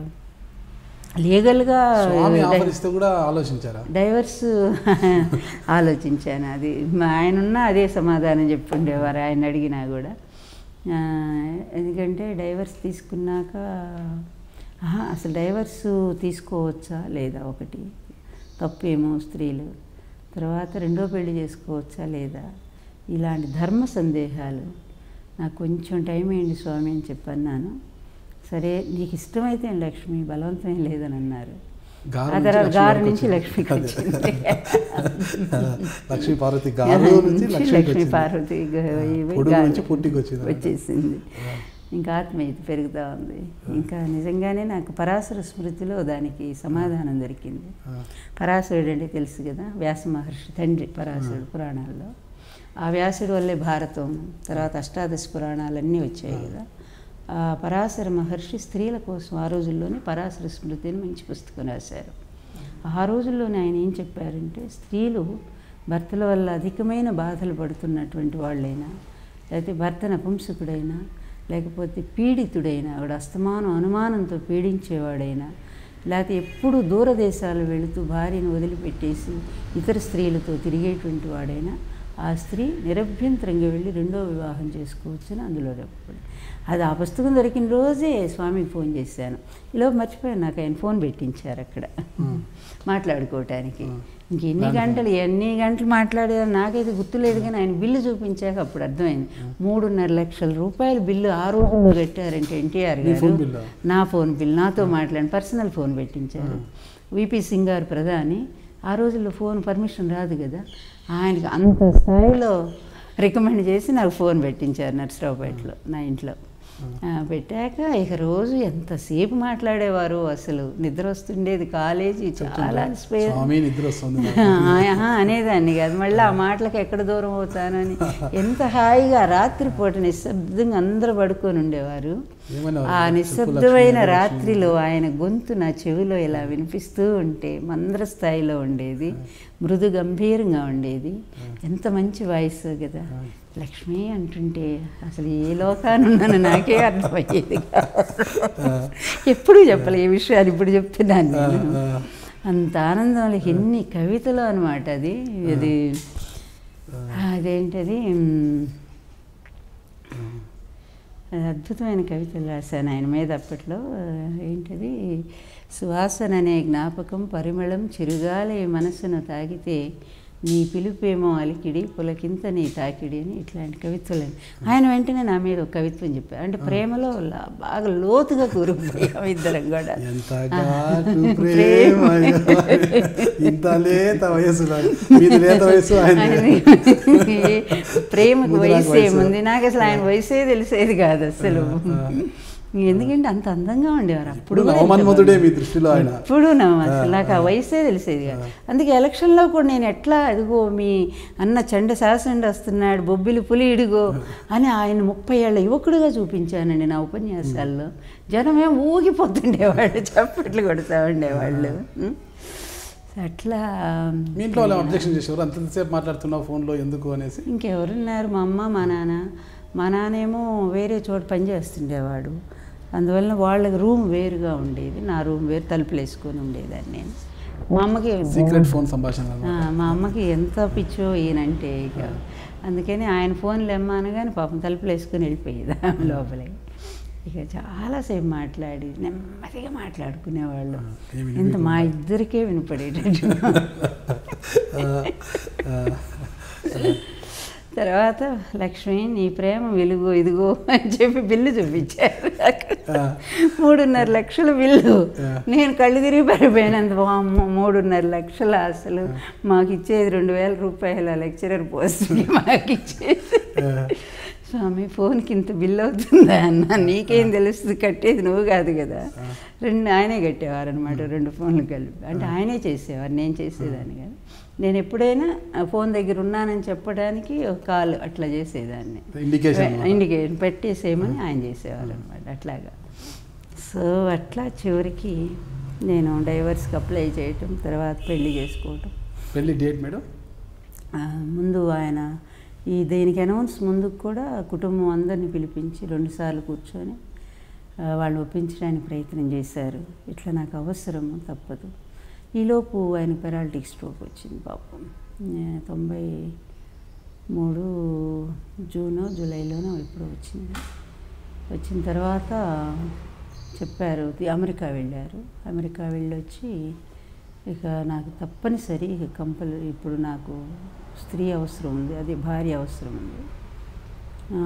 లీగల్గా స్వామి డై- ఆఫర్ ఇస్తే కూడా ఆలోచించారా డైవర్స్ ఆలోచించాను అది మా ఆయన ఉన్నా అదే సమాధానం చెప్పుండేవారు ఆయన అడిగినా కూడా ఆ, ఎందుకంటే డైవర్స్ తీసుకున్నాక ఆహా, అసలు డైవర్స్ తీసుకోవచ్చా లేదా ఒకటి తప్పేమో స్త్రీలు తర్వాత రెండో పెళ్లి చేసుకోవచ్చా లేదా ఇలాంటి ధర్మ సందేహాలు నాకు కొంచెం టైం ఏంటి స్వామి అని చెప్పన్నాను సరే నీకు ఇష్టమైతే లక్ష్మి బలవంతం ఏం లేదని అన్నారు గారు ఆ నుంచి తర్వాత లక్ష్మి గారు వరకు నుంచి వచ్చింది. లక్ష్మికి అదే. వచ్చింది లక్ష్మీ పార్వతి గారు నుంచి లక్ష్మికి లక్ష్మీ వచ్చింది. పార్వతి గ- ఇవి పొడుగు గాలి నుంచి పుట్టికి వచ్చింది. వచ్చేసింది ఇంకా ఆత్మీయత పెరుగుతూ ఉంది ఇంకా నిజంగానే నాకు పరాశర స్మృతిలో దానికి సమాధానం దొరికింది ఆ, పరాశరుడు అంటే తెలుసు కదా వ్యాస మహర్షి తండ్రి పరాశరుడు పురాణాల్లో ఆ వ్యాసుడు వల్లే భారతం తర్వాత అష్టాదశ పురాణాలన్నీ వచ్చాయి కదా ఆ పరాశర మహర్షి స్త్రీల కోసం ఆ రోజుల్లోనే పరాశర స్మృతి అని మంచి పుస్తకం రాశారు ఆ రోజుల్లోనే ఆయన ఏం చెప్పారంటే స్త్రీలు భర్తల వల్ల అధికమైన బాధలు పడుతున్నటువంటి వాళ్ళైనా లేకపోతే భర్త నపుంసకుడైనా లేకపోతే పీడితుడైనా ఆవిడ అస్తమానం అనుమానంతో పీడించేవాడైనా లేకపోతే ఎప్పుడు దూరదేశాలు వెళుతూ భార్యను వదిలిపెట్టేసి ఇతర స్త్రీలతో తిరిగేటువంటి వాడైనా ఆ స్త్రీ నిరభ్యంతరంగా వెళ్ళి రెండో వివాహం చేసుకోవచ్చని అందులో చెప్పబడి అది ఆ పుస్తకం దొరికిన రోజే స్వామికి ఫోన్ చేశాను ఇలా మర్చిపోయాను నాకు ఆయన ఫోన్ పెట్టించారు అక్కడ మాట్లాడుకోవటానికి ఇంకెన్ని గంటలు ఎన్ని గంటలు మాట్లాడారు నాకైతే గుర్తులేదు కానీ ఆయన బిల్లు చూపించాక అప్పుడు అర్థమైంది మూడున్నర లక్షల రూపాయల బిల్లు ఆ రోజుల్లో పెట్టారంటే ఎన్టీఆర్ నీ గారు ఫోన్ బిల్లా? నా ఫోన్ బిల్ నాతో మాట్లాడి పర్సనల్ ఫోన్ పెట్టించారు విపి సింగ్ గారు ప్రధాని ఆ రోజుల్లో ఫోన్ పర్మిషన్ రాదు కదా ఆయనకి అంత స్థాయిలో రికమెండ్ చేసి నాకు ఫోన్ పెట్టించారు నర్సరావుపేటలో నా ఇంట్లో ఆ, పెట్టాక ఇక రోజు ఎంతసేపు మాట్లాడేవారు అసలు నిద్ర వస్తుండేది కాలేజీ చాలా అలసిపోయేది స్వామి నిద్ర వస్తుంది ఆహా, అనేదాన్ని కాదు మళ్ళీ ఆ మాటలకు ఎక్కడ దూరం అవుతానని ఎంత హాయిగా రాత్రిపూట నిశ్శబ్దంగా అందరూ పడుకొని ఉండేవారు ఏమన్నా ఆ నిశ్శబ్దమైన రాత్రిలో ఆయన గొంతు నా చెవిలో ఇలా వినిపిస్తూ ఉంటే మంద్ర స్థాయిలో ఉండేది మృదు గంభీరంగా ఉండేది ఎంత మంచి వాయిస్ కదా లక్ష్మి అంటుంటే అసలు ఏ లోకానున్నాను నాకే అర్థమయ్యేది కాదు. ఎప్పుడు చెప్పలే ఈ విషయాలు ఇప్పుడు చెప్తున్నాను నేను అంత ఆనందంలో ఎన్ని కవితలు అనమాట అది అది అదేంటది మ్, అది అద్భుతమైన కవితలు రాశాను ఆయన మీద అప్పట్లో ఏంటది సువాసన అనే జ్ఞాపకం పరిమళం చిరుగాలి మనసును తాగితే నీ పిలుపేమో అలికిడి పులకింత నీ తాకిడి అని ఇట్లాంటి కవిత్వాలు ఆయన వెంటనే నా మీద ఒక కవిత్వం చెప్పారు అంటే ప్రేమలో లా- బాగా లోతుగా కూరుకుపోయాం ఇద్దరం కూడా ఎంత ఘాటు ప్రేమ ఇంత లేత వయసులో మీది లేత వయసు ఆయన ఆయన ప్రేమకు ముందు నాకు వయసు వయసు. ఏముంది నాకు అసలు ఆయన వయసే తెలిసేది కాదు అసలు ఎందుకంటే అంత అందంగా ఉండేవారు అప్పుడు కూడా ఇంత నవమన్మధుడే మీ దృష్టిలో ఆయన ఇప్పుడు నా అసలు నాకు ఆ వయసే తెలిసేది కాదు అందుకే ఎలక్షన్లో కూడా నేను ఎట్లా అదిగో మీ అన్న చండ శాసనుడు వస్తున్నాడు బొబ్బిలి పులి ఇడిగో అని ఆయన ముప్పై ఏళ్ళ యువకుడుగా చూపించానండి నా ఉపన్యాసాల్లో జనం ఏం ఊగిపోతుండేవాళ్ళు చప్పట్లు కొడుతూ ఉండేవాళ్ళు ఉం? అట్లా మీ ఇంట్లో వాళ్ళు అబ్జెక్షన్ చేసేవారు అంతసేపు మాట్లాడుతున్నావు ఫోన్లో ఎందుకు అనేసి ఇంకెవరున్నారు మా అమ్మ మా నాన్న మా నాన్నేమో వేరే చోట పని చేస్తుండేవాడు అందువలన వాళ్ళకి రూమ్ వేరుగా ఉండేది నా రూమ్ వేరు తలుపులు వేసుకొని ఉండేదాన్ని నేను మా అమ్మకి సీక్రెట్ ఫోన్ సంభాషణ ఆ, మా అమ్మకి ఎంత పిచ్చో ఈయనంటే ఇక అందుకని ఆయన ఫోన్లు ఎమ్మానగానే పాపం తలుపులు వేసుకొని వెళ్ళిపోయేది ఆమె లోపలే ఇక చాలాసేపు మాట్లాడి నెమ్మదిగా మాట్లాడుకునేవాళ్ళు ఏమి ఇంత మా ఇద్దరికే వినపడేటట్టు ఆ, ఆ, తర్వాత లక్ష్మి నీ ప్రేమ వెలుగు ఇదిగో అని చెప్పి బిల్లు చూపించారు ఆ. మూడున్నర లక్షల బిల్లు ఆ. నేను కళ్ళు తిరిగి పడిపోయినంత వామ్మో, మూడున్నర లక్షల అసలు మాకు ఇచ్చేది రెండు వేల రూపాయల లెక్చరర్ పోస్ట్కి మాకు ఇచ్చేది ఆ, స్వామి ఫోన్కి ఇంత బిల్ అవుతుందా అన్న నీకేం తెలుస్తుంది కట్టేది నువ్వు కాదు కదా రెండు ఆయనే కట్టేవారు అనమాట రెండు ఫోన్లు కలిపి అంటే ఆయనే చేసేవారు నేను చేసేదాన్ని కదా నేను ఎప్పుడైనా ఆ ఫోన్ దగ్గర ఉన్నానని చెప్పడానికి ఒక కాల్ అట్లా చేసేదాన్ని ఇండికేషన్ అన్నమాట. ఇండికేషన్ పెట్టేసేయమని ఆయన చేసేవారు అనమాట అట్లాగా సో అట్లా చివరికి నేను డైవర్స్కి అప్లై చేయటం తర్వాత పెళ్లి చేసుకోవటం పెళ్లి డేట్ మేడం ఆ, ముందు ఆయన ఈ దీనికి అనౌన్స్ ముందుకు కూడా కుటుంబం అందరిని పిలిపించి రెండుసార్లు కూర్చొని ఆ, వాళ్ళు ఒప్పించడానికి ప్రయత్నం చేశారు ఇట్లా నాకు అవసరము తప్పదు ఈలోపు ఆయన పెరాలిటిక్ స్ట్రోక్ వచ్చింది పాపం ఆ, తొంభై మూడు జూనో జూలైలోనో ఎప్పుడో వచ్చింది వచ్చిన తర్వాత చెప్పారు ది- అమెరికా వెళ్ళారు అమెరికా వెళ్ళొచ్చి ఇక నాకు తప్పనిసరి ఇక కంపల్ ఇప్పుడు నాకు స్త్రీ అవసరం ఉంది అది భార్య అవసరం ఉంది ఆ,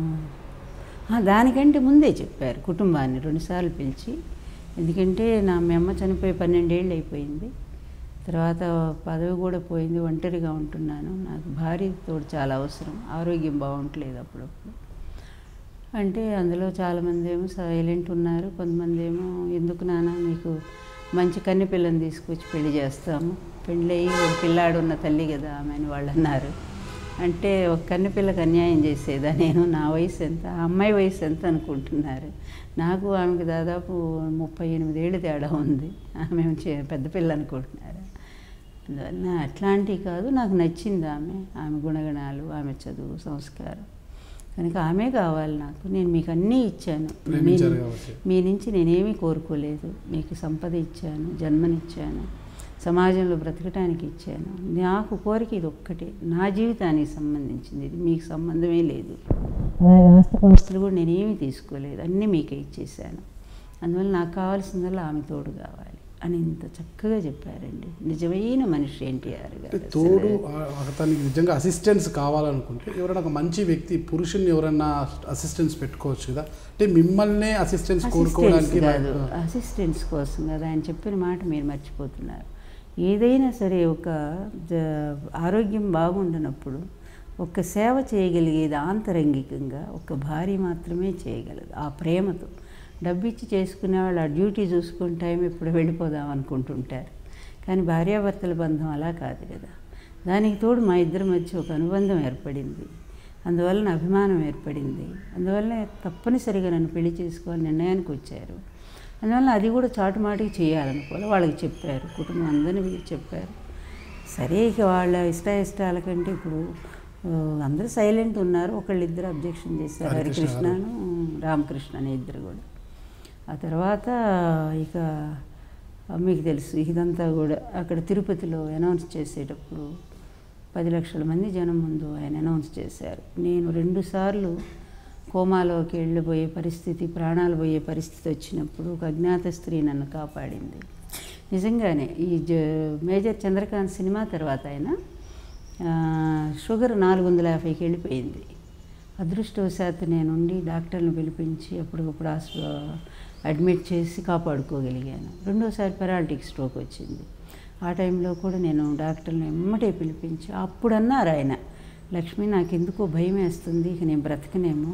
ఆ, దానికంటే ముందే చెప్పారు కుటుంబాన్ని రెండుసార్లు పిలిచి ఎందుకంటే నా మీ అమ్మ చనిపోయి పన్నెండేళ్ళు అయిపోయింది తర్వాత పదవి కూడా పోయింది ఒంటరిగా ఉంటున్నాను నాకు భార్య తోడు చాలా అవసరం ఆరోగ్యం బాగుంటలేదు అప్పుడప్పుడు అంటే అందులో చాలామంది ఏమో సైలెంట్ ఉన్నారు కొంతమంది ఏమో ఎందుకు నాన్న మీకు మంచి కన్నె పిల్లని తీసుకొచ్చి పెళ్లి చేస్తాము పెళ్ళి అయ్యి ఒక పిల్లాడు ఉన్న తల్లి కదా ఆమె అని వాళ్ళు అన్నారు అంటే ఒక కన్నె పిల్లకి అన్యాయం చేసేదా నేను నా వయసు ఎంత ఆ అమ్మాయి వయసు ఎంత అనుకుంటున్నారు నాకు ఆమెకి దాదాపు ముప్పై ఎనిమిదేళ్ళు తేడా ఉంది ఆమె చే- పెద్ద పిల్ల అనుకుంటున్నారు అందువల్ల అట్లాంటివి కాదు నాకు నచ్చింది ఆమె ఆమె గుణగణాలు ఆమె చదువు సంస్కారం కనుక ఆమె కావాలి నాకు నేను మీకు అన్నీ ఇచ్చాను ప్రేమించారు మీ- కాబట్టి. మీ నుంచి నేనేమీ కోరుకోలేదు మీకు సంపద ఇచ్చాను జన్మనిచ్చాను సమాజంలో బ్రతకటానికి ఇచ్చాను నాకు కోరిక ఇది ఒక్కటే నా జీవితానికి సంబంధించింది ఇది మీకు సంబంధమే లేదు అలాగే ఆస్తుపాస్తులు కూడా నేనేమీ తీసుకోలేదు అన్నీ మీకే ఇచ్చేసాను అందువల్ల నాకు కావాల్సిందల్లా ఆమె తోడు కావాలి అని ఇంత చక్కగా చెప్పారండి నిజమైన మనిషి ఎన్టీఆర్ గారు అసలు. తోడు ఆ- అతనికి నిజంగా అసిస్టెన్స్ కావాలనుకుంటే ఎవరైనా ఒక మంచి వ్యక్తి పురుషుని ఎవరైనా అసిస్టెన్స్ పెట్టుకోవచ్చు కదా అంటే మిమ్మల్నే అసిస్టెన్స్ అసిస్టెన్స్ కోరుకోవడానికి కాదు అసిస్టెన్స్ కోసం కదా ఆయన చెప్పిన మాట మీరు మర్చిపోతున్నారు ఏదైనా సరే ఒక జ- ఆరోగ్యం బాగుండనప్పుడు ఒక సేవ చేయగలిగేది ఆంతరంగికంగా ఒక భార్య మాత్రమే చేయగలదు ఆ ప్రేమతో డబ్బు ఇచ్చి చేసుకునే వాళ్ళు ఆ డ్యూటీ చూసుకుని టైం ఎప్పుడు వెళ్ళిపోదాం అనుకుంటుంటారు కానీ భార్యాభర్తల బంధం అలా కాదు కదా దానికి తోడు మా ఇద్దరి మధ్య ఒక అనుబంధం ఏర్పడింది అందువలన అభిమానం ఏర్పడింది అందువలన తప్పనిసరిగా నన్ను పెళ్లి చేసుకోవాలని నిర్ణయానికి వచ్చారు అందువల్ల అది కూడా చాటుమాటికి చేయాలనుకోవాలి వాళ్ళకి చెప్పారు కుటుంబం అందరినీ పిలిచి చెప్పారు సరే ఇక వాళ్ళ ఇష్టాయిష్టాల కంటే ఇప్పుడు ఆ, అందరూ సైలెంట్ ఉన్నారు ఒకళ్ళిద్దరు అబ్జెక్షన్ చేశారు హరికృష్ణ హరికృష్ణను రామకృష్ణ అనే ఇద్దరు కూడా ఆ తర్వాత ఇక ఆ, మీకు తెలుసు ఇదంతా కూడా అక్కడ తిరుపతిలో అనౌన్స్ చేసేటప్పుడు పది లక్షల మంది జనం ముందు ఆయన అనౌన్స్ చేశారు నేను రెండుసార్లు కోమాలోకి వెళ్ళిపోయే పరిస్థితి ప్రాణాలు పోయే పరిస్థితి వచ్చినప్పుడు ఒక అజ్ఞాత స్త్రీ నన్ను కాపాడింది నిజంగానే ఈ జ మేజర్ చంద్రకాంత్ సినిమా తర్వాత ఆయన ఆ, షుగర్ నాలుగు వందల యాభైకి వెళ్ళిపోయింది అదృష్టవశాత్తు నేనుండి డాక్టర్ని పిలిపించి అప్పటికప్పుడు హాస్పిటల్ అడ్మిట్ చేసి కాపాడుకోగలిగాను రెండోసారి పెరాలిటిక్ స్ట్రోక్ వచ్చింది ఆ టైంలో కూడా నేను డాక్టర్ని ఎమ్మటే పిలిపించి అప్పుడు అన్నారు ఆయన లక్ష్మి నాకు ఎందుకో భయం వేస్తుంది ఇక నేను బ్రతకనేమో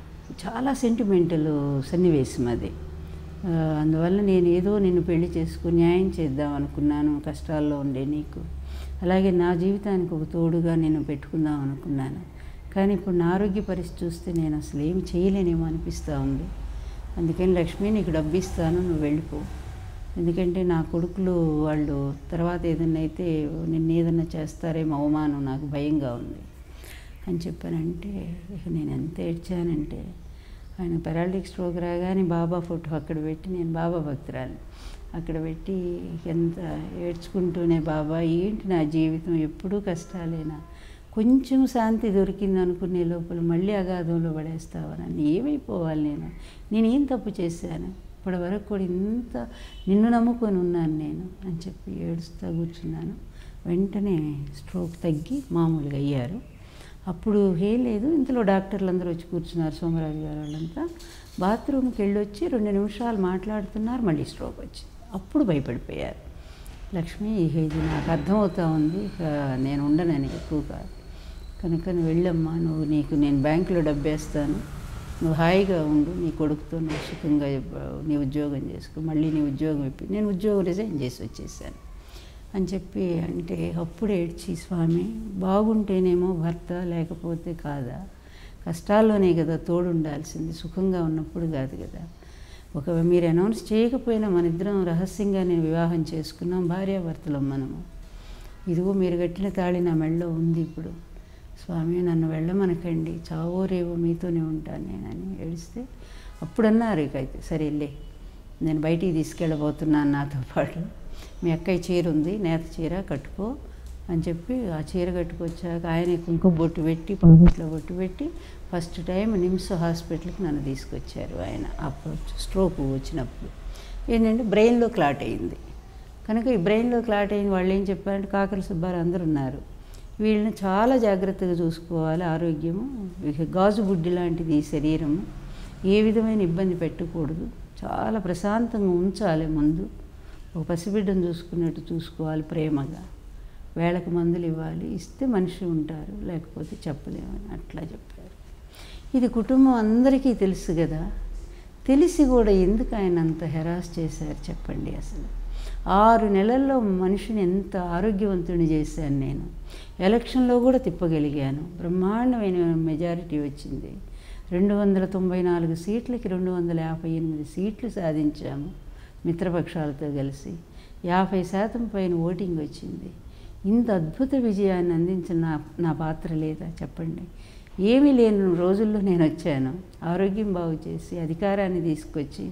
చాలా సెంటిమెంటల్ సన్నివేశం అది ఆ, అందువల్ల నేను ఏదో నిన్ను పెళ్లి చేసుకుని న్యాయం చేద్దాం అనుకున్నాను కష్టాల్లో ఉండే నీకు అలాగే నా జీవితానికి ఒక తోడుగా నేను పెట్టుకుందాం అనుకున్నాను కానీ ఇప్పుడు నా ఆరోగ్య పరిస్థితి చూస్తే నేను అసలు ఏం చేయలేనేమో అనిపిస్తూ ఉంది అందుకని లక్ష్మి నీకు డబ్బు ఇస్తాను నువ్వు వెళ్ళిపో ఎందుకంటే నా కొడుకులు వాళ్ళు తర్వాత ఏదన్నా అయితే నిన్ను ఏదన్నా చేస్తారేమో అవమానం నాకు భయంగా ఉంది అని చెప్పానంటే ఇక నేను ఎంత ఏడ్చానంటే ఆయన పెరాలిటిక్ స్ట్రోక్ రాగానే బాబా ఫోటో అక్కడ పెట్టి నేను బాబా భక్తురాలు అక్కడ పెట్టి ఎంత ఏడ్చుకుంటూనే బాబా ఏంటి నా జీవితం ఎప్పుడూ కష్టాలేనా కొంచెం శాంతి దొరికింది అనుకునే లోపల మళ్ళీ అగాధంలో పడేస్తావా నన్ను ఏమైపోవాలి నేను నేను ఏం తప్పు చేశాను ఇప్పటి వరకు కూడా ఇంత నిన్ను నమ్ముకొని ఉన్నాను నేను అని చెప్పి ఏడుస్తూ కూర్చున్నాను వెంటనే స్ట్రోక్ తగ్గి మామూలుగా అయ్యారు అప్పుడు ఏం లేదు ఇంతలో డాక్టర్లు అందరూ వచ్చి కూర్చున్నారు సోమరాజు గారు వాళ్ళంతా బాత్రూమ్కి వెళ్ళి వచ్చి రెండు నిమిషాలు మాట్లాడుతున్నారు మళ్ళీ స్ట్రోక్ వచ్చింది అప్పుడు భయపడిపోయారు లక్ష్మి ఇక ఇది నాకు అర్థమవుతా ఉంది ఇక నేను ఉండనని ఎక్కువగా కనుక నువ్వు వెళ్ళమ్మా నువ్వు నీకు నేను బ్యాంకులో డబ్బేస్తాను నువ్వు హాయిగా ఉండు నీ కొడుకుతో నువ్వు సుఖంగా నీ ఉద్యోగం చేసుకో మళ్ళీ నీ ఉద్యోగం ఇప్పి నేను ఉద్యోగం రిజైన్ చేసి వచ్చేసాను అని చెప్పి అంటే అప్పుడు ఏడ్చి స్వామి బాగుంటేనేమో భర్త లేకపోతే కాదా కష్టాల్లోనే కదా తోడు ఉండాల్సింది సుఖంగా ఉన్నప్పుడు కాదు కదా ఒక మీరు అనౌన్స్ చేయకపోయినా మన ఇద్దరం రహస్యంగా నేను వివాహం చేసుకున్నాం భార్యాభర్తలం మనము ఇదిగో మీరు కట్టిన తాళి నా మెళ్ళలో ఉంది ఇప్పుడు స్వామి నన్ను వెళ్ళమనకండి చావో రేవో మీతోనే ఉంటాను నేనని ఏడిస్తే అప్పుడు అన్నారు ఇక అయితే సరే లే నేను బయటికి తీసుకెళ్ళబోతున్నాను నాతో పాటు మీ అక్కయ్య చీర ఉంది నేత చీర కట్టుకో అని చెప్పి ఆ చీర కట్టుకొచ్చాక ఆయన కుంకుమ బొట్టు పెట్టి పాకెట్లో బొట్టు పెట్టి ఫస్ట్ టైం నిమ్స్ హాస్పిటల్కి నన్ను తీసుకొచ్చారు ఆయన అప్పుడు స్ట్రోక్ వచ్చినప్పుడు ఏంటంటే బ్రెయిన్లో క్లాట్ అయింది కనుక ఈ బ్రెయిన్లో క్లాట్ అయిన వాళ్ళు ఏం చెప్పారంటే కాకర సుబ్బారావు అందరూ ఉన్నారు వీళ్ళని చాలా జాగ్రత్తగా చూసుకోవాలి ఆరోగ్యము ఇక గాజు బుడ్డి లాంటిది ఈ శరీరము ఏ విధమైన ఇబ్బంది పెట్టకూడదు చాలా ప్రశాంతంగా ఉంచాలి ముందు ఒక పసిబిడ్డను చూసుకున్నట్టు చూసుకోవాలి ప్రేమగా వేళకు మందులు ఇవ్వాలి ఇస్తే మనిషి ఉంటారు లేకపోతే చెప్పలేమని అట్లా చెప్పారు ఇది కుటుంబం అందరికీ తెలుసు కదా తెలిసి కూడా ఎందుకు ఆయన అంత హెరాస్ చేశారు చెప్పండి అసలు ఆరు నెలల్లో మనిషిని ఎంత ఆరోగ్యవంతుని చేశాను నేను ఎలక్షన్లో కూడా తిప్పగలిగాను బ్రహ్మాండమైన మెజారిటీ వచ్చింది రెండు వందల తొంభై నాలుగు సీట్లకి రెండు వందల యాభై ఎనిమిది సీట్లు సాధించాము మిత్రపక్షాలతో కలిసి యాభై శాతం పైన ఓటింగ్ వచ్చింది ఇంత అద్భుత విజయాన్ని అందించిన నా నా పాత్ర లేదా చెప్పండి ఏమీ లేని రోజుల్లో నేను వచ్చాను ఆరోగ్యం బాగు చేసి అధికారాన్ని తీసుకొచ్చి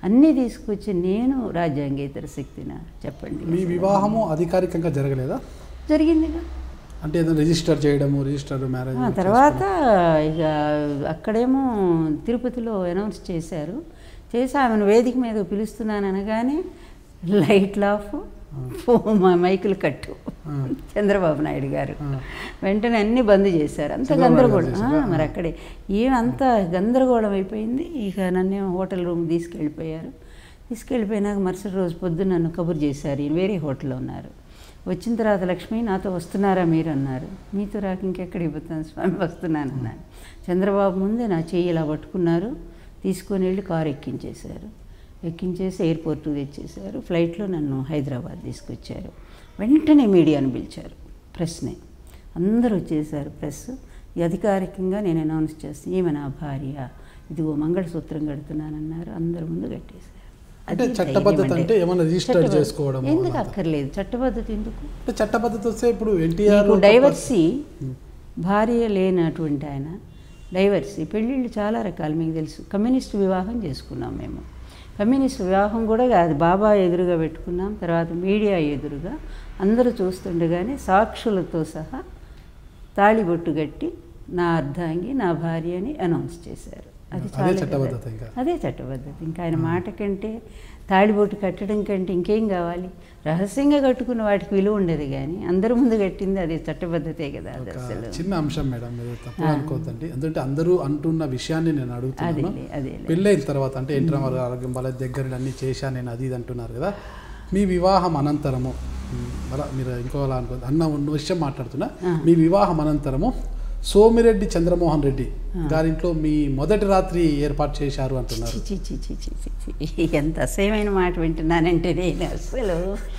అన్నీ తీసుకొచ్చి నేను రాజ్యాంగేతర శక్తిన చెప్పండి మీ వివాహము అధికారికంగా జరగలేదా జరిగిందిగా అంటే ఏదైనా రిజిస్టర్ చేయడము రిజిస్టర్ మ్యారేజ్ ఆ తర్వాత ఇక అక్కడేమో తిరుపతిలో అనౌన్స్ చేశారు చేసి ఆమెను వేదిక మీద పిలుస్తున్నాను అనగానే లైట్లు ఆఫ్ మా మైకులు కట్టు చంద్రబాబు నాయుడు గారు వెంటనే అన్ని బంద్ చేశారు అంత చంద్రబాబు నాయుడు గందరగోళం చేశారా? ఆ, మరి అక్కడే ఏమంత గందరగోళం అయిపోయింది ఇక నన్ను హోటల్ రూమ్ తీసుకెళ్ళిపోయారు తీసుకెళ్ళిపోయినాక మరుసటి రోజు పొద్దున్న నన్ను కబురు చేశారు ఈయన వేరే హోటల్లో ఉన్నారు వచ్చిన తర్వాత లక్ష్మి నాతో వస్తున్నారా మీరు అన్నారు మీతో రాక ఇంకెక్కడికి పోతాను స్వామి వస్తున్నాను అన్నాను చంద్రబాబు ముందే నా చెయ్యి ఇలా పట్టుకున్నారు తీసుకొని వెళ్ళి కారు ఎక్కించేశారు ఎక్కించేసి ఎయిర్పోర్ట్ తెచ్చేశారు ఫ్లైట్లో నన్ను హైదరాబాద్ తీసుకొచ్చారు వెంటనే మీడియాను పిలిచారు ప్రెస్ని అందరూ వచ్చేసారు ప్రెస్ ఈ అధికారికంగా నేను అనౌన్స్ చేస్తాను ఈమె నా భార్య ఇదిగో మంగళసూత్రం కడుతున్నానన్నారు అందరి ముందు కట్టేశారు అంటే అది చట్టబద్ధత ధైర్యం అంటే ఏమైనా రిజిస్టర్ చట్టబద్ధ- చేసుకోవడం ఎందుకు అక్కర్లేదు చట్టబద్ధత ఎందుకు అంటే చట్టబద్ధత వస్తే ఇప్పుడు ఎన్టీఆర్ నీకు డైవర్సీ భార్య లేనటువంటి ఆయన డైవర్సీ పెళ్ళిళ్ళు చాలా రకాలు మీకు తెలుసు కమ్యూనిస్ట్ వివాహం చేసుకున్నాం మేము కమ్యూనిస్ట్ వివాహం కూడా కాదు బాబా ఎదురుగా పెట్టుకున్నాం తర్వాత మీడియా ఎదురుగా అందరూ చూస్తుండగానే సాక్షులతో సహా తాళిబొట్టు కట్టి నా అర్ధాంగి నా భార్య అని అనౌన్స్ చేశారు అది అదే చాలా చట్టబద్ధత కదా. ఇంకా. అదే చట్టబద్ధత ఇంకా ఆయన మాట కంటే తాళిబొట్టు కట్టడం కంటే ఇంకేం కావాలి రహస్యంగా కట్టుకున్న వాటికి విలువ ఉండదు కానీ అందరి ముందు కట్టింది అది చట్టబద్ధతే కదా అది ఒక అసలు చిన్న అంశం మేడం మీరు తప్పు అనుకోవద్దండి ఎందుకంటే అందరూ అంటున్న విషయాన్ని నేను అడుగుతున్నాను అదేలే అదేలే పెళ్ళైన తర్వాత అంటే ఎన్టీ రామారావు ఆరోగ్యం వాళ్ళ దగ్గర అన్ని చేశాను నేను అది ఇది అంటున్నారు కదా మీ వివాహం అనంతరము ఉమ్, అలా మీరు ఇంకోలా అనుకో అన్న ఉన్న విషయం మాట్లాడుతున్నా మీ వివాహం అనంతరము సోమిరెడ్డి చంద్రమోహన్ రెడ్డి గారింట్లో మీ మొదటి రాత్రి ఏర్పాటు చేశారు అంటున్నారు చి చి చి చి చి చి చి. ఎంత అసహ్యమైన మాట వింటున్నానంటే నేను అసలు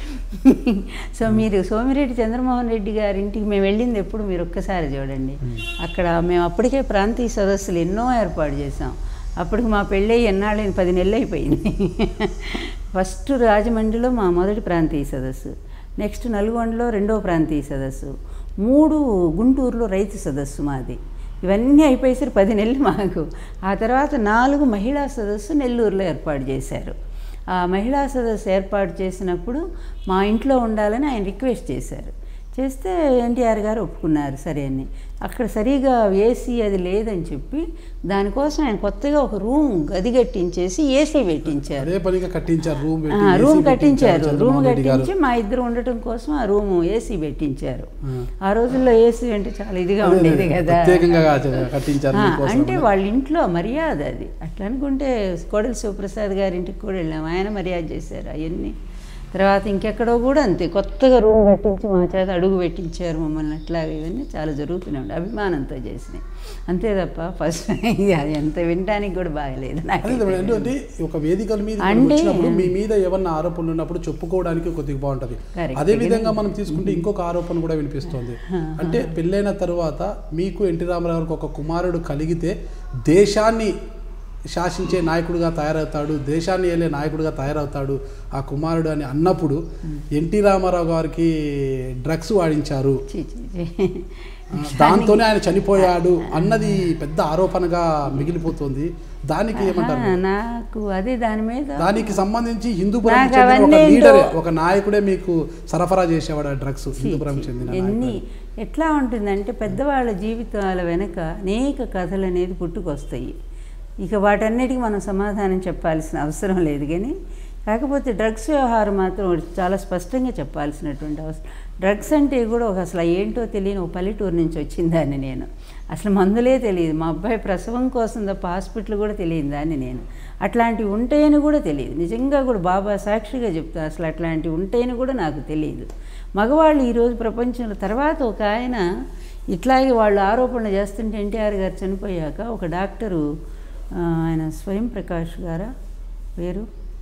సో మీరు సోమిరెడ్డి చంద్రమోహన్ రెడ్డి గారి ఇంటికి మేము వెళ్ళింది ఎప్పుడు మీరు ఒక్కసారి చూడండి అక్కడ మేము అప్పటికే ప్రాంతీయ సదస్సులు ఎన్నో ఏర్పాటు చేసాం అప్పటికి మా పెళ్ళి ఎన్నాళ్ళు పది నెలలు అయిపోయింది ఫస్ట్ రాజమండ్రిలో మా మొదటి ప్రాంతీయ సదస్సు నెక్స్ట్ నల్గొండలో రెండో ప్రాంతీయ సదస్సు మూడు గుంటూరులో రైతు సదస్సు మాది ఇవన్నీ అయిపోయేసరికి పది నెలలు మాకు ఆ తర్వాత నాలుగు మహిళా సదస్సు నెల్లూరులో ఏర్పాటు చేశారు ఆ మహిళా సదస్సు ఏర్పాటు చేసినప్పుడు మా ఇంట్లో ఉండాలని ఆయన రిక్వెస్ట్ చేశారు చేస్తే ఎన్టీఆర్ గారు ఒప్పుకున్నారు సరే అని అక్కడ సరిగా ఏసీ అది లేదని చెప్పి దానికోసం ఆయన కొత్తగా ఒక రూమ్ గది కట్టించేసి ఏసీ పెట్టించారు అదే పనిగా కట్టించారు రూమ్ ఆ, పెట్టి, రూమ్ AC కట్టించారు పెట్టించారు రూమ్ చంద్రమోహన్ రెడ్డి గారు. కట్టించి మా ఇద్దరు ఉండటం కోసం ఆ రూమ్ ఏసీ పెట్టించారు ఆ. ఆ రోజుల్లో ఏసీ అంటే చాలా ఇదిగా అదే, ఉండేది అదే, కదా ప్రత్యేకంగా కట్టించారు ఆ, మీకోసం. అంటే వాళ్ళ ఇంట్లో మర్యాద అది అట్లా అనుకుంటే కోడలి శివప్రసాద్ గారి ఇంటికి కూడా వెళ్ళాం ఆయన మర్యాద చేశారు అవన్నీ తర్వాత ఇంకెక్కడో కూడా అంతే కొత్తగా రూమ్ కట్టించి మా చేత అడుగు పెట్టించారు మమ్మల్ని అట్లా ఇవన్నీ చాలా జరుగుతూనే ఉండే అభిమానంతో చేసినాయి అంతే తప్ప ఫస్ట్ అది ఎంత వినడానికి కూడా బాగలేదు నాకు అదే మేడం, ఎందుకంటే ఒక వేదికల మీద అంటే- వచ్చినప్పుడు మీ మీద ఏమన్నా ఆరోపణలు ఉన్నప్పుడు చెప్పుకోవడానికి కొద్దిగా బాగుంటది Correct. అదే విధంగా మనం తీసుకుంటే ఇంకొక ఆరోపణ కూడా వినిపిస్తోంది అంటే పెళ్ళైన తర్వాత మీకు ఎన్టీ రామారావు గారికి ఒక కుమారుడు కలిగితే దేశాన్ని శాసించే నాయకుడిగా తయారవుతాడు దేశాన్ని ఏలే నాయకుడిగా తయారవుతాడు ఆ కుమారుడు అని అన్నప్పుడు ఎన్టీ రామారావు గారికి డ్రగ్స్ వాడించారు చీ, చీ, చీ. ఆ, దాంతోనే ఆయన చనిపోయాడు అన్నది పెద్ద ఆరోపణగా మిగిలిపోతుంది దానికి ఏమంటారు ఆ, నాకు అదే దాని మీద దానికి సంబంధించి హిందూపురం నాకు చెందిన ఒక అవన్నీ ఏంటో- లీడరే ఒక నాయకుడే మీకు సరఫరా చేసేవాడు ఆ డ్రగ్స్ హిందూపురం చెందిన ఎన్ని నాయకుడు. ఎట్లా ఉంటుందంటే పెద్దవాళ్ళ జీవితాల వెనక అనేక కథలు అనేది పుట్టుకొస్తాయి ఇక వాటన్నిటికీ మనం సమాధానం చెప్పాల్సిన అవసరం లేదు కానీ కాకపోతే డ్రగ్స్ వ్యవహారం మాత్రం ఒకటి చాలా స్పష్టంగా చెప్పాల్సినటువంటి అవసరం డ్రగ్స్ అంటే కూడా ఒక అసలు ఏంటో తెలియని ఒక పల్లెటూరు నుంచి వచ్చిందాన్ని నేను అసలు మందులే తెలియదు మా అబ్బాయి ప్రసవం కోసం తప్ప హాస్పిటల్ కూడా తెలియదు దాన్ని నేను అట్లాంటివి ఉంటాయని కూడా తెలియదు నిజంగా కూడా బాబా సాక్షిగా చెప్తా అసలు అట్లాంటివి ఉంటాయని కూడా నాకు తెలియదు మగవాళ్ళు ఈరోజు ప్రపంచంలో తర్వాత ఒక ఆయన ఇట్లాగే వాళ్ళు ఆరోపణ చేస్తుంటే ఎన్టీఆర్ గారు చనిపోయాక ఒక డాక్టరు ఆ, ఆయన స్వయం ప్రకాష్ గారా పేరు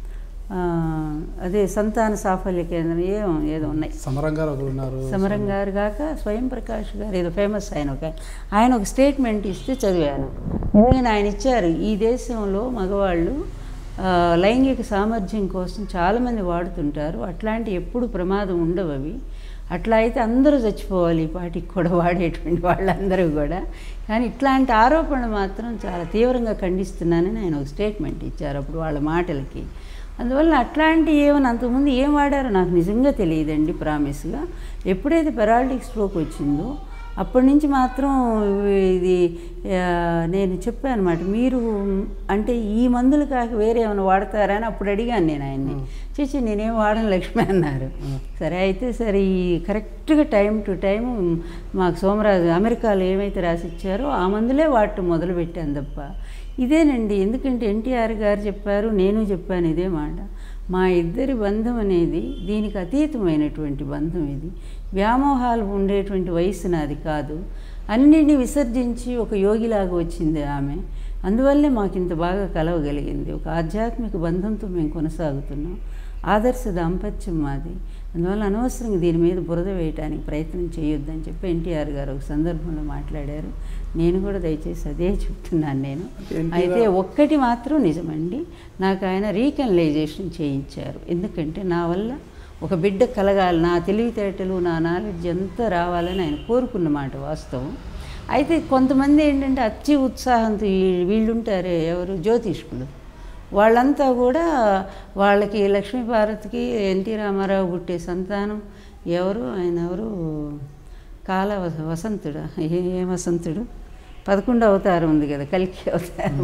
ఆ, అదే సంతాన సాఫల్య కేంద్రం ఏమో ఏదో ఉన్నాయి సమరం గారు ఒకరు ఉన్నారు సమరం గారు కాక స్వయం ప్రకాష్ గారు ఏదో ఫేమస్ ఆయన ఒక ఆయన ఒక స్టేట్మెంట్ ఇస్తే చదివాను ఎందుకని ఆయన ఇచ్చారు ఈ దేశంలో మగవాళ్ళు ఆ, లైంగిక సామర్థ్యం కోసం చాలామంది వాడుతుంటారు అట్లాంటి ఎప్పుడు ప్రమాదం ఉండవు అవి అట్లా అయితే అందరూ చచ్చిపోవాలి ఈ పాటికి కూడా వాడేటువంటి వాళ్ళందరూ కూడా కానీ ఇట్లాంటి ఆరోపణలు మాత్రం చాలా తీవ్రంగా ఖండిస్తున్నానని ఆయన ఒక స్టేట్మెంట్ ఇచ్చారు అప్పుడు వాళ్ళ మాటలకి అందువల్ల అట్లాంటి ఏమైనా అంతకుముందు ఏం వాడారో నాకు నిజంగా తెలియదండి ప్రామిస్గా ఎప్పుడైతే పెరాలిటిక్ స్ట్రోక్ వచ్చిందో అప్పటి నుంచి మాత్రం ఇది ఆ, నేను చెప్పాను అనమాట మీరు అంటే ఈ మందులు కాక వేరే ఏమైనా వాడతారా అని అప్పుడు అడిగాను నేను ఆయన్ని చేసి నేనేం వాడను లక్ష్మి అన్నారు సరే అయితే సరే ఈ కరెక్ట్గా టైం టు టైం మాకు సోమరాజు అమెరికాలో ఏమైతే రాసిచ్చారో ఆ మందులే వాడటం మొదలుపెట్టాను తప్ప ఇదేనండి ఎందుకంటే ఎన్టీఆర్ గారు చెప్పారు నేను చెప్పాను ఇదే మాట మా ఇద్దరి బంధం అనేది దీనికి అతీతమైనటువంటి బంధం ఇది వ్యామోహాలు ఉండేటువంటి వయసు నాది కాదు అన్నిటిని విసర్జించి ఒక యోగిలాగా వచ్చింది ఆమె అందువల్లే మాకు ఇంత బాగా కలవగలిగింది ఒక ఆధ్యాత్మిక బంధంతో మేము కొనసాగుతున్నాం ఆదర్శ దాంపత్యం మాది అందువల్ల అనవసరంగా దీని మీద బురద వేయడానికి ప్రయత్నం చేయొద్దని చెప్పి ఎన్టీఆర్ గారు ఒక సందర్భంలో మాట్లాడారు నేను కూడా దయచేసి అదే చెప్తున్నాను నేను NTR అయితే ఒక్కటి మాత్రం నిజమండి నాకు ఆయన రీకనలైజేషన్ చేయించారు ఎందుకంటే నా వల్ల ఒక బిడ్డ కలగాలి నా తెలివితేటలు నా నాలెడ్జ్ అంతా రావాలని ఆయన కోరుకున్న మాట వాస్తవం అయితే కొంతమంది ఏంటంటే అతి ఉత్సాహంతో ఈ- వీళ్ళుంటారే ఎవరు జ్యోతిష్కులు వాళ్ళంతా కూడా వాళ్ళకి లక్ష్మీపార్వతికి ఎన్టీ రామారావు పుట్టే సంతానం ఎవరు ఆయన ఎవరు కాల వస- వసంతుడా ఏ ఏ వసంతుడు పదకొండు అవతారం ఉంది కదా కలికి అవతారం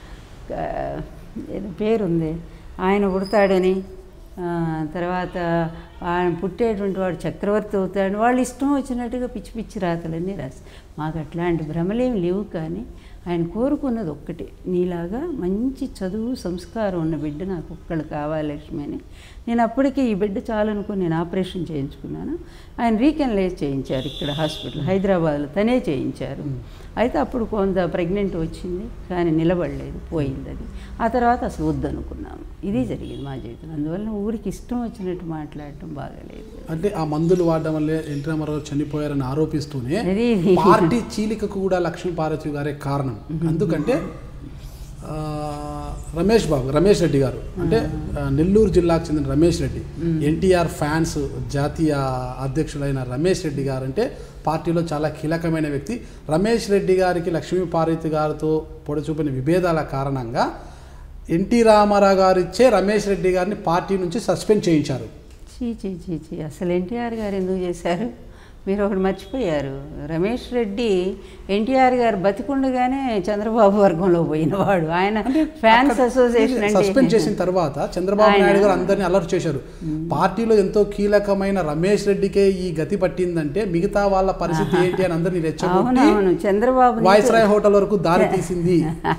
ఏదో పేరుంది ఆయన పుడతాడని ఆ, తర్వాత ఆయన పుట్టేటువంటి వాడు చక్రవర్తి అవుతాడు వాళ్ళు ఇష్టం వచ్చినట్టుగా పిచ్చి పిచ్చి రాతలన్నీ రాసి మాకు అట్లాంటి భ్రమలేం లేవు కానీ ఆయన కోరుకున్నది ఒక్కటే నీలాగా మంచి చదువు సంస్కారం ఉన్న బిడ్డ నాకు ఒక్కళ్ళు కావాలి లక్ష్మి అని నేను అప్పటికే ఈ బిడ్డ చాలనుకుని నేను ఆపరేషన్ చేయించుకున్నాను ఆయన రీకెనలైజ్ చేయించారు ఇక్కడ హాస్పిటల్ హైదరాబాద్లో తనే చేయించారు అయితే అప్పుడు కొంత ప్రెగ్నెంట్ వచ్చింది కానీ నిలబడలేదు పోయింది అది ఆ తర్వాత అసలు వద్దనుకున్నాము ఇది జరిగింది మా జీవితం అందువల్ల ఊరికి ఇష్టం వచ్చినట్టు మాట్లాడటం బాగాలేదు అంటే ఆ మందులు వాడడం వల్లే ఎన్టీ రామారావు చనిపోయారని ఆరోపిస్తూనే అది పార్టీ చీలికకు కూడా లక్ష్మీ పార్వతి గారే కారణం ఎందుకంటే ఆ, రమేష్ బాబు రమేష్ రెడ్డి గారు అంటే ఆ, నెల్లూరు జిల్లాకు చెందిన రమేష్ రెడ్డి ఎన్టీఆర్ ఫ్యాన్స్ జాతీయ అధ్యక్షుడైన రమేష్ రెడ్డి గారు అంటే పార్టీలో చాలా కీలకమైన వ్యక్తి రమేష్ రెడ్డి గారికి లక్ష్మీ పార్వతి గారితో పొడచూపిన విభేదాల కారణంగా ఎన్టీ రామారావు గారు ఇచ్చే రమేష్ రెడ్డి గారిని పార్టీ నుంచి సస్పెండ్ చేయించారు చీ చీ చీ చీ అసలు ఎన్టీఆర్ గారు ఎందుకు చేశారు మీరు ఒకటి మర్చిపోయారు రమేష్ రెడ్డి ఎన్టీఆర్ గారు బతికుండగానే చంద్రబాబు వర్గంలో పోయినవాడు ఆయన ఫ్యాన్స్ అసోసియేషన్ సస్పెండ్ అంటే చేసిన తర్వాత చంద్రబాబు ఆయన- నాయుడు గారు అందరినీ అలర్ట్ చేశారు పార్టీలో ఎంతో కీలకమైన రమేష్ రెడ్డికే ఈ గతి పట్టిందంటే మిగతా వాళ్ళ పరిస్థితి ఏంటి అని అందరినీ రెచ్చగొట్టి అవునవును చంద్రబాబు వాయిస్ రాయ్ హోటల్ వరకు దారి తీసింది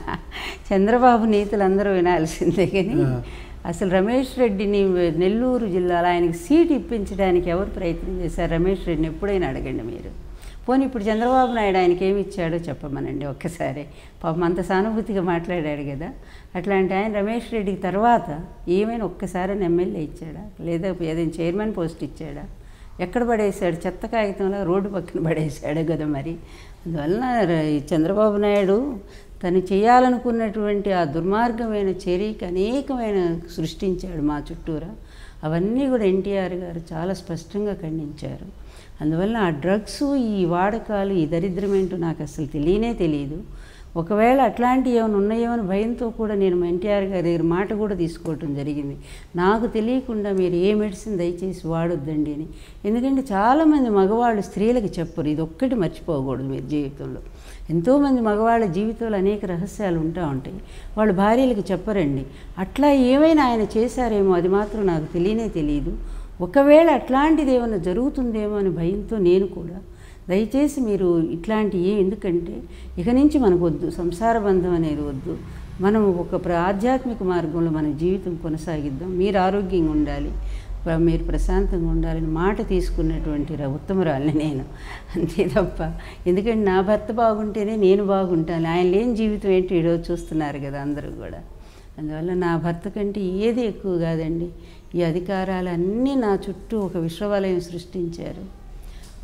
చంద్రబాబు నీతులు అందరూ వినాల్సిందే కానీ ఆ. అసలు రమేష్ రెడ్డిని నెల్లూరు జిల్లాలో ఆయనకి సీట్ ఇప్పించడానికి ఎవరు ప్రయత్నం చేశారు రమేష్ రెడ్డిని ఎప్పుడైనా అడగండి మీరు పోనీ ఇప్పుడు చంద్రబాబు నాయుడు ఆయనకి ఏమి ఇచ్చాడో చెప్పమనండి ఒక్కసారి పాపం అంత సానుభూతిగా మాట్లాడాడు కదా అట్లాంటి ఆయన రమేష్ రెడ్డికి తర్వాత ఏమైనా ఒక్కసారి ఎమ్మెల్యే ఇచ్చాడా లేదా ఏదైనా చైర్మన్ పోస్ట్ ఇచ్చాడా ఎక్కడ పడేశాడు చెత్త కాగితంలో రోడ్డు పక్కన పడేశాడు కదా మరి అందువలన ర- ఈ చంద్రబాబు నాయుడు తను చేయాలనుకున్నటువంటి ఆ దుర్మార్గమైన చర్యకి అనేకమైన సృష్టించాడు మా చుట్టూరా అవన్నీ కూడా ఎన్టీఆర్ గారు చాలా స్పష్టంగా ఖండించారు అందువల్ల ఆ డ్రగ్స్ ఈ వాడకాలు ఈ దరిద్రం ఏంటో నాకు అసలు తెలియనే తెలియదు ఒకవేళ అట్లాంటివి ఏమైనా ఉన్నాయో అని భయంతో కూడా నేను మా ఎన్టీఆర్ గారి దగ్గర మాట కూడా తీసుకోవటం జరిగింది నాకు తెలియకుండా మీరు ఏ మెడిసిన్ దయచేసి వాడొద్దండి అని ఎందుకంటే చాలామంది మగవాళ్ళు స్త్రీలకు చెప్పరు ఇది ఒక్కటి మర్చిపోకూడదు మీరు జీవితంలో ఎంతోమంది మగవాళ్ళ జీవితంలో అనేక రహస్యాలు ఉంటా ఉంటాయి వాళ్ళు భార్యలకు చెప్పరండి అట్లా ఏమైనా ఆయన చేశారేమో అది మాత్రం నాకు తెలియనే తెలియదు ఒకవేళ అట్లాంటిది ఏమైనా జరుగుతుందేమో అని భయంతో నేను కూడా దయచేసి మీరు ఇట్లాంటి ఏ ఎందుకంటే ఇక నుంచి మనకు వద్దు సంసార బంధం అనేది వద్దు మనం ఒక ప్ర ఆధ్యాత్మిక మార్గంలో మన జీవితం కొనసాగిద్దాం మీరు ఆరోగ్యంగా ఉండాలి ప్ర- మీరు ప్రశాంతంగా ఉండాలని మాట తీసుకున్నటువంటి ర- ఉత్తమరాలిని నేను అంతే తప్ప ఎందుకంటే నా భర్త బాగుంటేనే నేను బాగుంటాను ఆయన లేని జీవితం ఏంటి ఈరోజు చూస్తున్నారు కదా అందరూ కూడా అందువల్ల నా భర్త కంటే ఏది ఎక్కువ కాదండి ఈ అధికారాలన్నీ నా చుట్టూ ఒక విశ్వవలయం సృష్టించారు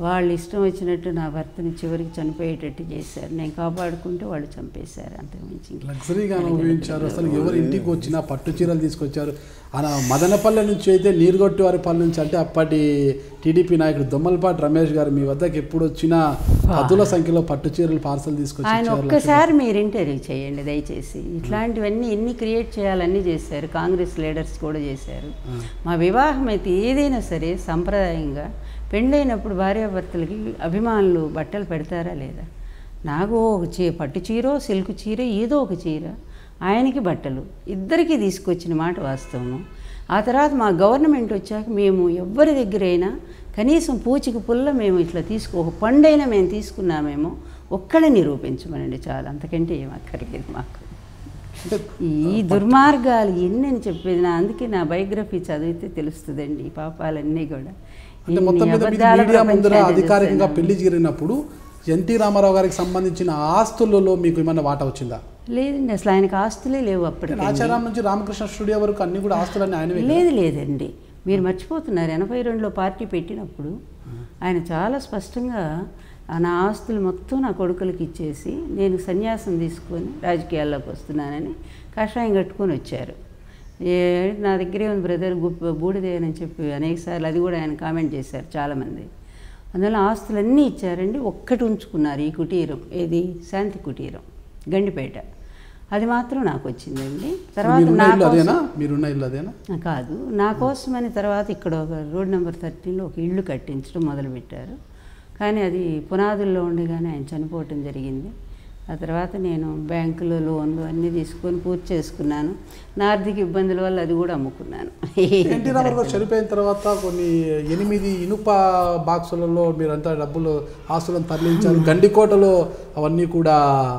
వాళ్ళు ఇష్టం వచ్చినట్టు నా భర్తని చివరికి చనిపోయేటట్టు చేశారు నేను కాపాడుకుంటే వాళ్ళు చంపేశారు అంతకుమించి ఇంక లగ్జరీగా అనుభవించారు అసలు ఎవరు ఇంటికి వచ్చినా పట్టు చీరలు తీసుకొచ్చారు అలా మదనపల్లె నుంచి అయితే నీరుగొట్టివారిపల్లి నుంచి అంటే అప్పటి టీడీపీ నాయకుడు దొమ్మలపాటి రమేష్ గారు మీ వద్దకు ఎప్పుడు వచ్చినా పదుల సంఖ్యలో పట్టు చీరలు పార్సల్ తీసుకొచ్చి ఆయన ఇచ్చారు. ఒక్కసారి మీరు ఇంటర్వ్యూ చేయండి దయచేసి ఇట్లాంటివన్నీ ఎన్ని క్రియేట్ చేయాలన్నీ చేశారు కాంగ్రెస్ లీడర్స్ కూడా చేశారు మా వివాహం అయితే ఏదైనా సరే సంప్రదాయంగా పెళ్ళైనప్పుడు భార్యాభర్తలకి అభిమానులు బట్టలు పెడతారా లేదా నాకు ఒక చీ పట్టు చీరో సిల్క్ చీర ఏదో ఒక చీర ఆయనకి బట్టలు ఇద్దరికీ తీసుకొచ్చిన మాట వాస్తవము ఆ తర్వాత మా గవర్నమెంట్ వచ్చాక మేము ఎవ్వరి దగ్గరైనా కనీసం పూచికి పుల్ల మేము ఇట్లా తీసుకో ఒక పండైనా మేము తీసుకున్నామేమో ఒక్కడే నిరూపించమనండి చాలు అంతకంటే ఏం అక్కర్లేదు మాకు అంటే ఈ దుర్మార్గాలు ఎన్ని అని చెప్పేది నా అందుకే నా బయోగ్రఫీ చదివితే తెలుస్తుందండి ఈ పాపాలన్నీ కూడా అంటే మొత్తం ఇన్ని మీద మీది అబద్ధాల మీడియా ముందర ప్రపంచాన్ని అధికారికంగా చూశాను. పెళ్లి జరిగినప్పుడు ఎన్టీ రామారావు గారికి సంబంధించిన ఆస్తులలో మీకు ఏమైనా వాటా వచ్చిందా లేదండి అసలు ఆయనకు ఆస్తులే లేవు అప్పటికి ఆచారం నుంచి రామకృష్ణ స్టూడియో వరకు అన్ని కూడా ఆస్తులన్నీ ఆయనవే కదా? లేదు లేదండి మీరు మర్చిపోతున్నారు ఎనభై రెండులో పార్టీ పెట్టినప్పుడు ఆయన చాలా స్పష్టంగా ఆ నా ఆస్తులు మొత్తం నా కొడుకులకి ఇచ్చేసి నేను సన్యాసం తీసుకొని రాజకీయాల్లోకి వస్తున్నానని కషాయం కట్టుకొని వచ్చారు ఏ నా దగ్గరే ఉంది బ్రదర్ బూడిదేనని చెప్పి అనేకసార్లు అది కూడా ఆయన కామెంట్ చేశారు చాలామంది అందువల్ల ఆస్తులన్నీ ఇచ్చారండి ఒక్కటి ఉంచుకున్నారు ఈ కుటీరం ఏది శాంతి కుటీరం గండిపేట అది మాత్రం నాకు వచ్చిందండి తర్వాత మీరున్న నా ఇల్లు కోసం- అదేనా మీరున్న ఇల్లు అదేనా కాదు నా కోసమని తర్వాత ఇక్కడ ఒక రోడ్ నెంబర్ థర్టీన్లో ఒక ఇల్లు కట్టించడం మొదలుపెట్టారు కానీ అది పునాదుల్లో ఉండగానే ఆయన చనిపోవటం జరిగింది ఆ తర్వాత నేను బ్యాంకులో లోన్లు అన్నీ తీసుకొని పూర్తి చేసుకున్నాను నా ఆర్థిక ఇబ్బందుల వల్ల అది కూడా అమ్ముకున్నాను ఎన్టీ రామారావు గారు చనిపోయిన తర్వాత కొన్ని ఎనిమిది ఇనుప బాక్సులలో మీరంతా డబ్బులు ఆస్తులను తరలించారు గండికోటలో అవన్నీ కూడా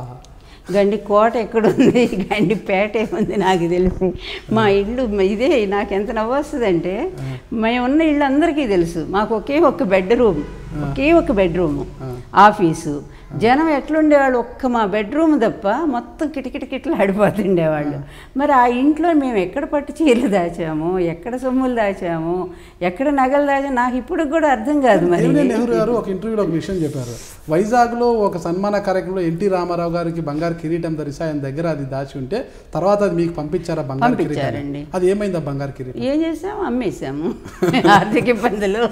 గండి కోట ఎక్కడుంది గండి పేట ఏముంది నాకు తెలుసు మా ఇల్లు మ- ఇదే నాకు ఎంత నవ్వొస్తుందంటే మేము ఉన్న ఇల్లు అందరికీ తెలుసు మాకు ఒకే ఒక బెడ్రూమ్ ఒకే ఒక బెడ్రూమ్ ఆఫీసు జనం ఎట్లుండేవాళ్ళు ఒక్క మా బెడ్రూమ్ తప్ప మొత్తం కిటకిటకిట్లు ఆడిపోతుండేవాళ్ళు మరి ఆ ఇంట్లో మేము ఎక్కడ పట్టు చీరలు దాచాము ఎక్కడ సొమ్ములు దాచాము ఎక్కడ నగలు దాచాము నాకు ఇప్పుడు కూడా అర్థం కాదు మరి దేవినేని నెహ్రూ గారు ఒక ఇంటర్వ్యూలో ఒక విషయం చెప్పారు వైజాగ్లో ఒక సన్మాన కార్యక్రమంలో ఎన్టీ రామారావు గారికి బంగారు కిరీటం ధరిసి ఆయన దగ్గర అది దాచి ఉంటే తర్వాత అది మీకు పంపించారా బంగారు కిరీటం పంపించారండి. అది ఏమైంది ఆ బంగారు కిరీటం ఏం చేసాము అమ్మేసాము ఆర్థిక ఇబ్బందులు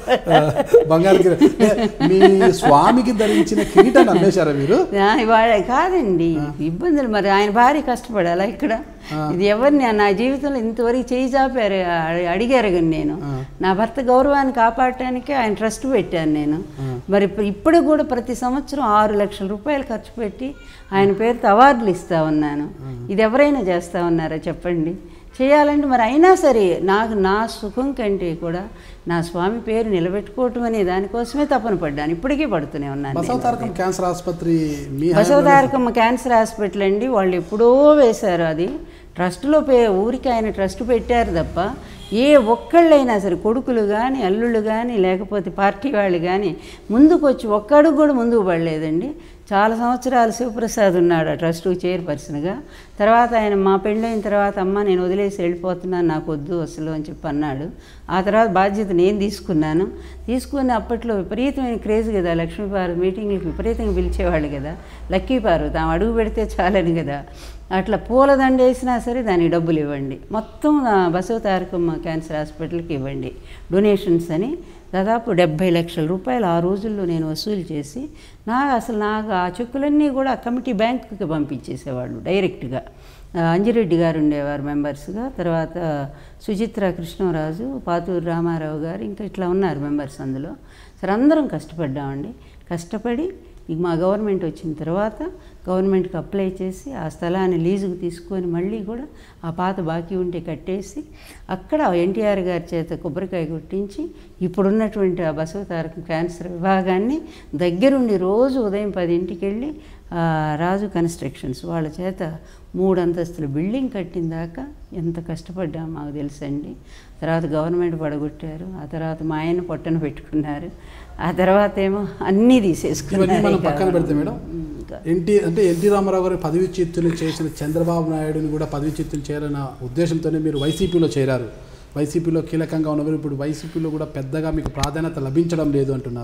బంగారు కిరీటం మీ స్వామికి ధరించిన కిరీటాన్ని అమ్మేశారా మీరు ఆ, ఇవాళ కాదండి ఇబ్బందులు మరి ఆయన భార్య కష్టపడాలా ఇక్కడ ఇది ఎవరిని నా జీవితంలో ఇంతవరకు చేయి చాపారు అ- అడిగారు కానీ నేను నా భర్త గౌరవాన్ని కాపాడటానికి ఆయన ట్రస్ట్ పెట్టాను నేను మరి ఇప్పుడు- ఇప్పుడు కూడా ప్రతి సంవత్సరం ఆరు లక్షల రూపాయలు ఖర్చు పెట్టి ఆయన పేరుతో అవార్డులు ఇస్తా ఉన్నాను ఇది ఎవరైనా చేస్తా ఉన్నారా చెప్పండి చేయాలంటే మరి అయినా సరే నాకు నా సుఖం కంటే కూడా నా స్వామి పేరు నిలబెట్టుకోవటం అనే దానికోసమే తపన పడ్డాను ఇప్పటికీ పడుతూనే ఉన్నాను నేను. బసవతారకం క్యాన్సర్ ఆసుపత్రి మీ బసవతారకమ్మ క్యాన్సర్ హాస్పిటల్ అండి వాళ్ళు ఎప్పుడో వేశారు అది ట్రస్ట్లో పే ఊరికి ఆయన ట్రస్ట్ పెట్టారు తప్ప ఏ ఒక్కళ్ళైనా సరే కొడుకులు కానీ అల్లుళ్ళు కానీ లేకపోతే పార్టీ వాళ్ళు కానీ ముందుకు వచ్చి ఒక్కడుగు కూడా ముందుకు పడలేదండి చాలా సంవత్సరాలు శివప్రసాద్ ఉన్నాడు ఆ ట్రస్ట్ చైర్పర్సన్గా తర్వాత ఆయన మా పెళ్ళైన తర్వాత అమ్మ నేను వదిలేసి వెళ్ళిపోతున్నాను నాకు వద్దు అసలు అని చెప్పి అన్నాడు ఆ తర్వాత బాధ్యత నేను తీసుకున్నాను తీసుకుని అప్పట్లో విపరీతమైన క్రేజ్ కదా లక్ష్మీపార్వతి మీటింగ్లకు విపరీతంగా పిలిచేవాళ్ళు కదా లక్కీ పార్వతి ఆమె అడుగు పెడితే చాలని కదా అట్లా పూలదండ వేసినా సరే దానికి డబ్బులు ఇవ్వండి మొత్తం ఆ బసవ తారకమ్మ క్యాన్సర్ హాస్పిటల్కి ఇవ్వండి డొనేషన్స్ అని దాదాపు డెబ్భై లక్షల రూపాయలు ఆ రోజుల్లో నేను వసూలు చేసి నాకు అసలు నాకు ఆ చెక్కులన్నీ కూడా ఆ కమిటీ బ్యాంకుకి పంపించేసేవాళ్ళు డైరెక్ట్గా ఆ, అంజిరెడ్డి గారు ఉండేవారు మెంబర్స్గా తర్వాత సుచిత్ర కృష్ణరాజు పాతూరు రామారావు గారు ఇంకా ఇట్లా ఉన్నారు మెంబర్స్ అందులో సరే అందరం కష్టపడ్డామండి కష్టపడి ఇక మా గవర్నమెంట్ వచ్చిన తర్వాత గవర్నమెంట్కి అప్లై చేసి ఆ స్థలాన్ని లీజుకు తీసుకొని మళ్ళీ కూడా ఆ పాత బాకీ ఉంటే కట్టేసి అక్కడ ఎన్టీఆర్ గారి చేత కొబ్బరికాయ కొట్టించి ఇప్పుడున్నటువంటి ఆ బసవతారకం క్యాన్సర్ విభాగాన్ని దగ్గరుండి రోజు ఉదయం పదింటికి వెళ్ళి ఆ రాజు కన్స్ట్రక్షన్స్ వాళ్ళ చేత మూడు అంతస్తుల బిల్డింగ్ కట్టిన దాకా ఎంత కష్టపడ్డాం మాకు తెలుసండి తర్వాత గవర్నమెంట్ పడగొట్టారు ఆ తర్వాత మా ఆయన పొట్టన పెట్టుకున్నారు ఆ తర్వాత ఏమో అన్నీ ఇవన్నీ తీసేసుకున్నారు మనం ఇక. పక్కన పెడితే మేడం ఇంకా ఎన్టీ అంటే ఎన్టీ రామారావు గారి పదవి చిత్తులు చేసిన చంద్రబాబు నాయుడుని కూడా పదవి చిత్తులు చేయాలన్న ఉద్దేశంతోనే మీరు వైసీపీలో చేరారు వైసీపీలో కీలకంగా ఉన్నవారు ఇప్పుడు వైసీపీలో కూడా పెద్దగా మీకు ప్రాధాన్యత లభించడం లేదు అంటున్నారు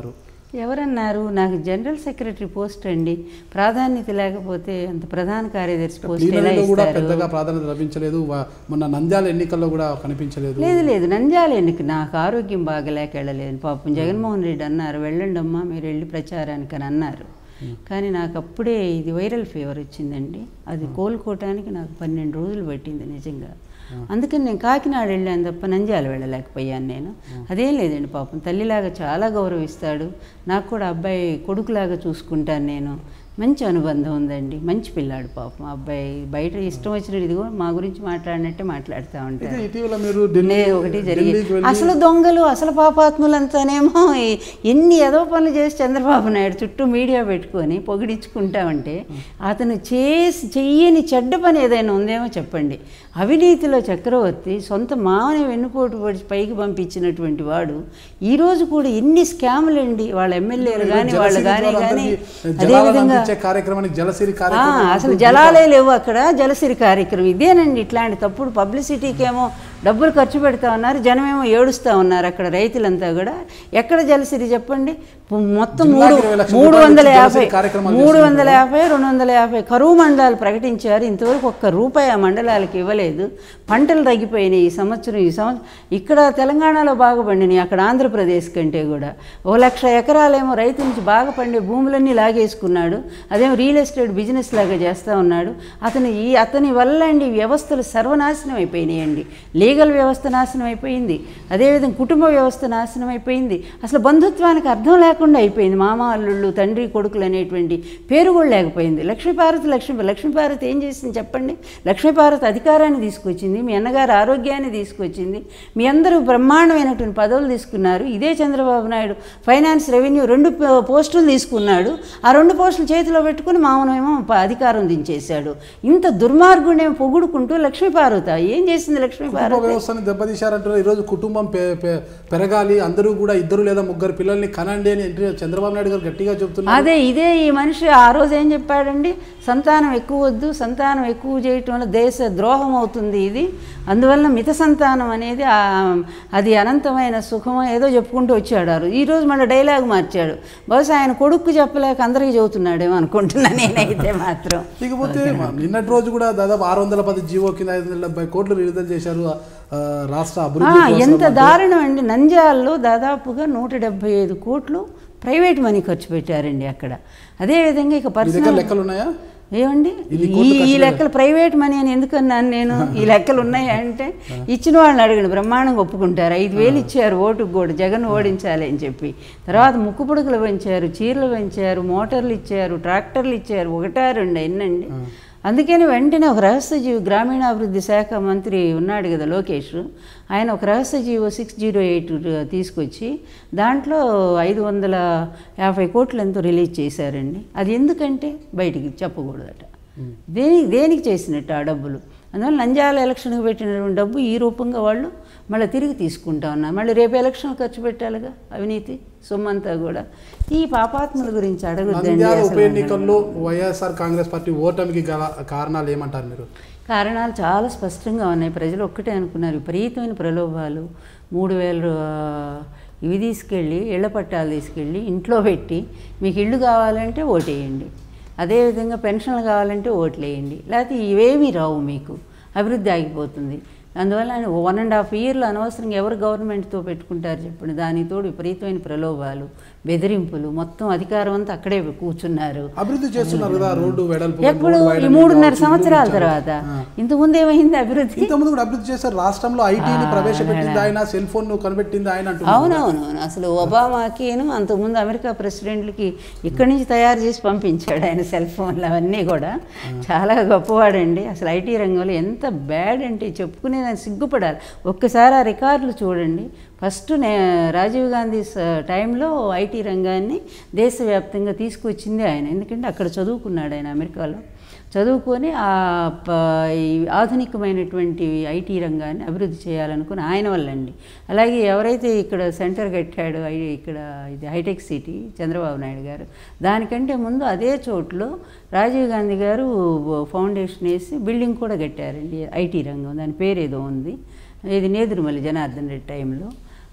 ఎవరన్నారు నాకు జనరల్ సెక్రటరీ పోస్ట్ అండి ప్రాధాన్యత లేకపోతే అంత ప్రధాన కార్యదర్శి పోస్ట్ ఎలా ప్లీనరీలో కూడా ఇస్తారు పెద్దగా ప్రాధాన్యత లభించలేదు వా- మొన్న నంద్యాల ఎన్నికల్లో కూడా కనిపించలేదు లేదు లేదు నంద్యాల ఎన్నిక నాకు ఆరోగ్యం బాగలేక వెళ్ళలేదు పాపం జగన్మోహన్ రెడ్డి అన్నారు వెళ్ళండి అమ్మా మీరు వెళ్ళి ప్రచారానికి అని అన్నారు కానీ నాకు అప్పుడే ఇది వైరల్ ఫీవర్ వచ్చిందండి అది కోలుకోవటానికి నాకు పన్నెండు రోజులు పట్టింది నిజంగా అందుకని నేను కాకినాడ వెళ్ళాను తప్ప నంద్యాల వెళ్ళలేకపోయాను నేను అదేం లేదండి పాపం తల్లిలాగా చాలా గౌరవిస్తాడు నాకు కూడా అబ్బాయి కొడుకులాగా చూసుకుంటాను నేను మంచి అనుబంధం ఉందండి మంచి పిల్లాడు పాపం ఆ అబ్బాయి బయట ఇష్టం వచ్చినట్టు ఇదిగో మా గురించి మాట్లాడినట్టే మాట్లాడుతూ ఉంటాడు అయితే ఇటీవల మీరు ఢిల్లీ నే ఒకటి జరిగి ఢిల్లీకి వెళ్ళి అసలు దొంగలు అసలు పాపాత్ములంతానేమో ఈ- ఎన్ని ఏదో పనులు చేసి చంద్రబాబు నాయుడు చుట్టూ మీడియా పెట్టుకొని పొగిడించుకుంటామంటే అతను చేసి చెయ్యని చెడ్డ పని ఏదైనా ఉందేమో చెప్పండి అవినీతిలో చక్రవర్తి సొంత మామని వెన్నుపోటు పడి పైకి పంపించినటువంటి వాడు ఈరోజు కూడా ఎన్ని స్కాములు అండి వాళ్ళ ఎమ్మెల్యేలు కానీ వాళ్ళు జలసిరి కానీ ద్వారా కానీ అందరికీ జలాలను అదేవిధంగా అందించే కార్యక్రమానికి జలసిరి ఆ, కార్యక్రమం అసలు జలాలే లేవు అక్కడ జలసిరి కార్యక్రమం ఇదేనండి ఇట్లాంటి తప్పుడు పబ్లిసిటీకేమో డబ్బులు ఖర్చు పెడతా ఉన్నారు జనమేమో ఏడుస్తూ ఉన్నారు అక్కడ రైతులంతా కూడా ఎక్కడ జలసిరి చెప్పండి పు- మొత్తం జిల్లాకి మూడు ఇరవై లక్షల మూడు రూపాయలు వందల ఇచ్చి యాభై జలసిరి కార్యక్రమాలు మూడు వందల యాభై రెండు వందల యాభై కరువు మండలాలు ప్రకటించారు ఇంతవరకు ఒక్క రూపాయి ఆ మండలాలకు ఇవ్వలేదు పంటలు తగ్గిపోయినాయి ఈ సంవత్సరం ఈ సంవత్సరం ఇక్కడ తెలంగాణలో బాగా పండినాయి అక్కడ ఆంధ్రప్రదేశ్ కంటే కూడా ఓ లక్ష ఎకరాలేమో రైతు నుంచి బాగా పండే భూములన్నీ లాగేసుకున్నాడు అదేమో రియల్ ఎస్టేట్ బిజినెస్ లాగా చేస్తూ ఉన్నాడు అతను ఈ అతని వల్ల అండి వ్యవస్థలు సర్వనాశనం అయిపోయినాయండి లీగల్ వ్యవస్థ నాశనం అయిపోయింది అదేవిధంగా కుటుంబ వ్యవస్థ నాశనం అయిపోయింది అసలు బంధుత్వానికి అర్థం లేకుండా అయిపోయింది మామ అల్లుళ్ళు తండ్రి కొడుకులు అనేటువంటి పేరు కూడా లేకపోయింది లక్ష్మీపార్వతి లక్ష్మీ లక్ష్మీపార్వతి ఏం చేసింది చెప్పండి లక్ష్మీపార్వతి అధికారాన్ని తీసుకొచ్చింది మీ అన్నగారు ఆరోగ్యాన్ని తీసుకొచ్చింది మీ అందరూ బ్రహ్మాండమైనటువంటి పదవులు తీసుకున్నారు ఇదే చంద్రబాబు నాయుడు ఫైనాన్స్ రెవెన్యూ రెండు పో- పోస్టులు తీసుకున్నాడు ఆ రెండు పోస్టులు చేతిలో పెట్టుకుని మామూలేమో ప- అధికారం దించేశాడు ఇంత దుర్మార్గుడేమో పొగుడుకుంటూ లక్ష్మీపార్వత ఏం చేసింది కుటుంబ లక్ష్మీపార్వతి వ్యవస్థని దెబ్బతీశారంటారు ఈరోజు కుటుంబం పె- పె- పెరగాలి అందరూ కూడా ఇద్దరు లేదా ముగ్గురు పిల్లల్ని కనండి అని ఎన్టీ- చంద్రబాబు నాయుడు గారు గట్టిగా చెప్తున్నారు అదే ఇదే ఈ మనిషి ఆ రోజు ఏం చెప్పాడండి సంతానం ఎక్కువ వద్దు సంతానం ఎక్కువ చేయటం వల్ల దేశ ద్రోహం అవుతుంది ఇది అందువల్ల మిత సంతానం అనేది ఆ- అది అనంతమైన సుఖం ఏదో చెప్పుకుంటూ వచ్చాడు ఆ రోజు ఈ రోజు మళ్ళీ డైలాగ్ మార్చాడు బహుశా ఆయన కొడుకు చెప్పలేక అందరికీ చెబుతున్నాడేమో అనుకుంటున్నా నేనైతే మాత్రం ఇకపోతే నిన్నటి రోజు కూడా దాదాపు ఆరు వందల పది జీవో కింద ఐదు వందల డెబ్బై కోట్లు విడుదల చేశారు ఆ, రాష్ట్ర ఆ, అభివృద్ధి కోసం. ఎంత దారుణం అండి నంద్యాలలో దాదాపుగా నూట డెబ్బై ఐదు కోట్లు ప్రైవేట్ మనీ ఖర్చు పెట్టారండి అక్కడ అదేవిధంగా ఇక మీ దగ్గర పర్సనల్ లెక్కలు ఉన్నాయా ఏమండి ఇన్ని ఈ కోట్లు ఈ ఖర్చు లెక్కలు ప్రైవేట్ మనీ అని ఎందుకు అన్నాను నేను ఈ లెక్కలు ఉన్నాయి అంటే ఇచ్చిన వాళ్ళని అడగండి బ్రహ్మాండంగా ఒప్పుకుంటారు ఐదు వేలు ఇచ్చారు ఓటుకు కూడా జగన్ ఓడించాలి అని చెప్పి తర్వాత ముక్కు పుడుకులు పెంచారు చీరలు పెంచారు మోటార్లు ఇచ్చారు ట్రాక్టర్లు ఇచ్చారు ఒకటా రెండు ఎన్నండి అందుకని వెంటనే ఒక రహస్య జీవి గ్రామీణాభివృద్ధి శాఖ మంత్రి ఉన్నాడు కదా లోకేష్ ఆయన ఒక రహస్య జీవో సిక్స్ జీరో ఎయిట్ తీసుకొచ్చి దాంట్లో ఐదు వందల యాభై కోట్లు ఎంతో రిలీజ్ చేశారండి అది ఎందుకంటే బయటికి చెప్పకూడదట దేనికి దేనికి చేసినట్టు ఆ డబ్బులు అందువల్ల నంద్యాల ఎలక్షన్కి పెట్టినటువంటి డబ్బు ఈ రూపంగా వాళ్ళు మళ్ళీ తిరిగి తీసుకుంటా ఉన్నారు మళ్ళీ రేపు ఎలక్షన్ ఖర్చు పెట్టాలిగా అవినీతి సొమ్మంతా కూడా ఈ పాపాత్ముల గురించి అడగొద్దండి నంద్యాల ఉప అసలు ఎన్నికల్లో వైఎస్ఆర్ కాంగ్రెస్ పార్టీ ఓటమికి గల కారణాలు ఏమంటారు మీరు కారణాలు చాలా స్పష్టంగా ఉన్నాయి ప్రజలు ఒక్కటే అనుకున్నారు విపరీతమైన ప్రలోభాలు మూడు వేల రూ- ఇవి తీసుకెళ్ళి ఇళ్ల పట్టాలు తీసుకెళ్ళి ఇంట్లో పెట్టి మీకు ఇల్లు కావాలంటే ఓటేయండి అదేవిధంగా పెన్షన్లు కావాలంటే ఓట్లేయండి లేకపోతే ఇవేమీ రావు మీకు అభివృద్ధి ఆగిపోతుంది అందువల్ల ఆయన వన్ అండ్ హాఫ్ ఇయర్లో అనవసరంగా ఎవరు గవర్నమెంట్తో పెట్టుకుంటారు చెప్పండి దానికి తోడు విపరీతమైన ప్రలోభాలు బెదిరింపులు మొత్తం అధికారం అంతా అక్కడే కూర్చున్నారు అభివృద్ధి చేస్తున్నారు కదా రోడ్డు వెడల్పు ఎప్పుడు రోడ్డు ఈ వైడనింగ్ మూడున్నర కావచ్చు, సంవత్సరాల ఇల్లు తర్వాత ఇచ్చారు. ఇంతకుముందు ఏమైంది అభివృద్ధి ఇంతకుముందు కూడా అభివృద్ధి చేశారు రాష్ట్రంలో ఐటీని ప్రవేశపెట్టింది ఆయన సెల్ ఫోన్ ను కనిపెట్టింది ఆయన అంటున్నారు అవునవును అసలు ఒబామాకిను అంతకుముందు అమెరికా ప్రెసిడెంట్లకి ఇక్కడి నుంచి తయారు చేసి పంపించాడు ఆయన సెల్ ఫోన్లు అవన్నీ కూడా చాలా గొప్పవాడండి అసలు ఐటీ రంగంలో ఎంత బ్యాడ్ అంటే చెప్పుకునే దాన్ని సిగ్గుపడాలి ఒక్కసారి ఆ రికార్డులు చూడండి ఫస్ట్ నే రాజీవ్ గాంధీ స- టైంలో ఐటీ రంగాన్ని దేశవ్యాప్తంగా తీసుకొచ్చింది ఆయన ఎందుకంటే అక్కడ చదువుకున్నాడు ఆయన అమెరికాలో చదువుకొని ఆ ప- ఈ ఆధునికమైనటువంటి ఐటీ రంగాన్ని అభివృద్ధి చేయాలనుకుని ఆయన వల్లండి అలాగే ఎవరైతే ఇక్కడ సెంటర్ కట్టాడో ఐ- ఇక్కడ ఇది హైటెక్ సిటీ చంద్రబాబు నాయుడు గారు దానికంటే ముందు అదే చోట్లో రాజీవ్ గాంధీ గారు ఫౌండేషన్ వేసి బిల్డింగ్ కూడా కట్టారండి ఐటీ రంగం దాని పేరు ఏదో ఉంది ఇది నేదురుమల్లి జనార్దన్ రెడ్డి టైంలో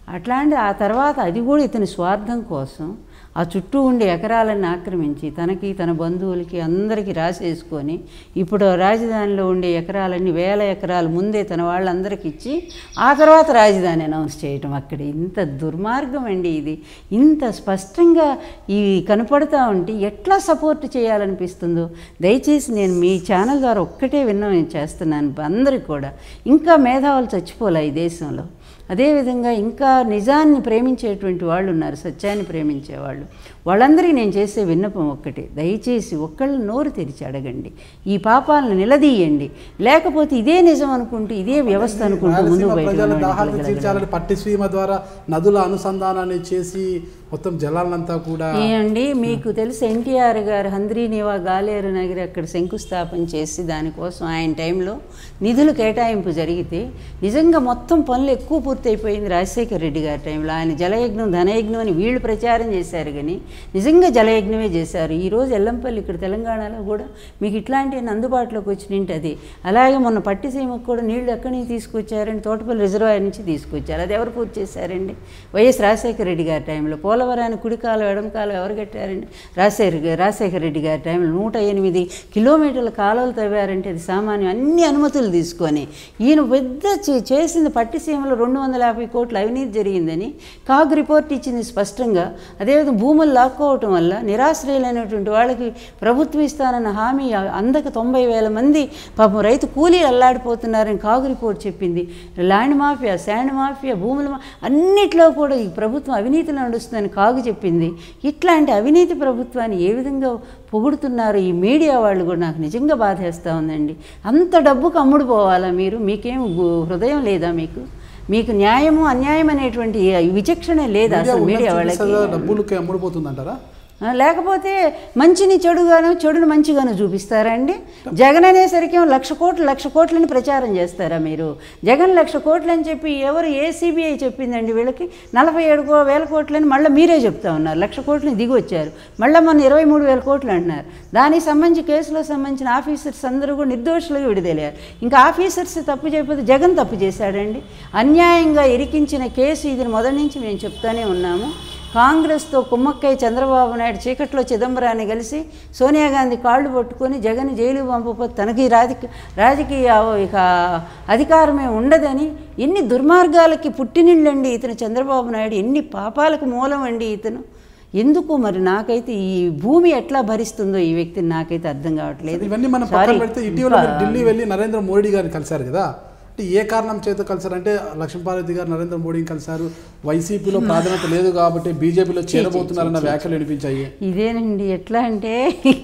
అట్లాంటి ఆ తర్వాత అది కూడా ఇతని స్వార్థం కోసం ఆ చుట్టూ ఉండే ఎకరాలను ఆక్రమించి తనకి తన బంధువులకి అందరికీ రాసేసుకొని ఇప్పుడు రాజధానిలో ఉండే ఎకరాలన్నీ వేల ఎకరాలు ముందే తన వాళ్ళందరికీ ఇచ్చి ఆ తర్వాత రాజధాని అనౌన్స్ చేయటం అక్కడ ఇంత దుర్మార్గం అండి ఇది ఇంత స్పష్టంగా ఇవి కనపడతా ఉంటే ఎట్లా సపోర్ట్ చేయాలనిపిస్తుందో దయచేసి నేను మీ ఛానల్ ద్వారా ఒక్కటే విన్నవం చేస్తున్నాను అందరికి కూడా ఇంకా మేధావులు చచ్చిపోలే ఈ దేశంలో అదేవిధంగా ఇంకా నిజాన్ని ప్రేమించేటువంటి వాళ్ళు ఉన్నారు సత్యాన్ని ప్రేమించేవాళ్ళు వాళ్ళందరికీ నేను చేసే విన్నపం ఒక్కటే దయచేసి ఒక్కళ్ళు నోరు తెరిచి అడగండి ఈ పాపాలను నిలదీయండి లేకపోతే ఇదే నిజం అనుకుంటూ ఇదే వ్యవస్థ అనుకుంటూ ముందుకు రాయలసీమ ప్రజల బయటకు దాహాన్ని వెళ్ళగలగాలి. తీర్చాలని పట్టిసీమ ద్వారా నదుల అనుసంధానాన్ని చేసి మొత్తం జలాలంతా కూడా ఏమండి మీకు తెలుసు ఎన్టీఆర్ గారు హంద్రీనివా గాలేరు నగరి అక్కడ శంకుస్థాపన చేసి దానికోసం ఆయన టైంలో నిధులు కేటాయింపు జరిగితే నిజంగా మొత్తం పనులు ఎక్కువ పూర్తయిపోయింది రాజశేఖర రెడ్డి గారి టైంలో ఆయన జలయజ్ఞం ధనయజ్ఞం అని వీళ్ళు ప్రచారం చేశారు కానీ నిజంగా జలయజ్ఞమే చేశారు ఈరోజు ఎల్లంపల్లి ఇక్కడ తెలంగాణలో కూడా మీకు ఇట్లాంటివన్నీ అందుబాటులోకి వచ్చినంటే అది అలాగే మొన్న పట్టిసీమకు కూడా నీళ్లు ఎక్కడి నుంచి తీసుకొచ్చారండి తోటపల్లి రిజర్వాయర్ నుంచి తీసుకొచ్చారు అది ఎవరు పూర్తి చేశారండి వైఎస్ రాజశేఖర రెడ్డి గారి టైంలో పోలవరాన్ని కుడికాలు ఎడంకాలు ఎవరు కట్టారండి రాజశేఖర రాజశేఖర రెడ్డి గారి టైంలో నూట ఎనిమిది కిలోమీటర్ల కాలువలు తవ్వారంటే అది సామాన్యం అన్ని అనుమతులు తీసుకొని ఈయన పెద్ద చే- చేసింది పట్టిసీమలో రెండు వందల యాభై కోట్ల అవినీతి జరిగిందని కాగ్ రిపోర్ట్ ఇచ్చింది స్పష్టంగా అదేవిధంగా భూములు లాక్కోవటం వల్ల నిరాశ్రయులైనటువంటి వాళ్ళకి ప్రభుత్వం ఇస్తానన్న హామీ అందక తొంభై వేల మంది పాపం రైతు కూలీలు అల్లాడిపోతున్నారని కాగు రిపోర్ట్ చెప్పింది ల్యాండ్ మాఫియా శాండ్ మాఫియా భూముల మా- అన్నిట్లో కూడా ఈ ప్రభుత్వం అవినీతిలో నడుస్తుందని కాగు చెప్పింది ఇట్లాంటి అవినీతి ప్రభుత్వాన్ని ఏ విధంగా పొగుడుతున్నారు ఈ మీడియా వాళ్ళు కూడా నాకు నిజంగా బాధేస్తూ ఉందండి అంత డబ్బుకు అమ్ముడు పోవాలా మీరు మీకేం గు- హృదయం లేదా మీకు మీకు న్యాయము అన్యాయం అనేటువంటి విచక్షణ లేదా మీడియా అసలు ఉన్నది మీడియా వాళ్ళకి చూపిస్తుందా? డబ్బులకి అమ్ముడుపోతుందంటారా ఆ, లేకపోతే మంచిని చెడుగాను చెడును మంచిగాను చూపిస్తారండి జగన్ అనేసరికి ఏమో లక్ష కోట్లు లక్ష కోట్లని ప్రచారం చేస్తారా మీరు జగన్ లక్ష కోట్లు అని చెప్పి ఎవరు ఏ సిబిఐ చెప్పిందండి వీళ్ళకి నలభై ఏడు కో- వేల కోట్లని మళ్ళీ మీరే చెప్తా ఉన్నారు లక్ష కోట్లని దిగి వచ్చారు మళ్ళీ మన ఇరవై మూడు వేల కోట్లు అంటున్నారు దానికి సంబంధించి కేసులో సంబంధించిన ఆఫీసర్స్ అందరూ కూడా నిర్దోషులుగా విడుదలయ్యారు ఇంకా ఆఫీసర్స్ తప్పు చేయకపోతే జగన్ తప్పు చేశాడండి అన్యాయంగా ఇరికించిన కేసు ఇది మొదటి నుంచి మేము చెప్తానే ఉన్నాము కాంగ్రెస్తో కుమ్మక్కై చంద్రబాబు నాయుడు చీకట్లో చిదంబరాన్ని కలిసి సోనియా గాంధీ కాళ్ళు పట్టుకొని జగన్ జైలు పంపకపోతే తనకి రాజకీయ రాజకీయ ఇక అధికారమే ఉండదని ఎన్ని దుర్మార్గాలకి పుట్టినిళ్ళండి ఇతను చంద్రబాబు నాయుడు ఎన్ని పాపాలకు మూలం అండి ఇతను ఎందుకు మరి నాకైతే ఈ భూమి ఎట్లా భరిస్తుందో ఈ వ్యక్తిని నాకైతే అర్థం కావట్లేదు ఇవన్నీ మనం Sorry. పక్కన పెడితే ఇటీవల మీరు ఢిల్లీ వెళ్ళి నరేంద్ర మోడీ గారిని కలిశారు కదా అంటే ఏ కారణం చేత కలిసారంటే లక్ష్మీపార్వతి గారు నరేంద్ర మోడీని కలిశారు వైసీపీలో ప్రాధాన్యత లేదు కాబట్టి బీజేపీలో చేరబోతున్నారన్న వ్యాఖ్యలు వినిపించాయి ఇదేనండి ఎట్లా అంటే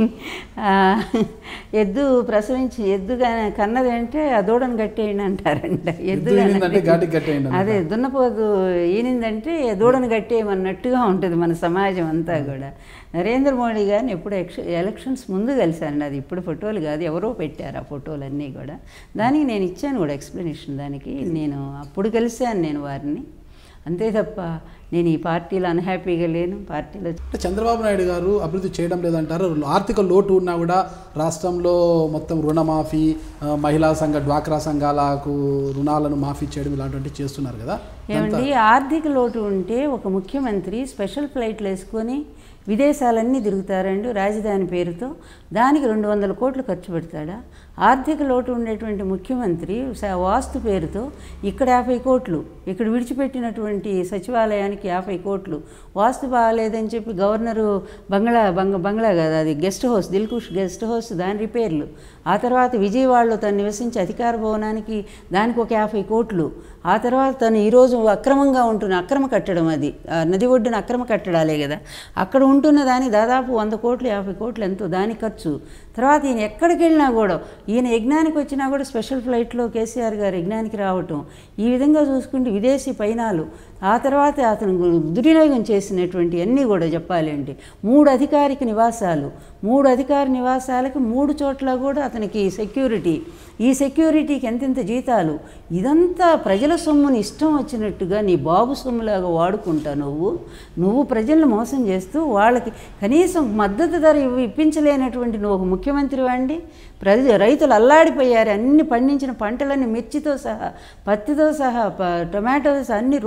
ఆ, ఎద్దు ప్రసవించి ఎద్దు గా- కన్నది అంటే ఆ దూడను కట్టేయండి అంటారంట ఎద్దు ఈనిందంటే ఘాటికి కట్టేయండి అదే దున్నపోతు ఈనిందంటే దూడను కట్టేయమన్నట్టుగా ఉంటుంది మన సమాజం అంతా కూడా నరేంద్ర మోడీ గారిని ఎప్పుడు ఎక్ష- ఎలక్షన్స్ ముందు కలిశారండి అది ఇప్పుడు ఫోటోలు కాదు ఎవరో పెట్టారు ఆ ఫోటోలన్నీ కూడా దానికి నేను ఇచ్చాను కూడా ఎక్స్ప్లెనేషన్ దానికి నేను అప్పుడు కలిశాను నేను వారిని అంతే తప్ప నేను ఈ పార్టీలో అన్హ్యాపీగా లేను పార్టీలో అంటే చంద్రబాబు నాయుడు గారు అభివృద్ధి చేయడం లేదంటారు ఆర్థిక లోటు ఉన్నా కూడా రాష్ట్రంలో మొత్తం రుణమాఫీ ఆ, మహిళా సంఘ డ్వాక్రా సంఘాలకు రుణాలను మాఫీ చేయడం ఇలాంటివి చేస్తున్నారు కదా ఏమండి ఆర్థిక లోటు ఉంటే ఒక ముఖ్యమంత్రి స్పెషల్ ఫ్లైట్లు వేసుకొని విదేశాలన్నీ తిరుగుతారండి రాజధాని పేరుతో దానికి రెండు వందల కోట్లు ఖర్చు పెడతాడా ఆర్థిక లోటు ఉండేటువంటి ముఖ్యమంత్రి స- వాస్తు పేరుతో ఇక్కడ యాభై కోట్లు ఇక్కడ విడిచిపెట్టినటువంటి సచివాలయానికి యాభై కోట్లు వాస్తు బాగాలేదని చెప్పి గవర్నరు బంగ్లా బంగ బంగ్లా కదా అది guest house Dilkush guest house దాని రిపేర్లు ఆ తర్వాత విజయవాడలో తను నివసించే అధికార భవనానికి దానికి ఒక యాభై కోట్లు ఆ తర్వాత తను ఈరోజు అక్రమంగా ఉంటున్న అక్రమ కట్టడం అది ఆ నది ఒడ్డున అక్రమ కట్టడాలే కదా అక్కడ ఉంటున్న దానికి దాదాపు వంద కోట్లు యాభై కోట్లు ఎంతో దాని ఖర్చు తర్వాత ఈయన ఎక్కడికి వెళ్ళినా కూడా ఈయన యజ్ఞానికి వచ్చినా కూడా స్పెషల్ ఫ్లైట్లో కేసీఆర్ గారు యజ్ఞానికి రావటం ఈ విధంగా చూసుకుంటే విదేశీ పైనాలు ఆ తర్వాత అతను దుర్వినియోగం చేసినటువంటి అన్నీ కూడా చెప్పాలి అంటే మూడు అధికారిక నివాసాలు మూడు అధికార నివాసాలకి మూడు చోట్ల కూడా అతనికి సెక్యూరిటీ ఈ సెక్యూరిటీకి ఎంతెంత జీతాలు ఇదంతా ప్రజల సొమ్ముని ఇష్టం వచ్చినట్టుగా నీ బాబు సొమ్ములాగా వాడుకుంటా నువ్వు నువ్వు ప్రజలను మోసం చేస్తూ వాళ్ళకి కనీసం మద్దతు ధర ఇవ్వ- ఇప్పించలేనటువంటి నువ్వు ఒక ముఖ్యమంత్రి వాండి ప్రజ రైతులు అల్లాడిపోయారు అన్ని పండించిన పంటలన్నీ మిర్చితో సహా పత్తితో సహా ప- టొమాటోతో సహా అన్ని రోడ్ల మీద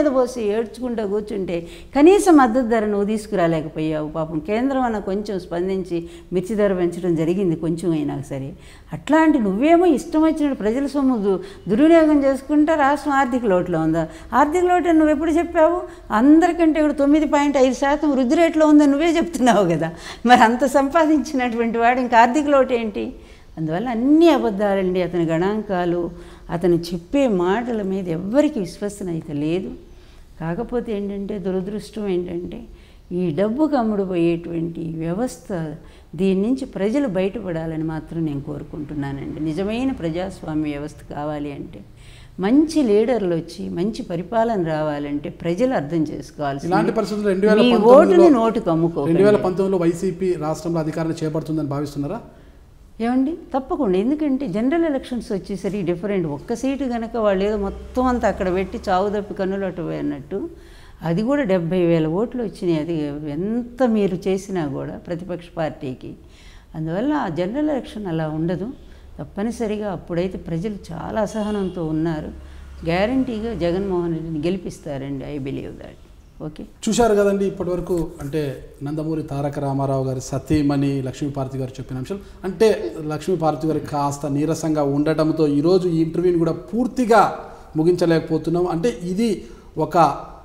మీద పోసి ఏడ్చుకుంటూ కూర్చుంటే కనీసం మద్దతు ధర నువ్వు తీసుకురాలేకపోయావు పాపం కేంద్రం అన్న కొంచెం స్పందించి మిర్చి ధర పెంచడం జరిగింది కొంచెం అయినా సరే అట్లాంటి నువ్వేమో ఇష్టం వచ్చినట్టు ప్రజల సొమ్ము దు- దుర్వినియోగం చేసుకుంటే రాష్ట్రం ఆర్థిక లోటులో ఉందా ఆర్థిక లోటు అని నువ్వు ఎప్పుడు చెప్పావు అందరికంటే ఇప్పుడు తొమ్మిది పాయింట్ ఐదు శాతం వృద్ధి రేట్లో ఉందని నువ్వే చెప్తున్నావు కదా మరి అంత సంపాదించినటువంటి వాడు ఇంకా ఆర్థిక లోటు ఏంటి అందువల్ల అన్ని అబద్ధాలండి అతని గణాంకాలు అతను చెప్పే మాటల మీద ఎవ్వరికి విశ్వసనీయత లేదు కాకపోతే ఏంటంటే దురదృష్టం ఏంటంటే ఈ డబ్బుకు అమ్ముడుపోయేటువంటి ఈ వ్యవస్థ దీని నుంచి ప్రజలు బయటపడాలని మాత్రం నేను కోరుకుంటున్నానండి నిజమైన ప్రజాస్వామ్య వ్యవస్థ కావాలి అంటే మంచి లీడర్లు వచ్చి మంచి పరిపాలన రావాలంటే ప్రజలు అర్థం చేసుకోవాలి ఇలాంటి పరిస్థితుల్లో రెండు వేల మీ పంతొమ్మిదిలో ఓటుని నోటుకు అమ్ముకో రెండు వేల పంతొమ్మిదిలో వైసీపీ రాష్ట్రంలో అధికారం చేపడుతుందని భావిస్తున్నారా ఏమండి తప్పకుండా ఎందుకంటే జనరల్ ఎలక్షన్స్ వచ్చేసరికి డిఫరెంట్ ఒక్క సీటు కనుక వాళ్ళు ఏదో మొత్తం అంతా అక్కడ పెట్టి చావు తప్పి కన్నులు అన్నట్టు అది కూడా డెబ్బై వేల ఓట్లు వచ్చినాయి అది ఎంత మీరు చేసినా కూడా ప్రతిపక్ష పార్టీకి అందువల్ల ఆ జనరల్ ఎలక్షన్ అలా ఉండదు తప్పనిసరిగా అప్పుడైతే ప్రజలు చాలా అసహనంతో ఉన్నారు గ్యారంటీగా జగన్మోహన్ రెడ్డిని గెలిపిస్తారండి ఐ బిలీవ్ దాట్ ఓకే చూశారు కదండి ఇప్పటివరకు అంటే నందమూరి తారక రామారావు గారి సతీమణి లక్ష్మీపార్వతి గారు చెప్పిన అంశాలు అంటే లక్ష్మీపార్వతి గారికి కాస్త నీరసంగా ఉండటంతో ఈరోజు ఈ ఇంటర్వ్యూని కూడా పూర్తిగా ముగించలేకపోతున్నాం అంటే ఇది ఒక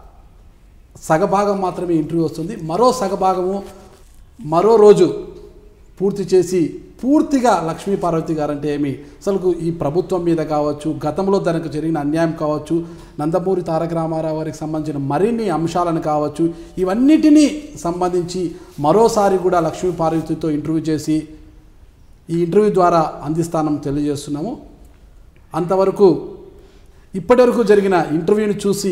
సగభాగం మాత్రమే ఇంటర్వ్యూ వస్తుంది మరో సగభాగము మరో రోజు పూర్తి చేసి పూర్తిగా లక్ష్మీ పార్వతి గారు అంటే ఏమి అసలు ఈ ప్రభుత్వం మీద కావచ్చు గతంలో తనకు జరిగిన అన్యాయం కావచ్చు నందమూరి తారక రామారావు గారికి సంబంధించిన మరిన్ని అంశాలను కావచ్చు ఇవన్నిటినీ సంబంధించి మరోసారి కూడా లక్ష్మీ పార్వతితో ఇంటర్వ్యూ చేసి ఈ ఇంటర్వ్యూ ద్వారా అందిస్తానని తెలియజేస్తున్నాము అంతవరకు ఇప్పటివరకు జరిగిన ఇంటర్వ్యూని చూసి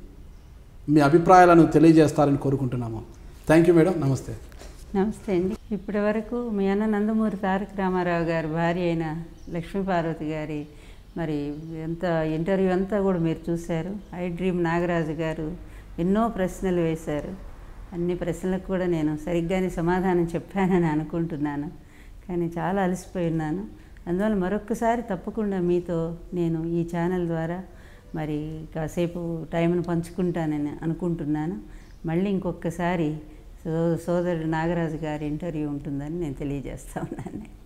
మీ అభిప్రాయాలను తెలియజేస్తారని కోరుకుంటున్నాము థ్యాంక్ యూ మేడం నమస్తే నమస్తే అండి ఇప్పటి వరకు మీ అన్న నందమూరి తారక రామారావు గారి భార్య అయిన లక్ష్మీపార్వతి గారి మరి ఎంత ఇంటర్వ్యూ అంతా కూడా మీరు చూశారు ఐ డ్రీమ్ నాగరాజు గారు ఎన్నో ప్రశ్నలు వేశారు అన్ని ప్రశ్నలకు కూడా నేను సరిగ్గానే సమాధానం చెప్పానని అనుకుంటున్నాను కానీ చాలా అలసిపోయి ఉన్నాను అందువల్ల మరొక్కసారి తప్పకుండా మీతో నేను ఈ ఛానల్ ద్వారా మరి కాసేపు టైంను పంచుకుంటానని అనుకుంటున్నాను మళ్ళీ ఇంకొకసారి సో సోదరుడు నాగరాజు గారి ఇంటర్వ్యూ ఉంటుందని నేను తెలియజేస్తా ఉన్నాను